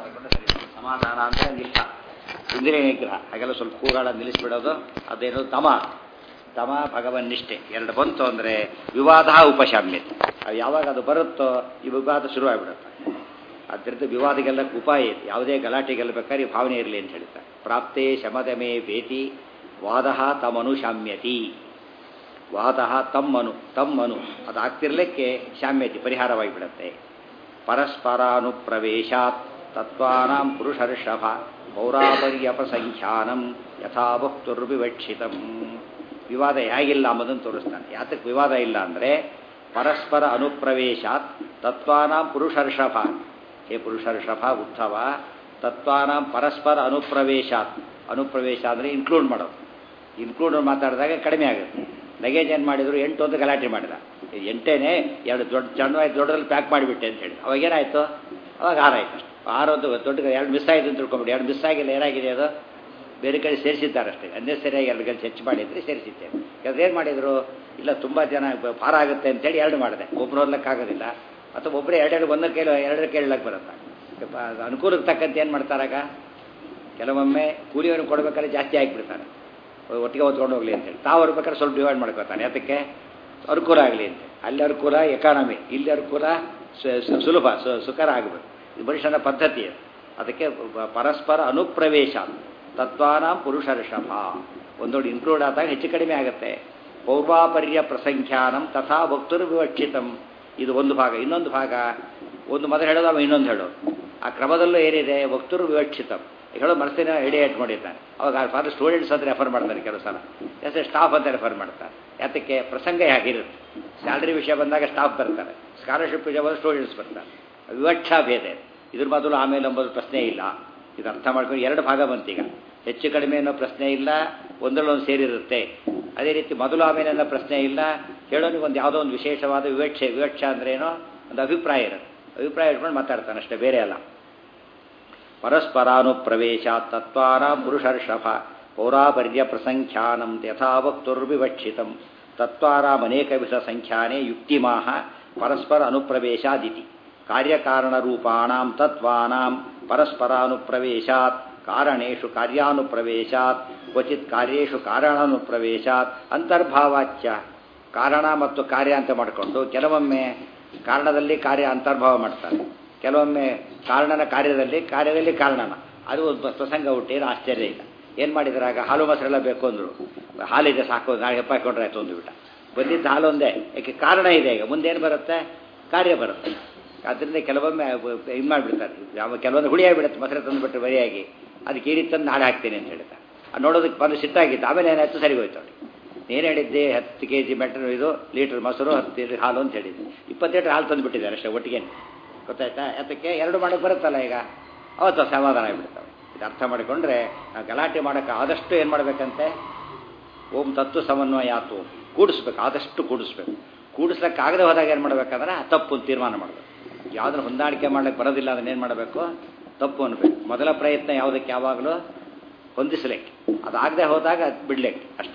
ಮಾಡಿಕೊಂಡು ಸರಿ ಸಮಾಧಾನ ಅಂದರೆ ನಿಷ್ಠ ಇಂದ್ರಿಯ ನಿಗ್ರಹ ಹಾಗೆಲ್ಲ ಸ್ವಲ್ಪ ಕೂಗಾಡ ನಿಲ್ಲಿಸ್ಬಿಡೋದು ಅದೇನು ತಮ ತಮ ಭಗವನ್ ನಿಷ್ಠೆ ಎರಡು ಬಂತು ಅಂದರೆ ವಿವಾದ ಉಪಶಾಮ್ಯತೆ ಅದು ಯಾವಾಗ ಅದು ಬರುತ್ತೋ ಈ ವಿವಾದ ಶುರುವಾಗಿಬಿಡುತ್ತೆ ಅದರಿಂದ ವಿವಾದಗೆಲ್ಲ ಉಪಾಯ ಇದೆ ಯಾವುದೇ ಗಲಾಟೆ ಗೆಲ್ಲಬೇಕಾದ್ರೆ ಈ ಭಾವನೆ ಇರಲಿ ಅಂತ ಹೇಳ್ತಾರೆ ಪ್ರಾಪ್ತೇ ಶಮದಮೇ ವೇತಿ ವಾದ ತಮನು ಶಾಮ್ಯತಿ ವಾದ ತಮ್ಮನು ತಮ್ಮನು ಅದು ಆಗ್ತಿರ್ಲಿಕ್ಕೆ ಶಾಮ್ಯತಿ ಪರಿಹಾರವಾಗಿ ಬಿಡುತ್ತೆ ಪರಸ್ಪರಾನುಪ್ರವೇಶಾತ್ ತತ್ವಾನಾಂ ಪುರುಷರ್ಷಭ ಪೌರಾಪರ್ಯಪಸಂಖ್ಯಾನಂ ಯಥಾ ಭಕ್ತುರ್ವಿವಕ್ಷಿತಂ ವಿವಾದ ಹೇಗಿಲ್ಲ ಅಂಬುದನ್ನು ತೋರಿಸ್ತಾನೆ ಯಾತಕ್ಕೆ ವಿವಾದ ಇಲ್ಲ ಅಂದರೆ ಪರಸ್ಪರ ಅನುಪ್ರವೇಶಾತ್ ತತ್ವಾನಾಂ ಪುರುಷರ್ಷಭ ಹೇ ಪುರುಷರ್ಷಭ ಉದ್ಧವ ತತ್ವಾನಾಂ ಪರಸ್ಪರ ಅನುಪ್ರವೇಶಾತ್ ಅನುಪ್ರವೇಶ ಅಂದರೆ ಇನ್ಕ್ಲೂಡ್ ಮಾಡೋದು ಇನ್ಕ್ಲೂಡ್ ಮಾತಾಡಿದಾಗ ಕಡಿಮೆ ಆಗುತ್ತೆ ಲಗೇಜ್ ಏನು ಮಾಡಿದ್ರು ಎಂಟು ಒಂದು ಗಲಾಟೆ ಮಾಡಿದ ಎಂಟೇನೆ ಎರಡು ದೊಡ್ಡ ಸಣ್ಣವಾಯ್ತು ದೊಡ್ಡದಲ್ಲಿ ಪ್ಯಾಕ್ ಮಾಡಿಬಿಟ್ಟೆ ಅಂತ ಹೇಳಿ ಅವಾಗ ಏನಾಯಿತು ಅವಾಗ ಆರಾಯ್ತು ಅಷ್ಟು ಆರೊಂದು ದೊಡ್ಡ ಎರಡು ಮಿಸ್ ಆಯಿತು ಅಂತ ತಿಳ್ಕೊಂಬಿಡಿ ಎರಡು ಮಿಸ್ ಆಗಿಲ್ಲ ಏನಾಗಿದೆ ಅದು ಬೇರೆ ಕಡೆ ಸೇರಿಸಿದ್ದಾರೆ ಅಷ್ಟೇ ಅನ್ನೇ ಸರಿಯಾಗಿ ಎರಡು ಗಂಟೆ ಹೆಚ್ಚು ಮಾಡಿದ್ರೆ ಸೇರಿಸಿದ್ದೇವೆ ಕೆಲವು ಏನು ಮಾಡಿದರು ಇಲ್ಲ ತುಂಬ ಜನ ಭಾರ ಆಗುತ್ತೆ ಅಂತೇಳಿ ಎರಡು ಮಾಡಿದೆ ಒಬ್ಬರು ಓದ್ಲಿಕ್ಕಾಗೋದಿಲ್ಲ ಅಥವಾ ಒಬ್ಬರೇ ಎರಡೆರಡು ಒಂದರ ಕೈಲಿ ಎರಡರ ಕೇಳಕ್ಕೆ ಬರುತ್ತೆ ಅನುಕೂಲಕ್ಕೆ ತಕ್ಕಂತೆ ಏನು ಮಾಡ್ತಾರಾಗ ಕೆಲವೊಮ್ಮೆ ಕೂಲಿಯನ್ನು ಕೊಡಬೇಕಾದ್ರೆ ಜಾಸ್ತಿ ಆಗಿಬಿಡ್ತಾರೆ ಒಟ್ಟಿಗೆ ಓದ್ಕೊಂಡು ಹೋಗಲಿ ಅಂತೇಳಿ ತಾವು ಬರ್ಬೇಕಾದ್ರೆ ಸ್ವಲ್ಪ ಡಿವೈಡ್ ಮಾಡ್ಕೋತಾನೆ ಅದಕ್ಕೆ ಅನುಕೂಲ ಆಗಲಿ ಅಂತ ಅಲ್ಲಿ ಅನುಕೂಲ ಎಕಾನಮಿ ಇಲ್ಲಿ ಅನುಕೂಲ ಸುಲಭ ಸುಖರ ಆಗಬೇಕು ಇದು ಮನುಷ್ಯನ ಪದ್ಧತಿ ಅದು ಅದಕ್ಕೆ ಪರಸ್ಪರ ಅನುಪ್ರವೇಶ ತತ್ವಾನಾಂ ಪುರುಷರ್ಷಭ ಒಂದೊಂದು ಇನ್ಕ್ಲೂಡ್ ಆದಾಗ ಹೆಚ್ಚು ಕಡಿಮೆ ಆಗುತ್ತೆ ಪೌರ್ವಾಪರ್ಯ ಪ್ರಸಂಖ್ಯಾನಂ ತಥಾ ಭಕ್ತರು ವಿವಕ್ಷಿತಂ ಇದು ಒಂದು ಭಾಗ ಇನ್ನೊಂದು ಭಾಗ ಒಂದು ಮೊದಲು ಹೇಳೋದು ಅವ ಇನ್ನೊಂದು ಹೇಳೋದು ಆ ಕ್ರಮದಲ್ಲೂ ಏನಿದೆ ಭಕ್ತರು ವಿವಕ್ಷಿತಂ ಹೇಳೋ ಮನಸ್ಸಿನ ಎಡೆ ಇಟ್ಕೊಂಡಿದ್ದಾನೆ ಅವಾಗ ಫಾದರ್ ಸ್ಟೂಡೆಂಟ್ಸ್ ಅಂತ ರೆಫರ್ ಮಾಡ್ತಾರೆ ಕೆಲವು ಸಲ ಎಸ್ ಸ್ಟಾಫ್ ಅಂತ ರೆಫರ್ ಮಾಡ್ತಾರೆ ಯಾತಕ್ಕೆ ಪ್ರಸಂಗ ಹೇಗಿರುತ್ತೆ ಸ್ಯಾಲ್ರಿ ವಿಷಯ ಬಂದಾಗ ಸ್ಟಾಫ್ ಬರ್ತಾರೆ ಸ್ಕಾಲರ್ಶಿಪ್ ವಿಷಯ ಬಂದಾಗ ಸ್ಟೂಡೆಂಟ್ಸ್ ಬರ್ತಾರೆ ವಿವಕ್ಷಾ ಭೇದ ಇದ್ರ ಮೊದಲು ಆಮೇಲೆ ಎಂಬುದು ಪ್ರಶ್ನೆ ಇಲ್ಲ ಇದು ಅರ್ಥ ಮಾಡ್ಕೊಂಡು ಎರಡು ಭಾಗ ಬಂತೀಗ ಹೆಚ್ಚು ಕಡಿಮೆ ಅನ್ನೋ ಪ್ರಶ್ನೆ ಇಲ್ಲ ಒಂದರಲ್ಲೊಂದು ಸೇರಿರುತ್ತೆ ಅದೇ ರೀತಿ ಮೊದಲು ಆಮೇಲೆ ಅನ್ನೋ ಪ್ರಶ್ನೆ ಇಲ್ಲ ಹೇಳೋನಿಗೆ ಒಂದು ಯಾವುದೋ ಒಂದು ವಿಶೇಷವಾದ ವಿವಕ್ಷೆ ವಿವಕ್ಷ ಅಂದ್ರೇನೋ ಒಂದು ಅಭಿಪ್ರಾಯ ಇರುತ್ತೆ ಅಭಿಪ್ರಾಯ ಇಟ್ಕೊಂಡು ಮಾತಾಡ್ತಾನೆ ಅಷ್ಟೇ ಬೇರೆ ಅಲ್ಲ ಪರಸ್ಪರಾನುಪ್ರವೇಶ ತತ್ವಾನ ಪುರುಷರ್ಷಭ ಪೌರಾಪರ್ಯ ಪ್ರಸಂಖ್ಯಾನಂ ಯಥಾ ವಕ್ತುರ್ವಿವಕ್ಷಿತಂ ತತ್ವಾರಾಮನೇಕವಿಧ ಸಂಖ್ಯಾನೆ ಯುಕ್ತಿಮಾಹ ಪರಸ್ಪರ ಅನುಪ್ರವೇಶಾದಿತಿ ಕಾರ್ಯಕಾರಣರೂಪಾಣಾಂ ತತ್ವಾನಾಂ ಪರಸ್ಪರಾನುಪ್ರವೇಶಾತ್ ಕಾರಣೇಶು ಕಾರ್ಯಾನುಪ್ರವೇಶಾತ್ ಕ್ವಚಿತ್ ಕಾರ್ಯೇಶು ಕಾರಣಾನುಪ್ರವೇಶಾತ್ ಅಂತರ್ಭಾವಾಚ್ಯ ಕಾರಣ ಮತ್ತು ಕಾರ್ಯ ಅಂತ ಮಾಡಿಕೊಂಡು ಕೆಲವೊಮ್ಮೆ ಕಾರಣದಲ್ಲಿ ಕಾರ್ಯ ಅಂತರ್ಭಾವ ಮಾಡ್ತಾರೆ ಕೆಲವೊಮ್ಮೆ ಕಾರಣನ ಕಾರ್ಯದಲ್ಲಿ ಕಾರ್ಯದಲ್ಲಿ ಕಾರಣನ ಅದು ಒಂದು ಪ್ರಸಂಗ ಹುಟ್ಟೇನು ಆಶ್ಚರ್ಯ ಇಲ್ಲ ಏನು ಮಾಡಿದ್ರಾಗ ಹಾಲು ಮೊಸರೆಲ್ಲ ಬೇಕು ಅಂದರು ಹಾಲಿದೆ ಸಾಕು ನಾಳೆ ಹೆಪ್ಪ ಹಾಕೊಂಡ್ರೆ ಆಯ್ತು ಅಂದುಬಿಟ್ಟ ಬಂದಿದ್ದ ಹಾಲು ಒಂದೇ ಯಾಕೆ ಕಾರಣ ಇದೆ ಈಗ ಮುಂದೇನು ಬರುತ್ತೆ ಕಾರ್ಯ ಬರುತ್ತೆ ಆದ್ದರಿಂದ ಕೆಲವೊಮ್ಮೆ ಇದು ಮಾಡಿಬಿಡ್ತಾರೆ ಯಾವ ಕೆಲವೊಂದು ಹುಳಿಯಾಗಿಬಿಡುತ್ತೆ ಮೊಸರು ತಂದುಬಿಟ್ಟು ಬರಿಯಾಗಿ ಅದಕ್ಕೆ ಈ ರೀತಿ ತಂದು ನಾಳೆ ಹಾಕ್ತೀನಿ ಅಂತ ಹೇಳ್ತಾರೆ ಅದು ನೋಡೋದಕ್ಕೆ ಬಂದು ಸಿಟ್ಟಾಗಿತ್ತು ಆಮೇಲೆ ಏನಾಯ್ತು ಸರಿ ಹೋಯ್ತು ಅವ್ರಿಗೆ ನೀನು ಹೇಳಿದ್ದೆ ಹತ್ತು ಕೆ ಜಿ ಮೆಟ್ರ್ ಇದು ಲೀಟ್ರ್ ಮೊಸರು ಹತ್ತು ಲೀಟ್ರ್ ಹಾಲು ಅಂತ ಹೇಳಿದ್ದೆ ಇಪ್ಪತ್ತು ಲೀಟ್ರ್ ಹಾಲು ತಂದು ಬಿಟ್ಟಿದ್ದಾರೆ ಅಷ್ಟೇ ಒಟ್ಟಿಗೆ ಗೊತ್ತಾಯ್ತಾ ಅದಕ್ಕೆ ಎರಡು ಮಾಡೋಕ್ಕೆ ಬರುತ್ತಲ್ಲ ಈಗ ಅವತ್ತು ಸಮಾಧಾನ ಆಗಿಬಿಡ್ತಾವೆ ಇದು ಅರ್ಥ ಮಾಡಿಕೊಂಡ್ರೆ ನಾವು ಗಲಾಟೆ ಮಾಡೋಕ್ಕೆ ಆದಷ್ಟು ಏನು ಮಾಡಬೇಕಂತೆ ಓಂ ತತ್ವ ಸಮನ್ವಯಾತು ಕೂಡಿಸ್ಬೇಕು ಆದಷ್ಟು ಕೂಡಿಸ್ಬೇಕು ಕೂಡಿಸ್ಲಿಕ್ಕಾಗದೆ ಹೋದಾಗ ಏನು ಮಾಡಬೇಕಂದ್ರೆ ತಪ್ಪು ತೀರ್ಮಾನ ಮಾಡಬೇಕು ಯಾವುದನ್ನು ಹೊಂದಾಣಿಕೆ ಮಾಡ್ಲಿಕ್ಕೆ ಬರೋದಿಲ್ಲ ಅದನ್ನ ಏನು ಮಾಡಬೇಕು ತಪ್ಪು ಅನ್ಬೇಕು ಮೊದಲ ಪ್ರಯತ್ನ ಯಾವುದಕ್ಕೆ ಯಾವಾಗಲೂ ಹೊಂದಿಸ್ಲಿಕ್ಕೆ ಅದಾಗದೆ ಹೋದಾಗ ಅದು ಬಿಡ್ಲಿಕ್ಕೆ ಅಷ್ಟೇ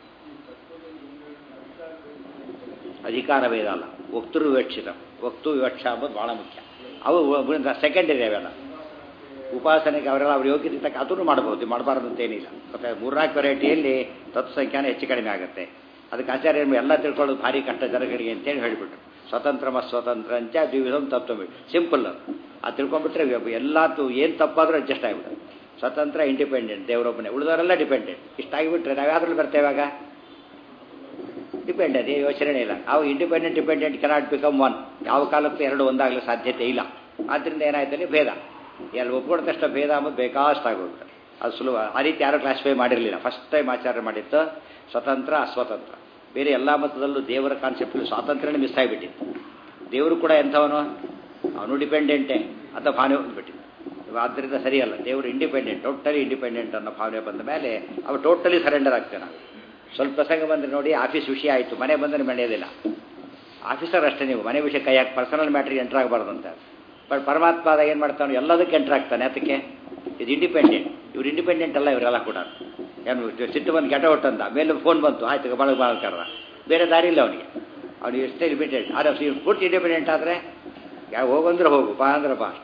ಅಧಿಕಾರವೇದ ಅಲ್ಲ ವಕ್ತೃ ವಿವಕ್ಷಿತ ವಕ್ತು ವಿವಕ್ಷ ಅಂಬೋದು ಭಾಳ ಮುಖ್ಯ ಅವು ಸೆಕೆಂಡರಿ ಅವೆಲ್ಲ ಉಪಾಸನೆಗೆ ಅವರೆಲ್ಲ ಅವ್ರ ಯೋಗ್ಯತೆ ತಕ್ಕ ಅದನ್ನು ಮಾಡಬಹುದು ಮಾಡಬಾರ್ದು ಅಂತೇನಿಲ್ಲ ಮತ್ತೆ ಮೂರ್ನಾಲ್ಕು ವೆರೈಟಿಯಲ್ಲಿ ತತ್ವ ಸಂಖ್ಯಾನ ಹೆಚ್ಚು ಕಡಿಮೆ ಆಗುತ್ತೆ ಅದಕ್ಕೆ ಆಚಾರ್ಯ ಎಲ್ಲ ತಿಳ್ಕೊಳ್ಳೋದು ಭಾರಿ ಕಷ್ಟ ಜನಗಳಿಗೆ ಅಂತೇಳಿ ಹೇಳಿಬಿಟ್ರು ಸ್ವತಂತ್ರ ಮತ್ತು ಸ್ವತಂತ್ರ ಅಂಚ ದ್ವಿವಿಧಂ ತತ್ವ ಸಿಂಪಲ್ ಅದು ತಿಳ್ಕೊಂಡ್ಬಿಟ್ರೆ ಎಲ್ಲ ಏನು ತಪ್ಪಾದರೂ ಅಡ್ಜಸ್ಟ್ ಆಗಿಬಿಡುತ್ತೆ ಸ್ವತಂತ್ರ ಇಂಡಿಪೆಂಡೆಂಟ್ ದೇವರೊಬ್ಬನೇ ಉಳಿದವರೆಲ್ಲ ಡಿಪೆಂಡೆಂಟ್ ಇಷ್ಟಾಗಿಬಿಟ್ರೆ ನಾವು ಯಾವ್ದ್ರಲ್ಲಿ ಬರ್ತೇವಾಗ ಡಿಪೆಂಡೆಂಟ್ ಯೋಚನೆ ಇಲ್ಲ ಅವು independent dependent cannot become one ಯಾವ ಕಾಲಕ್ಕೂ ಎರಡು ಒಂದಾಗಲು ಸಾಧ್ಯತೆ ಇಲ್ಲ ಆದ್ದರಿಂದ ಏನಾಯ್ತಲ್ಲಿ ಭೇದ ಎಲ್ಲಿ ಒಪ್ಕೊಂಡ ತಕ್ಷಣ ಭೇದ ಅಂಬುದು ಬೇಕಾಷ್ಟಾಗೋಗ್ತದೆ ಅದು ಸುಲಭ ಆ ರೀತಿ ಯಾರು ಕ್ಲಾಸಿಫೈ ಮಾಡಿರಲಿಲ್ಲ ಫಸ್ಟ್ ಟೈಮ್ ಆಚಾರ ಮಾಡಿತ್ತು ಸ್ವತಂತ್ರ ಅಸ್ವತಂತ್ರ ಬೇರೆ ಎಲ್ಲ ಮತದಲ್ಲೂ ದೇವರ ಕಾನ್ಸೆಪ್ಟಲ್ಲಿ ಸ್ವಾತಂತ್ರ್ಯನೇ ಮಿಸ್ ಆಗಿಬಿಟ್ಟಿತ್ತು ದೇವರು ಕೂಡ ಎಂಥವನು ಅವನು ಡಿಪೆಂಡೆಂಟೇ ಅಂತ ಭಾವನೆ ಬಂದುಬಿಟ್ಟಿತ್ತು ಆದ್ದರಿಂದ ಸರಿಯಲ್ಲ ದೇವರು ಇಂಡಿಪೆಂಡೆಂಟ್ ಟೋಟಲಿ ಇಂಡಿಪೆಂಡೆಂಟ್ ಅನ್ನೋ ಭಾವನೆ ಬಂದ ಮೇಲೆ ಅವು ಟೋಟಲಿ ಸರೆಂಡರ್ ಆಗ್ತೇವೆ ನಾವು ಸ್ವಲ್ಪ ಪ್ರಸಂಗ ಬಂದರೆ ನೋಡಿ ಆಫೀಸ್ ವಿಷಯ ಆಯಿತು ಮನೆ ಬಂದರೆ ನಡೆಯೋದಿಲ್ಲ ಆಫೀಸರ್ ಅಷ್ಟೇ ನೀವು ಮನೆ ವಿಷಯ ಕೈ ಹಾಕಿ ಪರ್ಸನಲ್ ಮ್ಯಾಟ್ರಿಗೆ ಎಂಟ್ರ್ ಆಗಬಾರ್ದು ಅಂತ ಬಟ್ ಪರಮಾತ್ಮ ಆದಾಗ ಏನು ಮಾಡ್ತಾನೆ ಎಲ್ಲದಕ್ಕೆ ಎಂಟ್ರ್ ಆಗ್ತಾನೆ ಅದಕ್ಕೆ ಇದು ಇಂಡಿಪೆಂಡೆಂಟ್ ಇವ್ರು ಇಂಡಿಪೆಂಡೆಂಟ್ ಅಲ್ಲ ಇವರೆಲ್ಲ ಕೂಡ ಏನು ಸಿಟ್ಟು ಬಂದು ಗೆಟ ಹೊಟ್ಟಂತ ಮೇಲೆ ಫೋನ್ ಬಂತು ಆಯ್ತು ಭಾಳ ಭಾಳ ಕರ್ದ ಬೇರೆ ದಾರಿ ಇಲ್ಲ ಅವನಿಗೆ ಅವನಿಗೆ ಎಷ್ಟೇ ಲಿಮಿಟೆಡ್ ಆದರೆ ಪೂರ್ತಿ ಇಂಡಿಪೆಂಡೆಂಟ್ ಆದರೆ ಯಾವ ಹೋಗಂದ್ರೆ ಹೋಗು ಬಾ ಅಂದ್ರೆ ಬಾ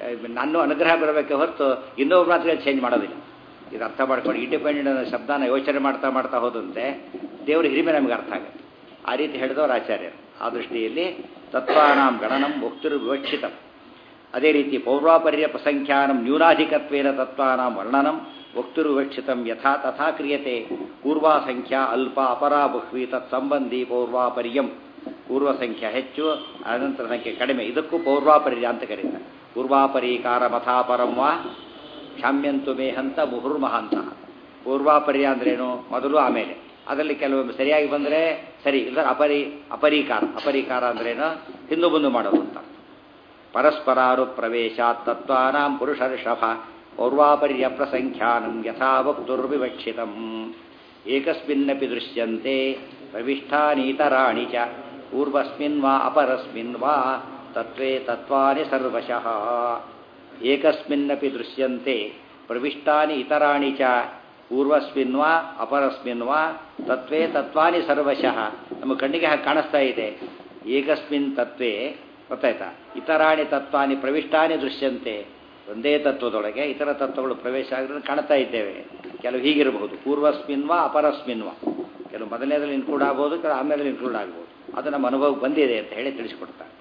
ನನ್ನ ಅನುಗ್ರಹ ಬರಬೇಕೆ ಹೊರತು ಇನ್ನೊಬ್ಬ ಮಾತ್ರ ಚೇಂಜ್ ಮಾಡೋದಿಲ್ಲ ಇದು ಅರ್ಥ ಮಾಡ್ಕೊಂಡು ಇಂಡಿಪೆಂಡೆಂಟ್ ಅನ್ನೋ ಶಬ್ದನ ಯೋಚನೆ ಮಾಡ್ತಾ ಮಾಡ್ತಾ ಹೋದಂತೆ ದೇವ್ರ ಹಿರಿಮೆ ನಮಗೆ ಅರ್ಥ ಆಗುತ್ತೆ ಆ ರೀತಿ ಹೇಳಿದವರು ಆಚಾರ್ಯರು ಆ ದೃಷ್ಟಿಯಲ್ಲಿ ತತ್ವಾನಾಂ ಗಣನಂ ಮುಕ್ತಿರು ವಿವಕ್ಷಿತಂ ಅದೇ ರೀತಿ ಪೌರ್ವಾಪರ್ಯ ಪ್ರಸಂಖ್ಯಾನಂ ನ್ಯೂನಾಧಿಕತ್ವೇನ ತತ್ವಾನಾಂ ವರ್ಣನಂ ವಕ್ತುರು ವಿವಕ್ಷಿತಂ ಯಥಾ ತಥಾ ಕ್ರಿಯತೆ ಪೂರ್ವಾ ಸಂಖ್ಯಾ ಅಲ್ಪ ಅಪರಾ ಬಹ್ವಿ ತತ್ಸಂಬಂಧಿ ಪೌರ್ವಾಪರ್ಯಂ ಪೂರ್ವ ಸಂಖ್ಯೆ ಹೆಚ್ಚು ಅನಂತರ ಸಂಖ್ಯೆ ಕಡಿಮೆ ಇದಕ್ಕೂ ಪೌರ್ವಾಪರ್ಯ ಅಂತ ಕರೀತಾರೆ ಪೂರ್ವಾಪರೀಕಾರ ಮಥಾಪರಂ ವಾ ಕ್ಷಾಮ್ಯಂತು ಮೇ ಹಂತ ಮುಹುರ್ಮಹಂತ ಪೂರ್ವಾಪರ್ಯ ಅಂದ್ರೇನು ಮೊದಲು ಆಮೇಲೆ ಅದರಲ್ಲಿ ಕೆಲವೊಮ್ಮೆ ಸರಿಯಾಗಿ ಬಂದರೆ ಸರಿ ಇಲ್ಲ ಅಪರಿ ಅಪರೀಕಾರ ಅಪರೀಕಾರ ಅಂದ್ರೇನು ಹಿಂದು ಮುಂದೆ ಮಾಡೋದು ಅಂತ ಪರಸ್ಪರಾರು ಪ್ರವೇಶ ತತ್ವಾನಾಂ ಪುರುಷರ್ಷಭ ಪೌರ್ವಾಪರ್ಯ ಪ್ರಸಂಖ್ಯಾನಂ ಯಥಾ ವಕ್ತುರ್ವಿವಕ್ಷಿತಂ ಏಕಸ್ಮಿನ್ನಪಿ ದೃಶ್ಯಂತೆ ಪ್ರವಿಷ್ಟಾನೀತರಾಣಿ ಚ ಪೂರ್ವಸ್ಮಿನ್ ವಾ ಅಪರಸ್ಮಿನ್ ವಾ ತತ್ವೇ ತತ್ವಾನಿ ಸರ್ವಶಃ ಏಕಸ್ಮಿನ್ನಪಿ ದೃಶ್ಯಂತೆ ಪ್ರವಿಷ್ಟಾನಿ ಇತರಾಣಿ ಚ ಪೂರ್ವಸ್ಮಿನ್ ವಾ ಅಪರಸ್ಮಿನ್ ವಾ ತತ್ವೇ ತತ್ವಾನಿ ಸರ್ವಶಃ ನಮ್ಮ ಕಣ್ಣಿಗೆ ಹಾಗೆ ಕಾಣಿಸ್ತಾ ಇದೆ ಏಕಸ್ಮಿನ್ ತತ್ವೇ ಗೊತ್ತಾಯ್ತಾ ಇತರಾಣಿ ತತ್ವಾನಿ ಪ್ರವಿಷ್ಟಾನಿ ದೃಶ್ಯಂತೆ ಒಂದೇ ತತ್ವದೊಳಗೆ ಇತರ ತತ್ವಗಳು ಪ್ರವೇಶ ಆಗಿರೋದು ಕಾಣ್ತಾ ಇದ್ದೇವೆ ಕೆಲವು ಹೀಗಿರಬಹುದು ಪೂರ್ವಸ್ಮಿನ್ ವಾ ಅಪರಸ್ಮಿನ್ ವಾ ಕೆಲವು ಮೊದಲನೇದಲ್ಲಿ ಇನ್ಕ್ಲೂಡ್ ಆಗ್ಬೋದು ಕೆಲವು ಆಮೇಲೆ ಇನ್ಕ್ಲೂಡ್ ಆಗ್ಬೋದು ಅದು ನಮ್ಮ ಅನುಭವಕ್ಕೆ ಬಂದಿದೆ ಅಂತ ಹೇಳಿ ತಿಳಿಸಿಕೊಡ್ತಾರೆ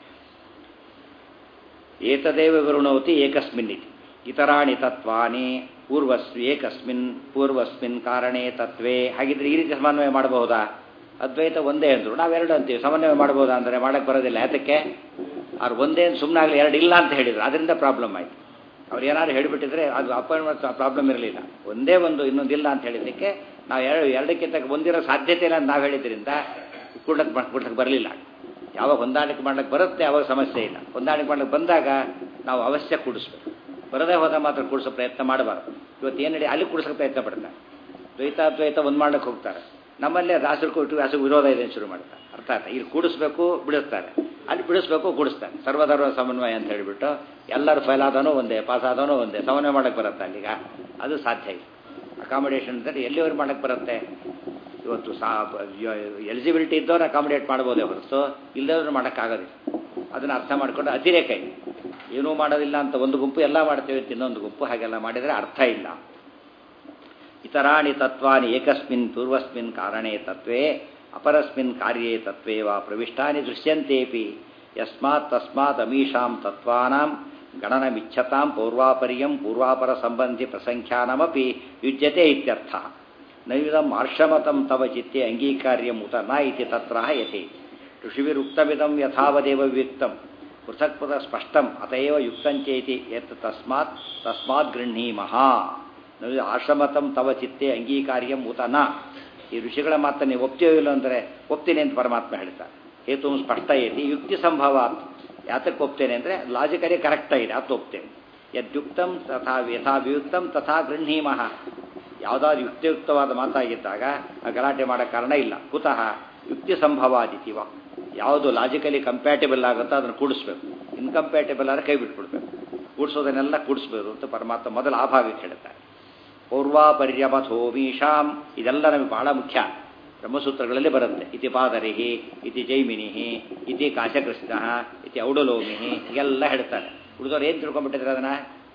ಏತದೇವ ವಿರುಣೋತಿ ಏಕಸ್ಮಿನ್ ಇತಿ ಇತರಾಣಿ ತತ್ವಾನಿ ಪೂರ್ವಸ್ ಏಕಸ್ಮಿನ್ ಪೂರ್ವಸ್ಮಿನ್ ಕಾರಣೇ ತತ್ವೇ ಹಾಗಿದ್ರೆ ಈ ರೀತಿ ಸಮನ್ವಯ ಮಾಡಬಹುದಾ ಅದ್ವೈತ ಒಂದೇ ಅಂದರು ನಾವೆರಡು ಅಂತೀವಿ ಸಮನ್ವಯ ಮಾಡ್ಬೋದಾ ಅಂದರೆ ಮಾಡಕ್ಕೆ ಬರೋದಿಲ್ಲ ಯಾತಕ್ಕೆ ಅವ್ರು ಒಂದೇ ಸುಮ್ಮನೆ ಆಗಲಿ ಎರಡು ಇಲ್ಲ ಅಂತ ಹೇಳಿದ್ರು ಅದರಿಂದ ಪ್ರಾಬ್ಲಮ್ ಆಯಿತು ಅವ್ರು ಏನಾದ್ರು ಹೇಳಿಬಿಟ್ಟಿದ್ರೆ ಅದು ಅಪಾಯಿಂಟ್ಮೆಂಟ್ ಪ್ರಾಬ್ಲಮ್ ಇರಲಿಲ್ಲ ಒಂದೇ ಒಂದು ಇನ್ನೊಂದಿಲ್ಲ ಅಂತ ಹೇಳಿದ್ದಕ್ಕೆ ನಾವು ಎರಡು ಎರಡಕ್ಕಿಂತ ಒಂದಿರೋ ಸಾಧ್ಯತೆ ಇಲ್ಲ ಅಂತ ನಾವು ಹೇಳಿದ್ರಿಂದ ಕೂಡ್ಲಕ್ಕೆ ಕೂಡ್ಲಕ್ಕೆ ಬರಲಿಲ್ಲ ಯಾವಾಗ ಹೊಂದಾಣಿಕೆ ಮಾಡ್ಲಿಕ್ಕೆ ಬರುತ್ತೆ ಅವಾಗ ಸಮಸ್ಯೆ ಇಲ್ಲ ಹೊಂದಾಣಿಕೆ ಮಾಡ್ಲಿಕ್ಕೆ ಬಂದಾಗ ನಾವು ಅವಶ್ಯ ಕೂಡಿಸ್ಬೇಕು ಬರದೇ ಹೋದ ಮಾತ್ರ ಕೂಡಿಸೋ ಪ್ರಯತ್ನ ಮಾಡಬಾರ್ದು ಇವತ್ತು ಏನು ಹೇಳಿ ಅಲ್ಲಿ ಕೂಡಿಸೋ ಪ್ರಯತ್ನ ಪಡ್ತಾರೆ ದ್ವೈತ ದ್ವೈತ ಒಂದು ಮಾಡ್ಲಿಕ್ಕೆ ಹೋಗ್ತಾರೆ ನಮ್ಮಲ್ಲೇ ರಾಸರು ಕೊಟ್ಟು ವ್ಯಾಸರು ವಿರೋಧ ಇದೆ ಶುರು ಮಾಡ್ತಾರೆ ಅರ್ಥ ಆಯ್ತಾ ಇಲ್ಲಿ ಕೂಡಿಸ್ಬೇಕು ಬಿಡಿಸ್ತಾರೆ ಅಲ್ಲಿ ಬಿಡಿಸ್ಬೇಕು ಕೂಡಿಸ್ತಾರೆ ಸರ್ವಧರ್ಮ ಸಮನ್ವಯ ಅಂತ ಹೇಳಿಬಿಟ್ಟು ಎಲ್ಲರೂ ಫೈಲ್ ಆದನೋ ಒಂದೇ ಪಾಸ್ ಆದನೋ ಒಂದೇ ಸಮನ್ವಯ ಮಾಡಕ್ಕೆ ಬರುತ್ತೆ ಅಲ್ಲಿಗ ಅದು ಸಾಧ್ಯ ಇಲ್ಲ ಅಕಾಮಿಡೇಷನ್ ಅಂದರೆ ಎಲ್ಲಿವರೆಗೆ ಮಾಡಕ್ಕೆ ಬರುತ್ತೆ ಇವತ್ತು ಸಾ ಎಲಿಜಿಬಿಲಿಟಿ ಇದ್ದವ್ರು ಅಕಾಮಿಡೇಟ್ ಮಾಡ್ಬೋದೇ ಹೊರತು ಇಲ್ಲದವ್ರು ಮಾಡೋಕ್ಕಾಗೋದಿಲ್ಲ ಅದನ್ನು ಅರ್ಥ ಮಾಡ್ಕೊಂಡು ಅತಿರೇಕ ಇದೆ ಏನೂ ಮಾಡೋದಿಲ್ಲ ಅಂತ ಒಂದು ಗುಂಪು ಎಲ್ಲ ಮಾಡ್ತೇವೆ ಅಂತ ಇನ್ನೊಂದು ಗುಂಪು ಹಾಗೆಲ್ಲ ಮಾಡಿದರೆ ಅರ್ಥ ಇಲ್ಲ ಇತರಾಣಿ ತತ್ವಾನಿ ಏಕಸ್ಮಿನ್ ಪೂರ್ವಸ್ಮಿನ್ ಕಾರಣೇ ತತ್ವೇ ಅಪರಸ್ಮಿನ್ ಕಾರ್ಯೇ ತತ್ವೇ ವಾ ಪ್ರವಿಷ್ಟಾನಿ ದೃಶ್ಯಂತೇಪಿ ಯಸ್ಮಾತ್ ತಸ್ಮಾತ್ ಅಮೀಷಾಂ ತತ್ವಾನಾಂ ಗಣನಮಿಚ್ಛತಾಂ ಪೌರ್ವಾಪರ್ಯಂ ಪೂರ್ವಾಪರ ಸಂಬಂಧಿ ಪ್ರಸಂಖ್ಯಾನಮಪಿ ಯುಜ್ಯತೆ ಇತ್ಯರ್ಥ ನೈವಿಧಂ ಆರ್ಷಮತಂ ತವ ಚಿತ್ತೆ ಅಂಗೀಕಾರ್ಯಂ ಉತ ನ ಇತಿ ತತ್ರ ಯಥೆ ಋಷಿವಿರುಕ್ತಮಿದಂ ಯಥಾವದೇವ ವ್ಯಕ್ತಂ ಪೃಥಕ್ ಪೃಥಕ್ ಸ್ಪಷ್ಟಂ ಅತಯವ ಯುಕ್ತಂಚೇತಿ ಯತ್ ತಸ್ಮಾತ್ ತಸ್ಮಾತ್ ಗೃಹೀಮಃ ನೈವಿಧ ಆಶ್ರಮತಂ ತವ ಚಿತ್ತೆ ಅಂಗೀಕಾರ್ಯಂ ಉತ ನ ಈ ಋಷಿಗಳ ಮಾತನ್ನು ನೀವು ಒಪ್ತೀಯೋ ಇಲ್ಲ ಅಂದರೆ ಒಪ್ತೀನಿ ಅಂತ ಪರಮಾತ್ಮ ಹೇಳ್ತಾರೆ ಹೇತು ಸ್ಪಷ್ಟ ಐತಿ ಯುಕ್ತಿ ಸಂಭವಾತ್ ಯಾತಕ್ಕೆ ಒಪ್ತೇನೆ ಅಂದರೆ ಲಾಜಿಕಲಿ ಕರೆಕ್ಟ್ ಆಗಿದೆ ಅದು ಒಪ್ತೇನೆ ಯದ್ಯುಕ್ತಂ ತಥಾ ಯಥಾ ವಿಯುಕ್ತಂ ತಥಾ ಗೃಹೀಮಃ ಯಾವುದಾದ್ರು ಯುಕ್ತಿಯುಕ್ತವಾದ ಮಾತಾಗಿದ್ದಾಗ ಆ ಗಲಾಟೆ ಮಾಡೋ ಕಾರಣ ಇಲ್ಲ ಕುತಃ ಯುಕ್ತಿ ಸಂಭವಾದಿತಿವ ಯಾವುದು ಲಾಜಿಕಲಿ ಕಂಪ್ಯಾಟಿಬಲ್ ಆಗುತ್ತೋ ಅದನ್ನು ಕೂಡಿಸ್ಬೇಕು ಇನ್ಕಂಪ್ಯಾಟಿಬಲ್ ಆದರೆ ಕೈ ಬಿಟ್ಬಿಡ್ಬೇಕು ಕೂಡಿಸೋದನ್ನೆಲ್ಲ ಕೂಡಿಸ್ಬೇಕು ಅಂತ ಪರಮಾತ್ಮ ಮೊದಲು ಆ ಭಾಗಕ್ಕೆ ಹೇಳ್ತಾರೆ ಪೂರ್ವಾಪರ್ಯಮಥೋಮೀಶಾಂ ಇದೆಲ್ಲ ನಮಗೆ ಬಹಳ ಮುಖ್ಯ ಬ್ರಹ್ಮಸೂತ್ರಗಳಲ್ಲಿ ಬರುತ್ತೆ ಇತಿ ಪಾದರಿಹಿ ಇತಿ ಜೈಮಿನಿಹಿ ಇತಿ ಕಾಶಕೃಷ್ಣ ಇತಿ ಔಡಲೋಮಿಹಿ ಎಲ್ಲ ಹೇಳ್ತಾರೆ ಉಳಿದವ್ರು ಏನು ತಿಳ್ಕೊಂಡ್ಬಿಟ್ಟಿದ್ರೆ ಅದನ್ನ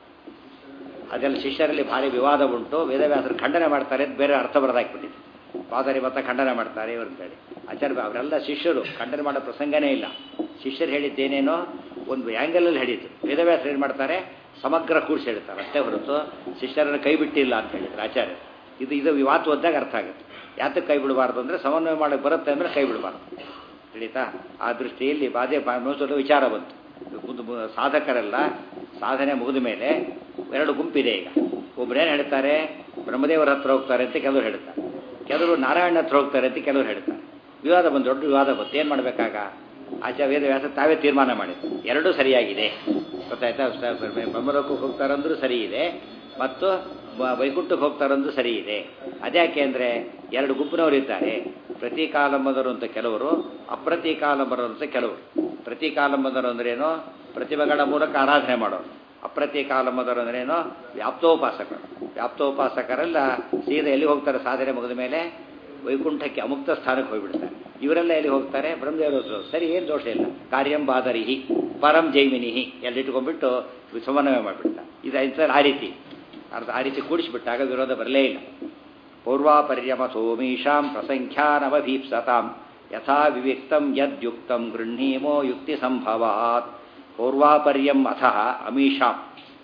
ಅದೆಲ್ಲ ಶಿಷ್ಯರಲ್ಲಿ ಭಾರಿ ವಿವಾದ ಉಂಟು ವೇದವ್ಯಾಸರು ಖಂಡನೆ ಮಾಡ್ತಾರೆ ಅಂತ ಬೇರೆ ಅರ್ಥ ಬರೆದಾಕ್ಬಿಟ್ಟಿದೆ ಪಾದರಿ ಮತ ಖಂಡನೆ ಮಾಡ್ತಾರೆ ಇವರು ಅಂತೇಳಿ ಆಚಾರ್ಯ ಅವರೆಲ್ಲ ಶಿಷ್ಯರು ಖಂಡನೆ ಮಾಡೋ ಪ್ರಸಂಗನೇ ಇಲ್ಲ ಶಿಷ್ಯರು ಹೇಳಿದ್ದೇನೇನೋ ಒಂದು ಆ್ಯಂಗಲಲ್ಲಿ ಹೇಳಿದ್ದು ವೇದವ್ಯಾಸರು ಏನು ಮಾಡ್ತಾರೆ ಸಮಗ್ರ ಕೂಡಿಸಿ ಹೇಳ್ತಾರೆ ಅಷ್ಟೇ ಹೊರತು ಶಿಷ್ಯರನ್ನು ಕೈ ಬಿಟ್ಟಿಲ್ಲ ಅಂತ ಹೇಳಿದ್ರು ಆಚಾರ್ಯ ಇದು ಇದು ವಿವಾದ ಓದ್ದಾಗ ಅರ್ಥ ಆಗುತ್ತೆ ಯಾತಕ್ಕೆ ಕೈ ಬಿಡಬಾರ್ದು ಅಂದರೆ ಸಮನ್ವಯ ಮಾಡಕ್ಕೆ ಬರುತ್ತೆ ಅಂದರೆ ಕೈ ಬಿಡಬಾರ್ದು ತಿಳಿತಾ ಆ ದೃಷ್ಟಿಯಲ್ಲಿ ಬಾಧೆ ಮನಸ್ಸಲ್ಲಿ ವಿಚಾರ ಬಂತು ಸಾಧಕರೆಲ್ಲ ಸಾಧನೆ ಮುಗಿದ ಮೇಲೆ ಎರಡು ಗುಂಪಿದೆ ಈಗ ಒಬ್ಬರೇನು ಹೇಳ್ತಾರೆ ಬ್ರಹ್ಮದೇವರ ಹತ್ರ ಹೋಗ್ತಾರೆ ಅಂತ ಕೆಲವರು ಹೇಳ್ತಾರೆ ಕೆಲವರು ನಾರಾಯಣ ಹತ್ರ ಹೋಗ್ತಾರೆ ಅಂತ ಕೆಲವರು ಹೇಳ್ತಾರೆ ವಿವಾದ ಬಂದು ದೊಡ್ಡ ವಿವಾದ ಬಂತು ಏನು ಮಾಡಬೇಕಾಗ ಆಚಾರ್ಯ ವೇದವ್ಯಾಸ ತಾವೇ ತೀರ್ಮಾನ ಮಾಡಿದ್ರು ಎರಡೂ ಸರಿಯಾಗಿದೆ ಗೊತ್ತಾಯ್ತಾ ಬ್ರಹ್ಮಲೋಕಕ್ಕೆ ಹೋಗ್ತಾರಂದ್ರೂ ಸರಿ ಇದೆ ಮತ್ತು ವೈಕುಂಠಕ್ಕೆ ಹೋಗ್ತಾರಂದ್ರೂ ಸರಿ ಇದೆ ಅದ್ಯಾಕೆ ಅಂದರೆ ಎರಡು ಗುಂಪಿನವರು ಇದ್ದಾರೆ ಪ್ರತೀಕಾಲಂಬದರು ಅಂತ ಕೆಲವರು ಅಪ್ರತೀಕಾಲಂಬರು ಅಂತ ಕೆಲವರು ಪ್ರತೀಕಾಲಂಬದರು ಅಂದ್ರೇನು ಪ್ರತಿಭೆಗಳ ಮೂಲಕ ಆರಾಧನೆ ಮಾಡೋರು ಅಪ್ರತೀಕಾಲಂಬದರು ಅಂದ್ರೇನು ವ್ಯಾಪ್ತೋಪಾಸಕರು ವ್ಯಾಪ್ತೋಪಾಸಕರೆಲ್ಲ ಸೀದಾ ಎಲ್ಲಿ ಹೋಗ್ತಾರೆ ಸಾಧನೆ ಮುಗಿದ ಮೇಲೆ ವೈಕುಂಠಕ್ಕೆ ಅಮುಕ್ತ ಸ್ಥಾನಕ್ಕೆ ಹೋಗ್ಬಿಡ್ತಾರೆ ಇವರೆಲ್ಲ ಎಲ್ಲಿ ಹೋಗ್ತಾರೆ ಬ್ರಹ್ಮದೇವರು ಸರಿ ಏನು ದೋಷ ಇಲ್ಲ ಕಾರ್ಯಂ ಬಾದರಿಹಿ ಪರಂ ಜೈಮಿನಿ ಎಲ್ಲ ಇಟ್ಕೊಂಡ್ಬಿಟ್ಟು ಸಮನ್ವಯ ಮಾಡಿಬಿಟ್ಟ ಇದು ಇಂಥ ಆ ರೀತಿ ಅರ್ಥ ಆ ರೀತಿ ಕೂಡಿಸ್ಬಿಟ್ಟಾಗ ವಿರೋಧ ಬರಲೇ ಇಲ್ಲ ಪೂರ್ವಾಪರ್ಯಮ ಸೋಮೀಶಾಂ ಪ್ರಸಂಖ್ಯಾನವಭೀಪ್ಸತಾಂ ಯಥಾ ವಿವಿಕ್ತಂ ಯದ್ಯುಕ್ತಂ ಗೃಹೀಮೋ ಯುಕ್ತಿ ಸಂಭವಾತ್ ಪೂರ್ವಾಪರ್ಯಂ ಅಥಃ ಅಮೀಷಾಂ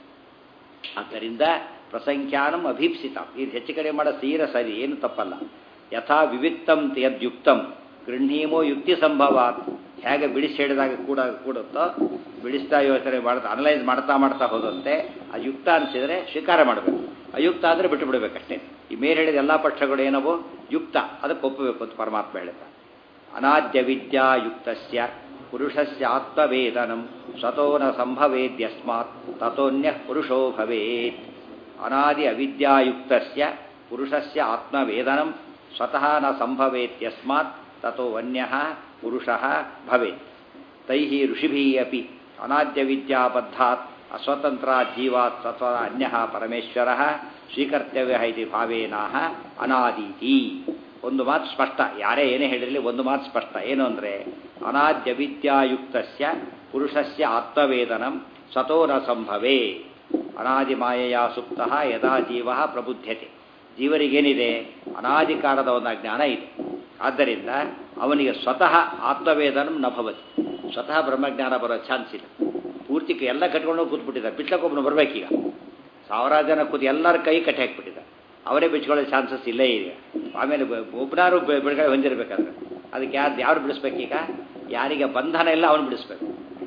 ಆದ್ದರಿಂದ ಪ್ರಸಂಖ್ಯಾನಂ ಅಭೀಪ್ಸಿತ ಇದು ಹೆಚ್ಚು ಕಡಿಮೆ ಮಾಡೋ ತೀರ ಸರಿ ಏನು ತಪ್ಪಲ್ಲ ಯಥಾ ವಿವಿಕ್ತಂ ಯದ್ಯುಕ್ತಂ ಗೃಹೀಮೋ ಯುಕ್ತಿ ಸಂಭವಾತ್ ಹೇಗೆ ಬಿಡಿಸಿ ಹೇಳಿದಾಗ ಕೂಡ ಕೂಡುತ್ತೋ ಬಿಡಿಸ್ತಾ ಯೋಚನೆ ಮಾಡ್ತಾ ಅನಲೈಸ್ ಮಾಡ್ತಾ ಮಾಡ್ತಾ ಹೋದಂತೆ ಆ ಯುಕ್ತ ಅನಿಸಿದರೆ ಸ್ವೀಕಾರ ಮಾಡಬೇಕು ಅಯುಕ್ತ ಅಂದರೆ ಬಿಟ್ಟು ಬಿಡಬೇಕಷ್ಟೇ ಈ ಮೇಲೆ ಹೇಳಿದ ಎಲ್ಲ ಪಕ್ಷಗಳು ಏನವು ಯುಕ್ತ ಅದಕ್ಕೆ ಒಪ್ಪಬೇಕು ಅಂತ ಪರಮಾತ್ಮ ಹೇಳಿದ ಅನಾದ್ಯ ವಿದ್ಯಾಯುಕ್ತಸ್ಯ ಪುರುಷಸ್ಯ ಆತ್ಮವೇದನಂ ಸ್ವತೋ ನ ಸಂಭವೇದ್ಯಸ್ಮಾತ್ ತಥೋನ್ಯ ಪುರುಷೋ ಭವೇತ್ ಅನಾದಿ ಅವಿದ್ಯಾಯುಕ್ತಸ್ಯ ಪುರುಷಸ್ಯ ಆತ್ಮವೇದನಂ ಸ್ವತಃ ನ ಸಂಭವೇತ್ಯಸ್ಮಾತ್ ತಥೋ ಅನ್ಯ ಪುರುಷಃ ಭವೇತ್ ತೈಃ ಋಷಿಭಿः ಅಪಿ ಅನಾದ್ಯ ವಿದ್ಯಾಬದ್ಧಾತ್ ಅಸ್ವತಂತ್ರ ಜೀವಾತ್ ತತ್ವ ಅನ್ಯ ಪರಮೇಶ್ವರ ಸ್ವೀಕರ್ತವ್ಯ ಇತಿ ಭಾವೇನಾಹ ಅನಾದೀತಿ ಒಂದು ಮಾತು ಸ್ಪಷ್ಟ ಯಾರೇ ಏನೇ ಹೇಳಿರಲಿ ಒಂದು ಮಾತು ಸ್ಪಷ್ಟ ಏನು ಅಂದರೆ ಅನಾದ್ಯ ವಿದ್ಯಾಯುಕ್ತಸ್ಯ ಪುರುಷಸ್ಯ ಆತ್ಮವೇದನಂ ಸ್ವತೋ ನ ಸಂಭವೇ ಅನಾದಿ ಮಾಯೆಯ ಸುಪ್ತ ಯದಾ ಜೀವ ಪ್ರಬುದ್ಧತೆ ಜೀವರಿಗೇನಿದೆ ಅನಾದಿ ಕಾಲದ ಒಂದು ಜ್ಞಾನ ಇದೆ ಆದ್ದರಿಂದ ಅವನಿಗೆ ಸ್ವತಃ ಆತ್ಮವೇದನಂ ನ ಭವತಿ ಸ್ವತಃ ಬ್ರಹ್ಮಜ್ಞಾನ ಬರೋ ಚಾನ್ಸ್ ಇಲ್ಲ ಪೂರ್ತಿ ಎಲ್ಲ ಕಟ್ಕೊಂಡು ಕೂತ್ಬಿಟ್ಟಿದ್ದಾರೆ ಬಿಟ್ಲಕ್ಕೊಬ್ಬನು ಬರಬೇಕೀಗ ಸಾವಿರಾರು ಜನ ಕೂತು ಎಲ್ಲರ ಕೈ ಕಟ್ಟಿ ಹಾಕ್ಬಿಟ್ಟಿದ್ದಾರೆ ಅವರೇ ಬಿಚ್ಕೊಳ್ಳೋ ಚಾನ್ಸಸ್ ಇಲ್ಲೇ ಇದೆ ಆಮೇಲೆ ಒಬ್ಬನಾರು ಬಿಡುಗಡೆ ಹೊಂದಿರಬೇಕಾದ್ರೆ ಅದಕ್ಕೆ ಯಾರು ಯಾರು ಬಿಡಿಸ್ಬೇಕೀಗ ಯಾರಿಗೆ ಬಂಧನ ಇಲ್ಲ ಅವನು ಬಿಡಿಸ್ಬೇಕು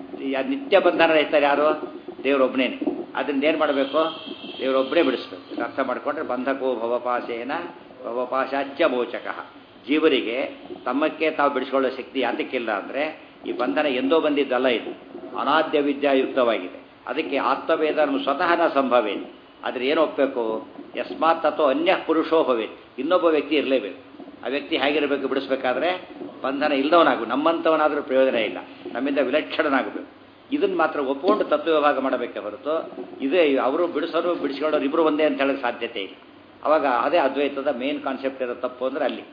ನಿತ್ಯ ಬಂಧನ ಇರ್ತಾರೆ ಯಾರು ದೇವರೊಬ್ಬನೇನೆ ಅದರಿಂದ ಏನು ಮಾಡಬೇಕು ದೇವರೊಬ್ಬರೇ ಬಿಡಿಸ್ಬೇಕು ಅರ್ಥ ಮಾಡಿಕೊಂಡ್ರೆ ಬಂಧಕೋ ಭವಪಾಶೇನ ಭವಪಾಶಾಚ್ಯ ಮೋಚಕ ಜೀವರಿಗೆ ತಮ್ಮಕ್ಕೆ ತಾವು ಬಿಡಿಸ್ಕೊಳ್ಳೋ ಶಕ್ತಿ ಯಾತಕ್ಕಿಲ್ಲ ಅಂದರೆ ಈ ಬಂಧನ ಎಂದೋ ಬಂದಿದ್ದಲ್ಲ ಇದು ಅನಾದ್ಯ ವಿದ್ಯಾಯುಕ್ತವಾಗಿದೆ ಅದಕ್ಕೆ ಆತ್ಮವೇದನ ಸ್ವತಃನ ಸಂಭವೇ ಆದರೆ ಏನು ಒಪ್ಪಬೇಕು ಯಸ್ಮಾತ್ ತತ್ವ ಅನ್ಯ ಪುರುಷೋ ಭವೇ ಇನ್ನೊಬ್ಬ ವ್ಯಕ್ತಿ ಇರಲೇಬೇಕು ಆ ವ್ಯಕ್ತಿ ಹೇಗಿರಬೇಕು ಬಿಡಿಸ್ಬೇಕಾದ್ರೆ ಬಂಧನ ಇಲ್ಲದವನಾಗು ನಮ್ಮಂಥವನಾದರೂ ಪ್ರಯೋಜನ ಇಲ್ಲ ನಮ್ಮಿಂದ ವಿಲಕ್ಷಣನಾಗಬೇಕು ಇದನ್ನು ಮಾತ್ರ ಒಪ್ಪಿಕೊಂಡು ತತ್ವ ವಿಭಾಗ ಮಾಡಬೇಕೆ ಹೊರತು ಇದೇ ಅವರು ಬಿಡಿಸೋರು ಬಿಡಿಸ್ಕೊಳ್ಳೋರು ಇಬ್ಬರು ಒಂದೇ ಅಂತ ಹೇಳೋಕ್ಕೆ ಸಾಧ್ಯತೆ ಇಲ್ಲ ಅವಾಗ ಅದೇ ಅದ್ವೈತದ ಮೇನ್ ಕಾನ್ಸೆಪ್ಟ್ ಇರೋ ತಪ್ಪು ಅಂದರೆ ಅಲ್ಲಿ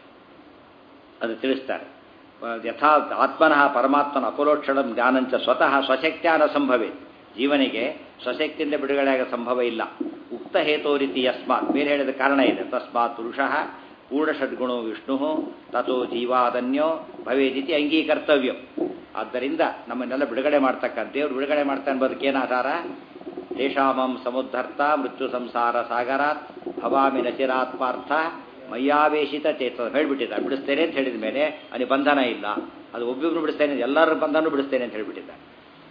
ಅದು ತಿಳಿಸ್ತಾರೆ ಯಥಾ ಆತ್ಮನಃ ಪರಮಾತ್ಮನ ಅಪರೋಕ್ಷಣ ಜ್ಞಾನಂಚ ಸ್ವತಃ ಸ್ವಶಕ್ತ್ಯಾನ ಸಂಭವೇ ಜೀವನಿಗೆ ಸ್ವಶಕ್ತಿಯಿಂದ ಬಿಡುಗಡೆಯಾಗ ಸಂಭವ ಇಲ್ಲ ಉಕ್ತ ಹೇತೋ ರೀತಿ ಯಸ್ಮಾತ್ ಮೇಲೆ ಹೇಳಿದ ಕಾರಣ ಇದೆ ತಸ್ಮಾತ್ ಪುರುಷಃ ಪೂರ್ಣಷಡ್ಗುಣೋ ವಿಷ್ಣು ತಥೋ ಜೀವಾದನ್ಯೋ ಭವೇದಿತಿ ಅಂಗೀಕರ್ತವ್ಯ ಆದ್ದರಿಂದ ನಮ್ಮನ್ನೆಲ್ಲ ಬಿಡುಗಡೆ ಮಾಡ್ತಕ್ಕಂಥ ದೇವ್ರು ಬಿಡುಗಡೆ ಮಾಡ್ತಾ ಅನ್ನೋದಕ್ಕೇನು ಆಧಾರ ತೇಷಾಮಂ ಸಮುದ್ಧರ್ತ ಮೃತ್ಯು ಸಂಸಾರ ಸಾಗರಾತ್ ಭವಾಮಿ ನಚಿರಾತ್ಮಾರ್ಥ ಮಯ್ಯಾವೇಶಿತ ಚೇತ ಹೇಳ್ಬಿಟ್ಟಿದ್ದಾರೆ ಬಿಡಿಸ್ತೇನೆ ಅಂತ ಹೇಳಿದ ಮೇಲೆ ಅಲ್ಲಿ ಬಂಧನ ಇಲ್ಲ ಅದು ಒಬ್ಬೊಬ್ರು ಬಿಡಿಸ್ತೇನೆ ಎಲ್ಲರ ಬಂಧನೂ ಬಿಡಿಸ್ತೇನೆ ಅಂತ ಹೇಳ್ಬಿಟ್ಟಿದ್ದಾರೆ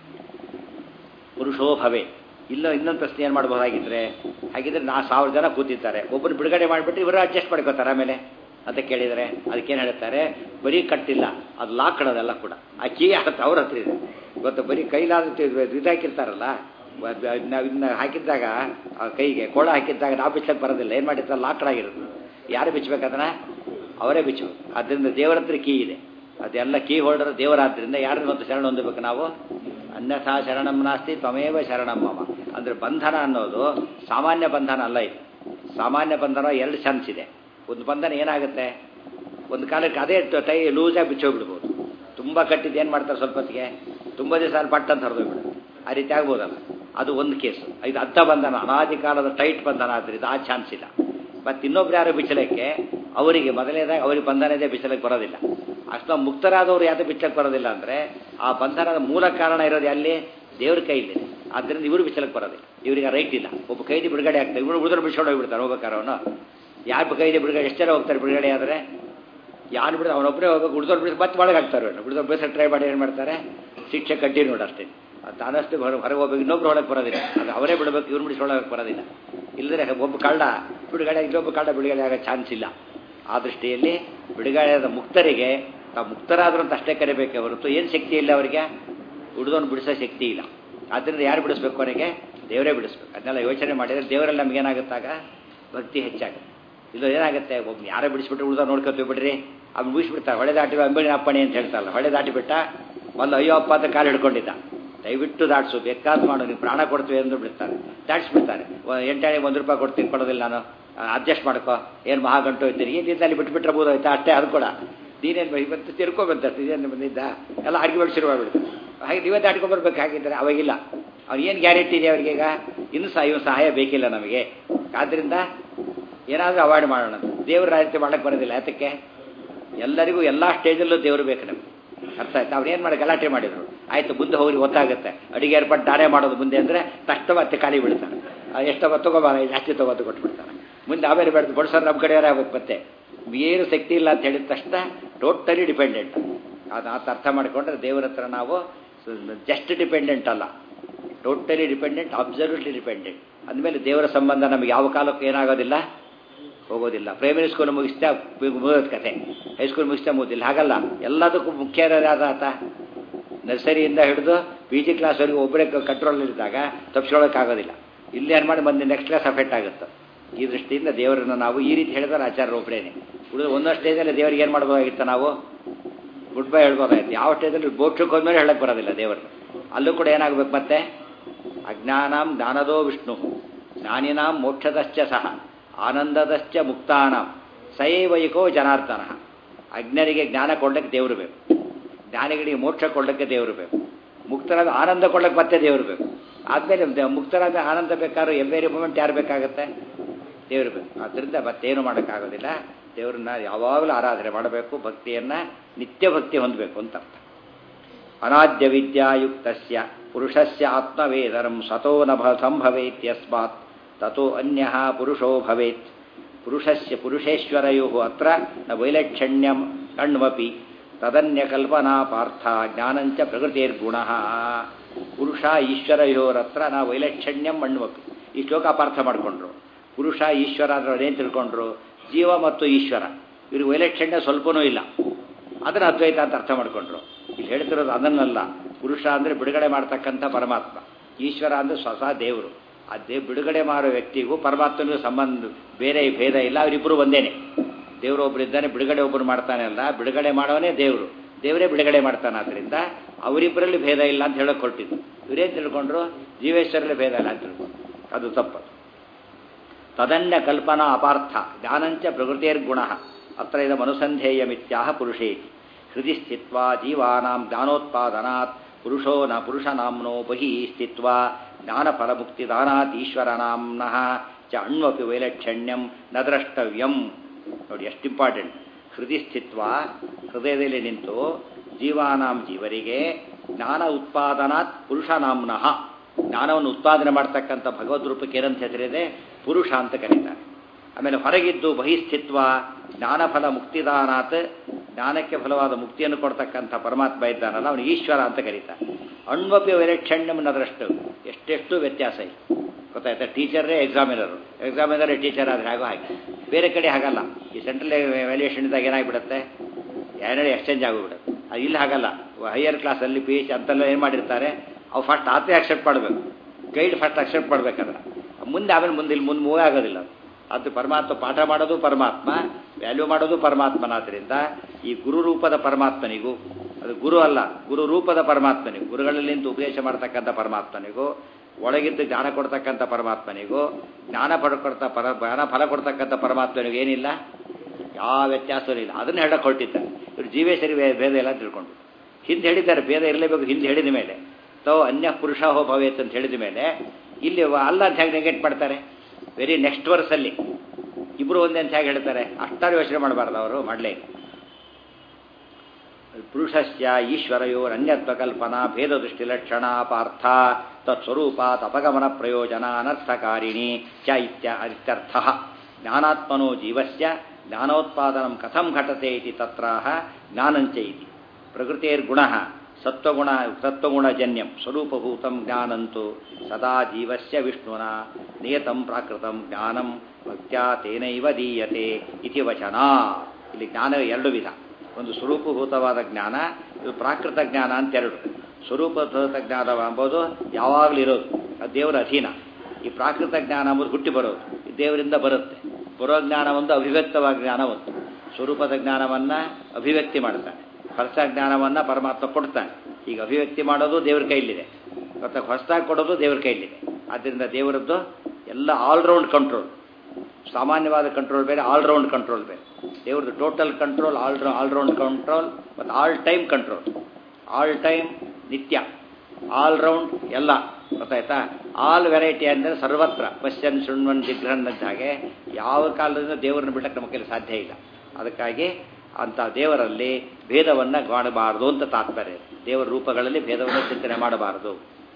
ಪುರುಷೋ ಭವೆ ಇಲ್ಲ ಇನ್ನೊಂದು ಪ್ರಶ್ನೆ ಏನು ಮಾಡಬಹುದಾಗಿದ್ರೆ ಹಾಗಿದ್ರೆ ನಾ ಸಾವಿರ ಜನ ಕೂತಿದ್ದಾರೆ ಒಬ್ಬರು ಬಿಡುಗಡೆ ಮಾಡಿಬಿಟ್ಟು ಇವರು ಅಡ್ಜಸ್ಟ್ ಮಾಡ್ಕೋತಾರೆ ಆಮೇಲೆ ಅಂತ ಕೇಳಿದರೆ ಅದಕ್ಕೇನು ಹೇಳ್ತಾರೆ ಬರೀ ಕಟ್ಟಿಲ್ಲ ಅದು ಲಾಕ್ ಅದೆಲ್ಲ ಕೂಡ ಆ ಕೀ ಹತ್ತು ಅವ್ರ ಹತ್ರ ಇದೆ ಗೊತ್ತು ಬರೀ ಕೈಲಾದ ಇದು ಹಾಕಿರ್ತಾರಲ್ಲ ನಾವು ಇನ್ನು ಹಾಕಿದ್ದಾಗ ಆ ಕೈಗೆ ಕೋಳ ಹಾಕಿದ್ದಾಗ ನಾವು ಬಿಚ್ಚಕ್ಕೆ ಬರೋದಿಲ್ಲ ಏನು ಮಾಡಿರ್ತಾರೆ ಲಾಕ್ಡಾಗಿರುತ್ತೆ ಯಾರು ಬಿಚ್ಚಬೇಕದನ್ನ ಅವರೇ ಬಿಚ್ಚಬೇಕು ಅದರಿಂದ ದೇವರ ಹತ್ರ ಕೀ ಇದೆ ಅದೆಲ್ಲ ಕೀ ಹೋಲ್ಡರ್ ದೇವರಾದ್ರಿಂದ ಯಾರನ್ನ ಒಂದು ಶರಣ ಹೊಂದಬೇಕು ನಾವು ಅನ್ಯಥಾ ಶರಣಂ ನಾಸ್ತಿ ತ್ವಮೇವ ಶರಣಂ ಮಮ ಅಂದರೆ ಬಂಧನ ಅನ್ನೋದು ಸಾಮಾನ್ಯ ಬಂಧನ ಅಲ್ಲ ಇದು ಸಾಮಾನ್ಯ ಬಂಧನ ಎರಡು ಚಾನ್ಸ್ ಇದೆ ಒಂದು ಬಂಧನ ಏನಾಗುತ್ತೆ ಒಂದು ಕಾಲಕ್ಕೆ ಅದೇ ಟೈ ಲೂಸಾಗಿ ಬಿಚ್ಚೋಗ್ಬಿಡ್ಬೋದು ತುಂಬ ಕಟ್ಟಿದ್ದು ಏನು ಮಾಡ್ತಾರೆ ಸ್ವಲ್ಪ ಹೊತ್ತಿಗೆ ತುಂಬ ದಿವಸ ಅಲ್ಲಿ ಪಟ್ಟ ಅಂತ ಹರಿದೋಗ್ಬಿಡುತ್ತೆ ಆ ರೀತಿ ಆಗ್ಬೋದಲ್ಲ ಅದು ಒಂದು ಕೇಸು ಇದು ಅರ್ಧ ಬಂಧನ ಅನಾದಿ ಕಾಲದ ಟೈಟ್ ಬಂಧನ ಆದ್ದರಿಂದ ಆ ಚಾನ್ಸ್ ಇಲ್ಲ ಮತ್ತು ಇನ್ನೊಬ್ರು ಯಾರು ಬಿಚ್ಚಲಕ್ಕೆ ಅವರಿಗೆ ಮೊದಲನೇದಾಗಿ ಅವರಿಗೆ ಬಂಧನ ಇದೆ ಬಿಚ್ಚಲಕ್ಕೆ ಬರೋದಿಲ್ಲ ಅಷ್ಟು ಮುಕ್ತರಾದವರು ಯಾವುದು ಬಿಚ್ಚಕ್ಕೆ ಬರೋದಿಲ್ಲ ಅಂದರೆ ಆ ಬಂಧನದ ಮೂಲ ಕಾರಣ ಇರೋದು ಅಲ್ಲಿ ದೇವ್ರ ಕೈಲಿದೆ ಆದ್ದರಿಂದ ಇವರು ಬಿಚ್ಚಲಕ್ಕೆ ಬರೋದಿಲ್ಲ ಇವರಿಗೆ ರೈಟ್ ಇಲ್ಲ ಒಬ್ಬ ಕೈದಿ ಬಿಡುಗಡೆ ಆಗ್ತಾರೆ ಇವರು ಉಳಿದ್ರೆ ಬಿಡ್ಸ್ಕೊಂಡು ಹೋಗ್ಬಿಡ್ತಾರೆ ಹೋಗ್ಬೇಕಾರೆ ಅವನು ಯಾರು ಕೈದಿ ಬಿಡುಗಡೆ ಎಷ್ಟು ಜನ ಹೋಗ್ತಾರೆ ಬಿಡುಗಡೆ ಆದರೆ ಯಾರು ಬಿಡ ಅವನೊಬ್ಬರೇ ಹೋಗ್ಬೇಕು ಉಳಿದವ್ರು ಬಿಡಿಸಿ ಮತ್ತೆ ಒಳಗೆ ಹಾಕ್ತಾರೆ ಉಳಿದವ್ರು ಬೇಸ ಟ್ರೈ ಮಾಡಿ ಏನು ಮಾಡ್ತಾರೆ ಶಿಕ್ಷೆ ಕಂಟಿನ್ಯೂ ಅಷ್ಟೇ ತಾನಷ್ಟು ಹೊರ ಹೊರಗೆ ಹೋಗ್ಬೇಕು ಇನ್ನೊಬ್ರು ಹೊಳಗೆ ಬರೋದಿಲ್ಲ ಅದು ಅವರೇ ಬಿಡಬೇಕು ಇವ್ರು ಬಿಡಿಸ್ಕೊಳ್ಳೋಕೆ ಬರೋದಿಲ್ಲ ಇಲ್ಲದ್ರೆ ಒಬ್ಬ ಕಳ್ಳ ಬಿಡುಗಡೆ ಇನ್ನೊಬ್ಬ ಕಳ್ಳ ಬಿಡುಗಡೆ ಆಗೋ ಚಾನ್ಸ್ ಇಲ್ಲ ಆ ದೃಷ್ಟಿಯಲ್ಲಿ ಬಿಡುಗಡೆಯಾದ ಮುಕ್ತರಿಗೆ ತಾವು ಮುಕ್ತರಾದ್ರು ಅಂತ ಅಷ್ಟೇ ಕರಿಬೇಕೆ ಹೊರತು ಏನು ಶಕ್ತಿ ಇಲ್ಲ ಅವರಿಗೆ ಉಳಿದವನು ಬಿಡಿಸೋ ಶಕ್ತಿ ಇಲ್ಲ ಆದ್ದರಿಂದ ಯಾರು ಬಿಡಿಸ್ಬೇಕು ಅವನಿಗೆ ದೇವರೇ ಬಿಡಿಸ್ಬೇಕು ಅದನ್ನೆಲ್ಲ ಯೋಚನೆ ಮಾಡಿದರೆ ದೇವರಲ್ಲಿ ನಮಗೇನಾಗುತ್ತಾಗ ಭಕ್ತಿ ಹೆಚ್ಚಾಗುತ್ತೆ ಇದು ಏನಾಗುತ್ತೆ ಒಬ್ಬ ಯಾರೇ ಬಿಡಿಸ್ಬಿಟ್ರೆ ಉಳಿದ ನೋಡ್ಕೊತೀವಿ ಬಿಡ್ರಿ ಅವ್ನು ಮುಗಿಸ್ಬಿಡ್ತಾರೆ ಹೊಳೆ ದಾಟಿ ಅಂಬಳಿ ಅಪ್ಪಣೆ ಅಂತ ಹೇಳ್ತಾರಲ್ಲ ಹೊಳೆ ದಾಟಿ ಬಿಟ್ಟ ಒಂದು ಅಯ್ಯೋ ಅಪ್ಪ ಅಂತ ಕಾಲು ಹಿಡ್ಕೊಂಡಿದ್ದ ದಯವಿಟ್ಟು ದಾಟಿಸು ಬೇಕಾದ ಮಾಡು ನೀವು ಪ್ರಾಣ ಕೊಡ್ತೀವಿ ಎಂದು ಬಿಡ್ತಾರೆ ದಾಟಿಸ್ಬಿಡ್ತಾರೆ ಎಂಟಾಣಿ ಒಂದು ರೂಪಾಯಿ ಕೊಡ್ತೀನಿ ಕೊಡೋದಿಲ್ಲ ನಾನು ಅಡ್ಜಸ್ಟ್ ಮಾಡ್ಕೋ ಏನು ಮಹಾ ಗಂಟು ಹೋಯ್ತೀರಿ ಏನಿಂದ ಅಲ್ಲಿ ಬಿಟ್ಬಿಟ್ರೆ ಬೋದಾಯ್ತಾ ಅಷ್ಟೇ ಅದು ಕೂಡ ನೀನೇನು ಇವತ್ತು ತಿರ್ಕೊಬಂತ ಇದೇನು ಬಂದಿದ್ದ ಎಲ್ಲ ಆರ್ಗ್ಯುಮೆಂಟ್ ಶುರು ಮಾಡಿಬಿಡ್ತಾರೆ ಹಾಗೆ ನೀವೇ ದಾಟ್ಕೊಂಡ್ಬರ್ಬೇಕು ಹಾಗಿದ್ರೆ ಅವಾಗಿಲ್ಲ ಅವ್ರು ಏನು ಗ್ಯಾರಂಟಿ ಇದೆ ಅವ್ರಿಗೆ ಈಗ ಇನ್ನೂ ಸಹ ಇವನು ಸಹಾಯ ಬೇಕಿಲ್ಲ ನಮಗೆ ಆದ್ದರಿಂದ ಏನಾದರೂ ಅವಾಯ್ಡ್ ಮಾಡೋಣ ದೇವ್ರ ರಾಜ್ಯ ಮಾಡಕ್ಕೆ ಬರೋದಿಲ್ಲ ಯಾತಕ್ಕೆ ಎಲ್ಲರಿಗೂ ಎಲ್ಲ ಸ್ಟೇಜಲ್ಲೂ ದೇವರು ಬೇಕು ನಮಗೆ ಅರ್ಥ ಆಯ್ತು ಅವ್ರು ಏನು ಮಾಡಿ ಗಲಾಟೆ ಮಾಡಿದ್ರು ಆಯಿತು ಮುಂದೆ ಹೋಗಿ ಗೊತ್ತಾಗುತ್ತೆ ಅಡಿಗೆ ಏರ್ಪಾಡು ನಾನೇ ಮಾಡೋದು ಮುಂದೆ ಅಂದರೆ ತಕ್ಷಣ ಮತ್ತೆ ಖಾಲಿ ಬಿಡ್ತಾರೆ ಎಷ್ಟೋ ತಗೋಬಾರ ಜಾಸ್ತಿ ತಗೋದು ಕೊಟ್ಬಿಡ್ತಾರೆ ಮುಂದೆ ಆಮೇಲೆ ಬೇಡ ಬಡ್ಸೋರು ನಮ್ಮ ಕಡೆಯವರೇ ಆಗ್ಬೇಕು ಮತ್ತೆ ಏನು ಶಕ್ತಿ ಇಲ್ಲ ಅಂತ ಹೇಳಿದ ತಕ್ಷಣ ಟೋಟಲಿ ಡಿಪೆಂಡೆಂಟ್ ಅದು ಆತ ಅರ್ಥ ಮಾಡಿಕೊಂಡ್ರೆ ದೇವರ ಹತ್ರ ನಾವು ಜಸ್ಟ್ ಡಿಪೆಂಡೆಂಟ್ ಅಲ್ಲ ಟೋಟಲಿ ಡಿಪೆಂಡೆಂಟ್ ಅಬ್ಸಲ್ಯೂಟ್ಲಿ ಡಿಪೆಂಡೆಂಟ್ ಅಂದಮೇಲೆ ದೇವರ ಸಂಬಂಧ ನಮಗೆ ಯಾವ ಕಾಲಕ್ಕೂ ಏನಾಗೋದಿಲ್ಲ ಹೋಗೋದಿಲ್ಲ ಪ್ರೈಮರಿ ಸ್ಕೂಲ್ ಮುಗಿಸ್ತಾ ಮುಗಿದ ಕತೆ ಹೈಸ್ಕೂಲ್ ಮುಗಿಸ್ತಾ ಮುಗಿದಿಲ್ಲ ಹಾಗಲ್ಲ ಎಲ್ಲದಕ್ಕೂ ಮುಖ್ಯ ಯಾರಾದ ಆತ ನರ್ಸರಿಯಿಂದ ಹಿಡಿದು ಪಿ ಜಿ ಕ್ಲಾಸ್ವರೆಗೂ ಒಬ್ಬರೇ ಕಂಟ್ರೋಲ್ ಇದ್ದಾಗ ತಪ್ಪಿಸ್ಕೊಳ್ಳೋಕ್ಕಾಗೋದಿಲ್ಲ ಇಲ್ಲಿ ಏನು ಮಾಡಿ ಬಂದು ನೆಕ್ಸ್ಟ್ ಕ್ಲಾಸ್ ಅಫೆಕ್ಟ್ ಆಗುತ್ತೆ ಈ ದೃಷ್ಟಿಯಿಂದ ದೇವರನ್ನು ನಾವು ಈ ರೀತಿ ಹೇಳಿದ್ರೆ ಆಚಾರ್ಯ ಒಬ್ಬರೇನೆ ಉಳಿದು ಒಂದೊಂದು ಸ್ಟೇಜಲ್ಲಿ ದೇವರಿಗೆ ಏನು ಮಾಡ್ಬೋದಾಗಿತ್ತು ನಾವು ಗುಡ್ ಬೈ ಹೇಳ್ಬೋದಾಗಿತ್ತು ಯಾವ ಸ್ಟೇಜಲ್ಲಿ ಬೋಕ್ಷಕ್ಕೆ ಹೋದ್ಮೇಲೆ ಹೇಳಕ್ಕೆ ಬರೋದಿಲ್ಲ ದೇವರನ್ನು ಅಲ್ಲೂ ಕೂಡ ಏನಾಗಬೇಕು ಮತ್ತೆ ಅಜ್ಞಾನಾಂ ಜ್ಞಾನದೋ ವಿಷ್ಣು ಜ್ಞಾನಿನಾಂ ಮೋಕ್ಷದಶ್ಚ ಸಹ ಆನಂದದಶ್ಚ ಮುಕ್ತಾನಾಂ ಸೈವೈಕೋ ಜನಾರ್ದನ ಅಜ್ಞರಿಗೆ ಜ್ಞಾನ ಕೊಡ್ಲಿಕ್ಕೆ ದೇವರು ಬೇಕು ಜ್ಞಾನಿಗಳಿಗೆ ಮೋಕ್ಷ ಕೊಡ್ಲಿಕ್ಕೆ ದೇವರು ಬೇಕು ಮುಕ್ತರಾದ ಆನಂದ ಕೊಡ್ಲಿಕ್ಕೆ ಮತ್ತೆ ದೇವರು ಬೇಕು ಆದಮೇಲೆ ಮುಕ್ತರಾದ ಆನಂದ ಬೇಕಾದ್ರೂ ಎವ್ರಿ ಮೂಮೆಂಟ್ ಯಾರು ಬೇಕಾಗುತ್ತೆ ದೇವರು ಬೇಕು ಆದ್ದರಿಂದ ಮತ್ತೇನು ಮಾಡೋಕ್ಕಾಗೋದಿಲ್ಲ ದೇವರನ್ನ ಯಾವಾಗಲೂ ಆರಾಧನೆ ಮಾಡಬೇಕು ಭಕ್ತಿಯನ್ನು ನಿತ್ಯ ಭಕ್ತಿ ಹೊಂದಬೇಕು ಅಂತ ಅರ್ಥ ಅನಾದ್ಯ ವಿದ್ಯಾಯುಕ್ತಸ್ಯ ಪುರುಷಸ್ಯ ಆತ್ಮವೇದರಂ ಸತೋ ನ ಭ ಸಂಭವೇತ್ಯಸ್ಮಾತ್ ತಥೋ ಅನ್ಯ ಪುರುಷೋ ಭವೇತ್ ಪುರುಷಸ್ಯ ಪುರುಷೇಶ್ವರಯೋ ಅತ್ರ ನ ವೈಲಕ್ಷಣ್ಯಂ ಕಣ್ವಪಿ ತದನ್ಯಕಲ್ಪನಾ ಪಾರ್ಥ ಜ್ಞಾನಂಚ ಪ್ರಕೃತಿರ್ಗುಣ ಪುರುಷ ಈಶ್ವರಯೋರತ್ರ ನಾ ವೈಲಕ್ಷಣ್ಯಂ ಅಣ್ವಪಿ ಈ ಶ್ಲೋಕ ಅಪಾರ್ಥ ಮಾಡಿಕೊಂಡ್ರು ಪುರುಷ ಈಶ್ವರ ಅಂದ್ರೆ ಏನು ತಿಳ್ಕೊಂಡ್ರು ಜೀವ ಮತ್ತು ಈಶ್ವರ ಇವ್ರಿಗೆ ವೈಲಕ್ಷಣ್ಯ ಸ್ವಲ್ಪನೂ ಇಲ್ಲ ಅದನ್ನ ಅದ್ವೈತ ಅಂತ ಅರ್ಥ ಮಾಡ್ಕೊಂಡ್ರು ಇಲ್ಲಿ ಹೇಳ್ತಿರೋದು ಅದನ್ನಲ್ಲ ಪುರುಷ ಅಂದರೆ ಬಿಡುಗಡೆ ಮಾಡ್ತಕ್ಕಂಥ ಪರಮಾತ್ಮ ಈಶ್ವರ ಅಂದರೆ ಸ್ವತಃ ದೇವರು ಆ ದೇ ಬಿಡುಗಡೆ ಮಾಡೋ ವ್ಯಕ್ತಿಗೂ ಪರಮಾತ್ಮನಿಗೂ ಸಂಬಂಧ ಬೇರೆ ಭೇದ ಇಲ್ಲ ಅವರಿಬ್ಬರು ಒಂದೇನೆ ದೇವರು ಒಬ್ಬರಿದ್ದಾನೆ ಬಿಡುಗಡೆ ಒಬ್ಬರು ಮಾಡ್ತಾನೆ ಅಲ್ಲ ಬಿಡುಗಡೆ ಮಾಡೋನೇ ದೇವರು ದೇವರೇ ಬಿಡುಗಡೆ ಮಾಡ್ತಾನೆ ಆದ್ದರಿಂದ ಅವರಿಬ್ಬರಲ್ಲಿ ಭೇದ ಇಲ್ಲ ಅಂತ ಹೇಳೋಕೆ ಹೊರಟಿದ್ದು ಇವರೇನು ತಿಳ್ಕೊಂಡ್ರು ಜೀವೇಶ್ವರಲ್ಲಿ ಭೇದ ಇಲ್ಲ ಅಂತ ತಿಳ್ಕೊಂಡ್ರು ಅದು ತಪ್ಪು ತದನ್ಯ ಕಲ್ಪನಾ ಅಪಾರ್ಥ ಜ್ಞಾನಂಚ ಪ್ರಕೃತಿರ್ಗುಣ ಅತ್ರ ಇದ ಮನುಸಂಧೇಯಮಿತ್ಯಾಹ ಪುರುಷೇತಿ ಹೃದಯ ಸ್ಥಿತ್ವ ಜೀವಾನಾಂ ಜ್ಞಾನೋತ್ಪಾದನಾತ್ ಪುರುಷೋ ನ ಪುರುಷನಾಮ್ನೋ ಬಹಿ ಸ್ಥಿತ್ವ ಜ್ಞಾನಫಲಮುಕ್ತಿದಾನಾತ್ ಈಶ್ವರನಾಮ್ನಃ ಚ ಅಣ್ವಪಿ ವೈಲಕ್ಷಣ್ಯಂ ನ ದ್ರಷ್ಟವ್ಯಂ ನೋಡಿ ಎಷ್ಟು ಇಂಪಾರ್ಟೆಂಟ್ ಹೃದಯ ಸ್ಥಿತ್ವ ಹೃದಯದಲ್ಲಿ ನಿಂತು ಜೀವಾನಾಂ ಜೀವರಿಗೆ ಜ್ಞಾನ ಉತ್ಪಾದನಾತ್ ಪುರುಷನಾಮ್ನಃ ಜ್ಞಾನವನ್ನು ಉತ್ಪಾದನೆ ಮಾಡ್ತಕ್ಕಂಥ ಭಗವದ್ ರೂಪಕ್ಕೆ ಏನಂತ ಹೆಸರಿದೆ ಪುರುಷ ಅಂತ ಕರೀತಾರೆ ಆಮೇಲೆ ಹೊರಗಿದ್ದು ಬಹಿಸ್ಥಿತ್ವ ಜ್ಞಾನಫಲ ಮುಕ್ತಿದಾನಾತ್ ಜ್ಞಾನಕ್ಕೆ ಫಲವಾದ ಮುಕ್ತಿಯನ್ನು ಕೊಡ್ತಕ್ಕಂಥ ಪರಮಾತ್ಮ ಇದ್ದಾನಲ್ಲ ಅವನು ಈಶ್ವರ ಅಂತ ಕರೀತಾರೆ ಅಣ್ವಪಿ ವೈಲಕ್ಷಣ್ಯಮನ್ನದ್ರಷ್ಟು ಎಷ್ಟೆಷ್ಟು ವ್ಯತ್ಯಾಸ ಇದೆ ಗೊತ್ತಾಯ್ತಾ ಟೀಚರೇ ಎಕ್ಸಾಮಿನರು ಎಕ್ಸಾಮಿನರೇ ಟೀಚರ್ ಆದರೆ ಆಗೋ ಹಾಗೆ ಬೇರೆ ಕಡೆ ಹಾಗಲ್ಲ ಈ ಸೆಂಟ್ರಲ್ ವ್ಯಾಲ್ಯೂಯೇಷನ್ದಾಗ ಏನಾಗ್ಬಿಡುತ್ತೆ ಎರಡನೇ ಎಕ್ಸ್ಚೇಂಜ್ ಆಗೋಗ್ಬಿಡುತ್ತೆ ಅದು ಇಲ್ಲಿ ಹಾಗಲ್ಲ ಹೈಯರ್ ಕ್ಲಾಸಲ್ಲಿ ಪಿ ಎಚ್ ಅಂತೆಲ್ಲ ಏನು ಮಾಡಿರ್ತಾರೆ ಅವು ಫಸ್ಟ್ ಆತೇ ಅಕ್ಸೆಪ್ಟ್ ಮಾಡಬೇಕು ಗೈಡ್ ಫಸ್ಟ್ ಅಕ್ಸೆಪ್ಟ್ ಮಾಡ್ಬೇಕಂದ್ರೆ ಮುಂದೆ ಆಮೇಲೆ ಮುಂದೆ ಇಲ್ಲಿ ಮುಂದೆ ಮೂವೇ ಆಗೋದಿಲ್ಲ ಅದು ಪರಮಾತ್ಮ ಪಾಠ ಮಾಡೋದು ಪರಮಾತ್ಮ ವ್ಯಾಲ್ಯೂ ಮಾಡೋದು ಪರಮಾತ್ಮನಾದ್ರಿಂದ ಈ ಗುರು ರೂಪದ ಪರಮಾತ್ಮನಿಗೂ ಅದು ಗುರು ಅಲ್ಲ ಗುರು ರೂಪದ ಪರಮಾತ್ಮನಿಗೂ ಗುರುಗಳಲ್ಲಿ ನಿಂತು ಉಪದೇಶ ಮಾಡ್ತಕ್ಕಂಥ ಪರಮಾತ್ಮನಿಗೂ ಒಳಗಿದ್ದು ಜ್ಞಾನ ಕೊಡ್ತಕ್ಕಂಥ ಪರಮಾತ್ಮನಿಗೂ ಜ್ಞಾನ ಪಡ್ಕೊಡ್ತ ಪರ ಜ್ಞಾನ ಫಲ ಕೊಡ್ತಕ್ಕಂಥ ಪರಮಾತ್ಮನಿಗೂ ಏನಿಲ್ಲ ಯಾವ ವ್ಯತ್ಯಾಸವೂ ಇಲ್ಲ ಅದನ್ನು ಹೇಳಕ್ಕೆ ಹೊರಟಿದ್ದಾರೆ ಇವರು ಜೀವೇಶ್ವರಿ ಭೇದ ಎಲ್ಲ ತಿಳ್ಕೊಂಡು ಹಿಂದೆ ಹೇಳಿದ್ದಾರೆ ಭೇದ ಇರಲೇಬೇಕು ಹಿಂದೆ ಹೇಳಿದ ಮೇಲೆ ತಾವು ಅನ್ಯ ಪುರುಷ ಹೋ ಭವೇತ್ ಅಂತ ಹೇಳಿದ ಮೇಲೆ ಇಲ್ಲಿ ಅಲ್ಲ ಅಂತ ಹೇಗೆ ನೆಗೆಟ್ ಮಾಡ್ತಾರೆ ವೆರಿ ನೆಕ್ಸ್ಟ್ ವರ್ಸಲ್ಲಿ ಇಬ್ಬರು ಒಂದೇ ಅಂತ ಹೇಗೆ ಹೇಳ್ತಾರೆ ಅಷ್ಟಾರು ಯೋಚನೆ ಮಾಡಬಾರ್ದು ಅವರು ಮಾಡಲೇ ಪುರುಷಸ್ಯ ಈಶ್ವರಯೋರನ್ಯತ್ವ ಕಲ್ಪನಾ ಭೇದ ದೃಷ್ಟಿ ಲಕ್ಷಣ ಪಾರ್ಥ ತತ್ಸ್ವರೂಪಾತ್ ಅಪಗಮನ ಪ್ರಯೋಜನ ಅನರ್ಥಕಾರಿಣಿ ಚ ಇತ್ಯ ಇತ್ಯರ್ಥ ಜ್ಞಾನಾತ್ಮನೋ ಜೀವಸ್ಯ ಜ್ಞಾನೋತ್ಪಾದನಂ ಕಥಂ ಘಟತೆ ಇತಿ ತತ್ರಾಹ ಜ್ಞಾನಂಚ ಇತಿ ಪ್ರಕೃತಿರ್ಗುಣ ಸತ್ವಗುಣ ಸತ್ವಗುಣಜನ್ಯಂ ಸ್ವರೂಪಭೂತಂ ಜ್ಞಾನಂತು ಸದಾ ಜೀವಸ್ಯ ವಿಷ್ಣುನ ನಿಯತಂ ಪ್ರಾಕೃತಂ ಜ್ಞಾನಂ ಭಕ್ತ್ಯಾ ತೇನೈವ ದೀಯತೆ ಇತಿ ವಚನ ಇಲ್ಲಿ ಜ್ಞಾನ ಎರಡು ವಿಧ ಒಂದು ಸ್ವರೂಪಭೂತವಾದ ಜ್ಞಾನ ಇದು ಪ್ರಾಕೃತ ಜ್ಞಾನ ಅಂತೆರಡು ಸ್ವರೂಪಭೂತ ಜ್ಞಾನ ಎಂಬುದು ಯಾವಾಗಲೂ ಇರೋದು ಅದು ದೇವರ ಅಧೀನ ಈ ಪ್ರಾಕೃತ ಜ್ಞಾನ ಎಂಬುದು ಹುಟ್ಟಿ ಬರೋದು ಇದು ದೇವರಿಂದ ಬರುತ್ತೆ ಬರೋ ಜ್ಞಾನ ಒಂದು ಅಭಿವ್ಯಕ್ತವಾದ ಜ್ಞಾನ ಒಂದು ಸ್ವರೂಪದ ಜ್ಞಾನವನ್ನು ಅಭಿವ್ಯಕ್ತಿ ಮಾಡ್ತಾನೆ ಹೊಸ ಜ್ಞಾನವನ್ನು ಪರಮಾತ್ಮ ಕೊಡ್ತಾನೆ ಈಗ ಅಭಿವ್ಯಕ್ತಿ ಮಾಡೋದು ದೇವ್ರ ಕೈಲಿದೆ ಮತ್ತು ಹೊಸದಾಗಿ ಕೊಡೋದು ದೇವ್ರ ಕೈಲಿದೆ ಆದ್ದರಿಂದ ದೇವರದ್ದು ಎಲ್ಲ ಆಲ್ರೌಂಡ್ ಕಂಟ್ರೋಲ್ ಸಾಮಾನ್ಯವಾದ ಕಂಟ್ರೋಲ್ ಬೇರೆ ಆಲ್ರೌಂಡ್ ಕಂಟ್ರೋಲ್ ಬೇರೆ ದೇವ್ರದ್ದು total control all all round control ಮತ್ತು all time control all time ನಿತ್ಯ ಆಲ್ ರೌಂಡ್ ಎಲ್ಲ ಗೊತ್ತಾಯ್ತಾ ಆಲ್ ವೆರೈಟಿ ಅಂದರೆ ಸರ್ವತ್ರ ಪಶ್ಯನ್ ಶೃಣ್ವನ್ ಜಿಗ್ರಹನ್ ಅಂತ ಹಾಗೆ ಯಾವ ಕಾಲದಿಂದ ದೇವರನ್ನು ಬಿಡಕ್ಕೆ ನಮ್ಮ ಕೈಲಿ ಸಾಧ್ಯ ಇಲ್ಲ ಅದಕ್ಕಾಗಿ ಅಂಥ ದೇವರಲ್ಲಿ ಭೇದವನ್ನು ಮಾಡಬಾರದು ಅಂತ ತಾತ್ಪರ್ಯ ದೇವರ ರೂಪಗಳಲ್ಲಿ ಭೇದವನ್ನು ಚಿಂತನೆ ಮಾಡಬಾರದು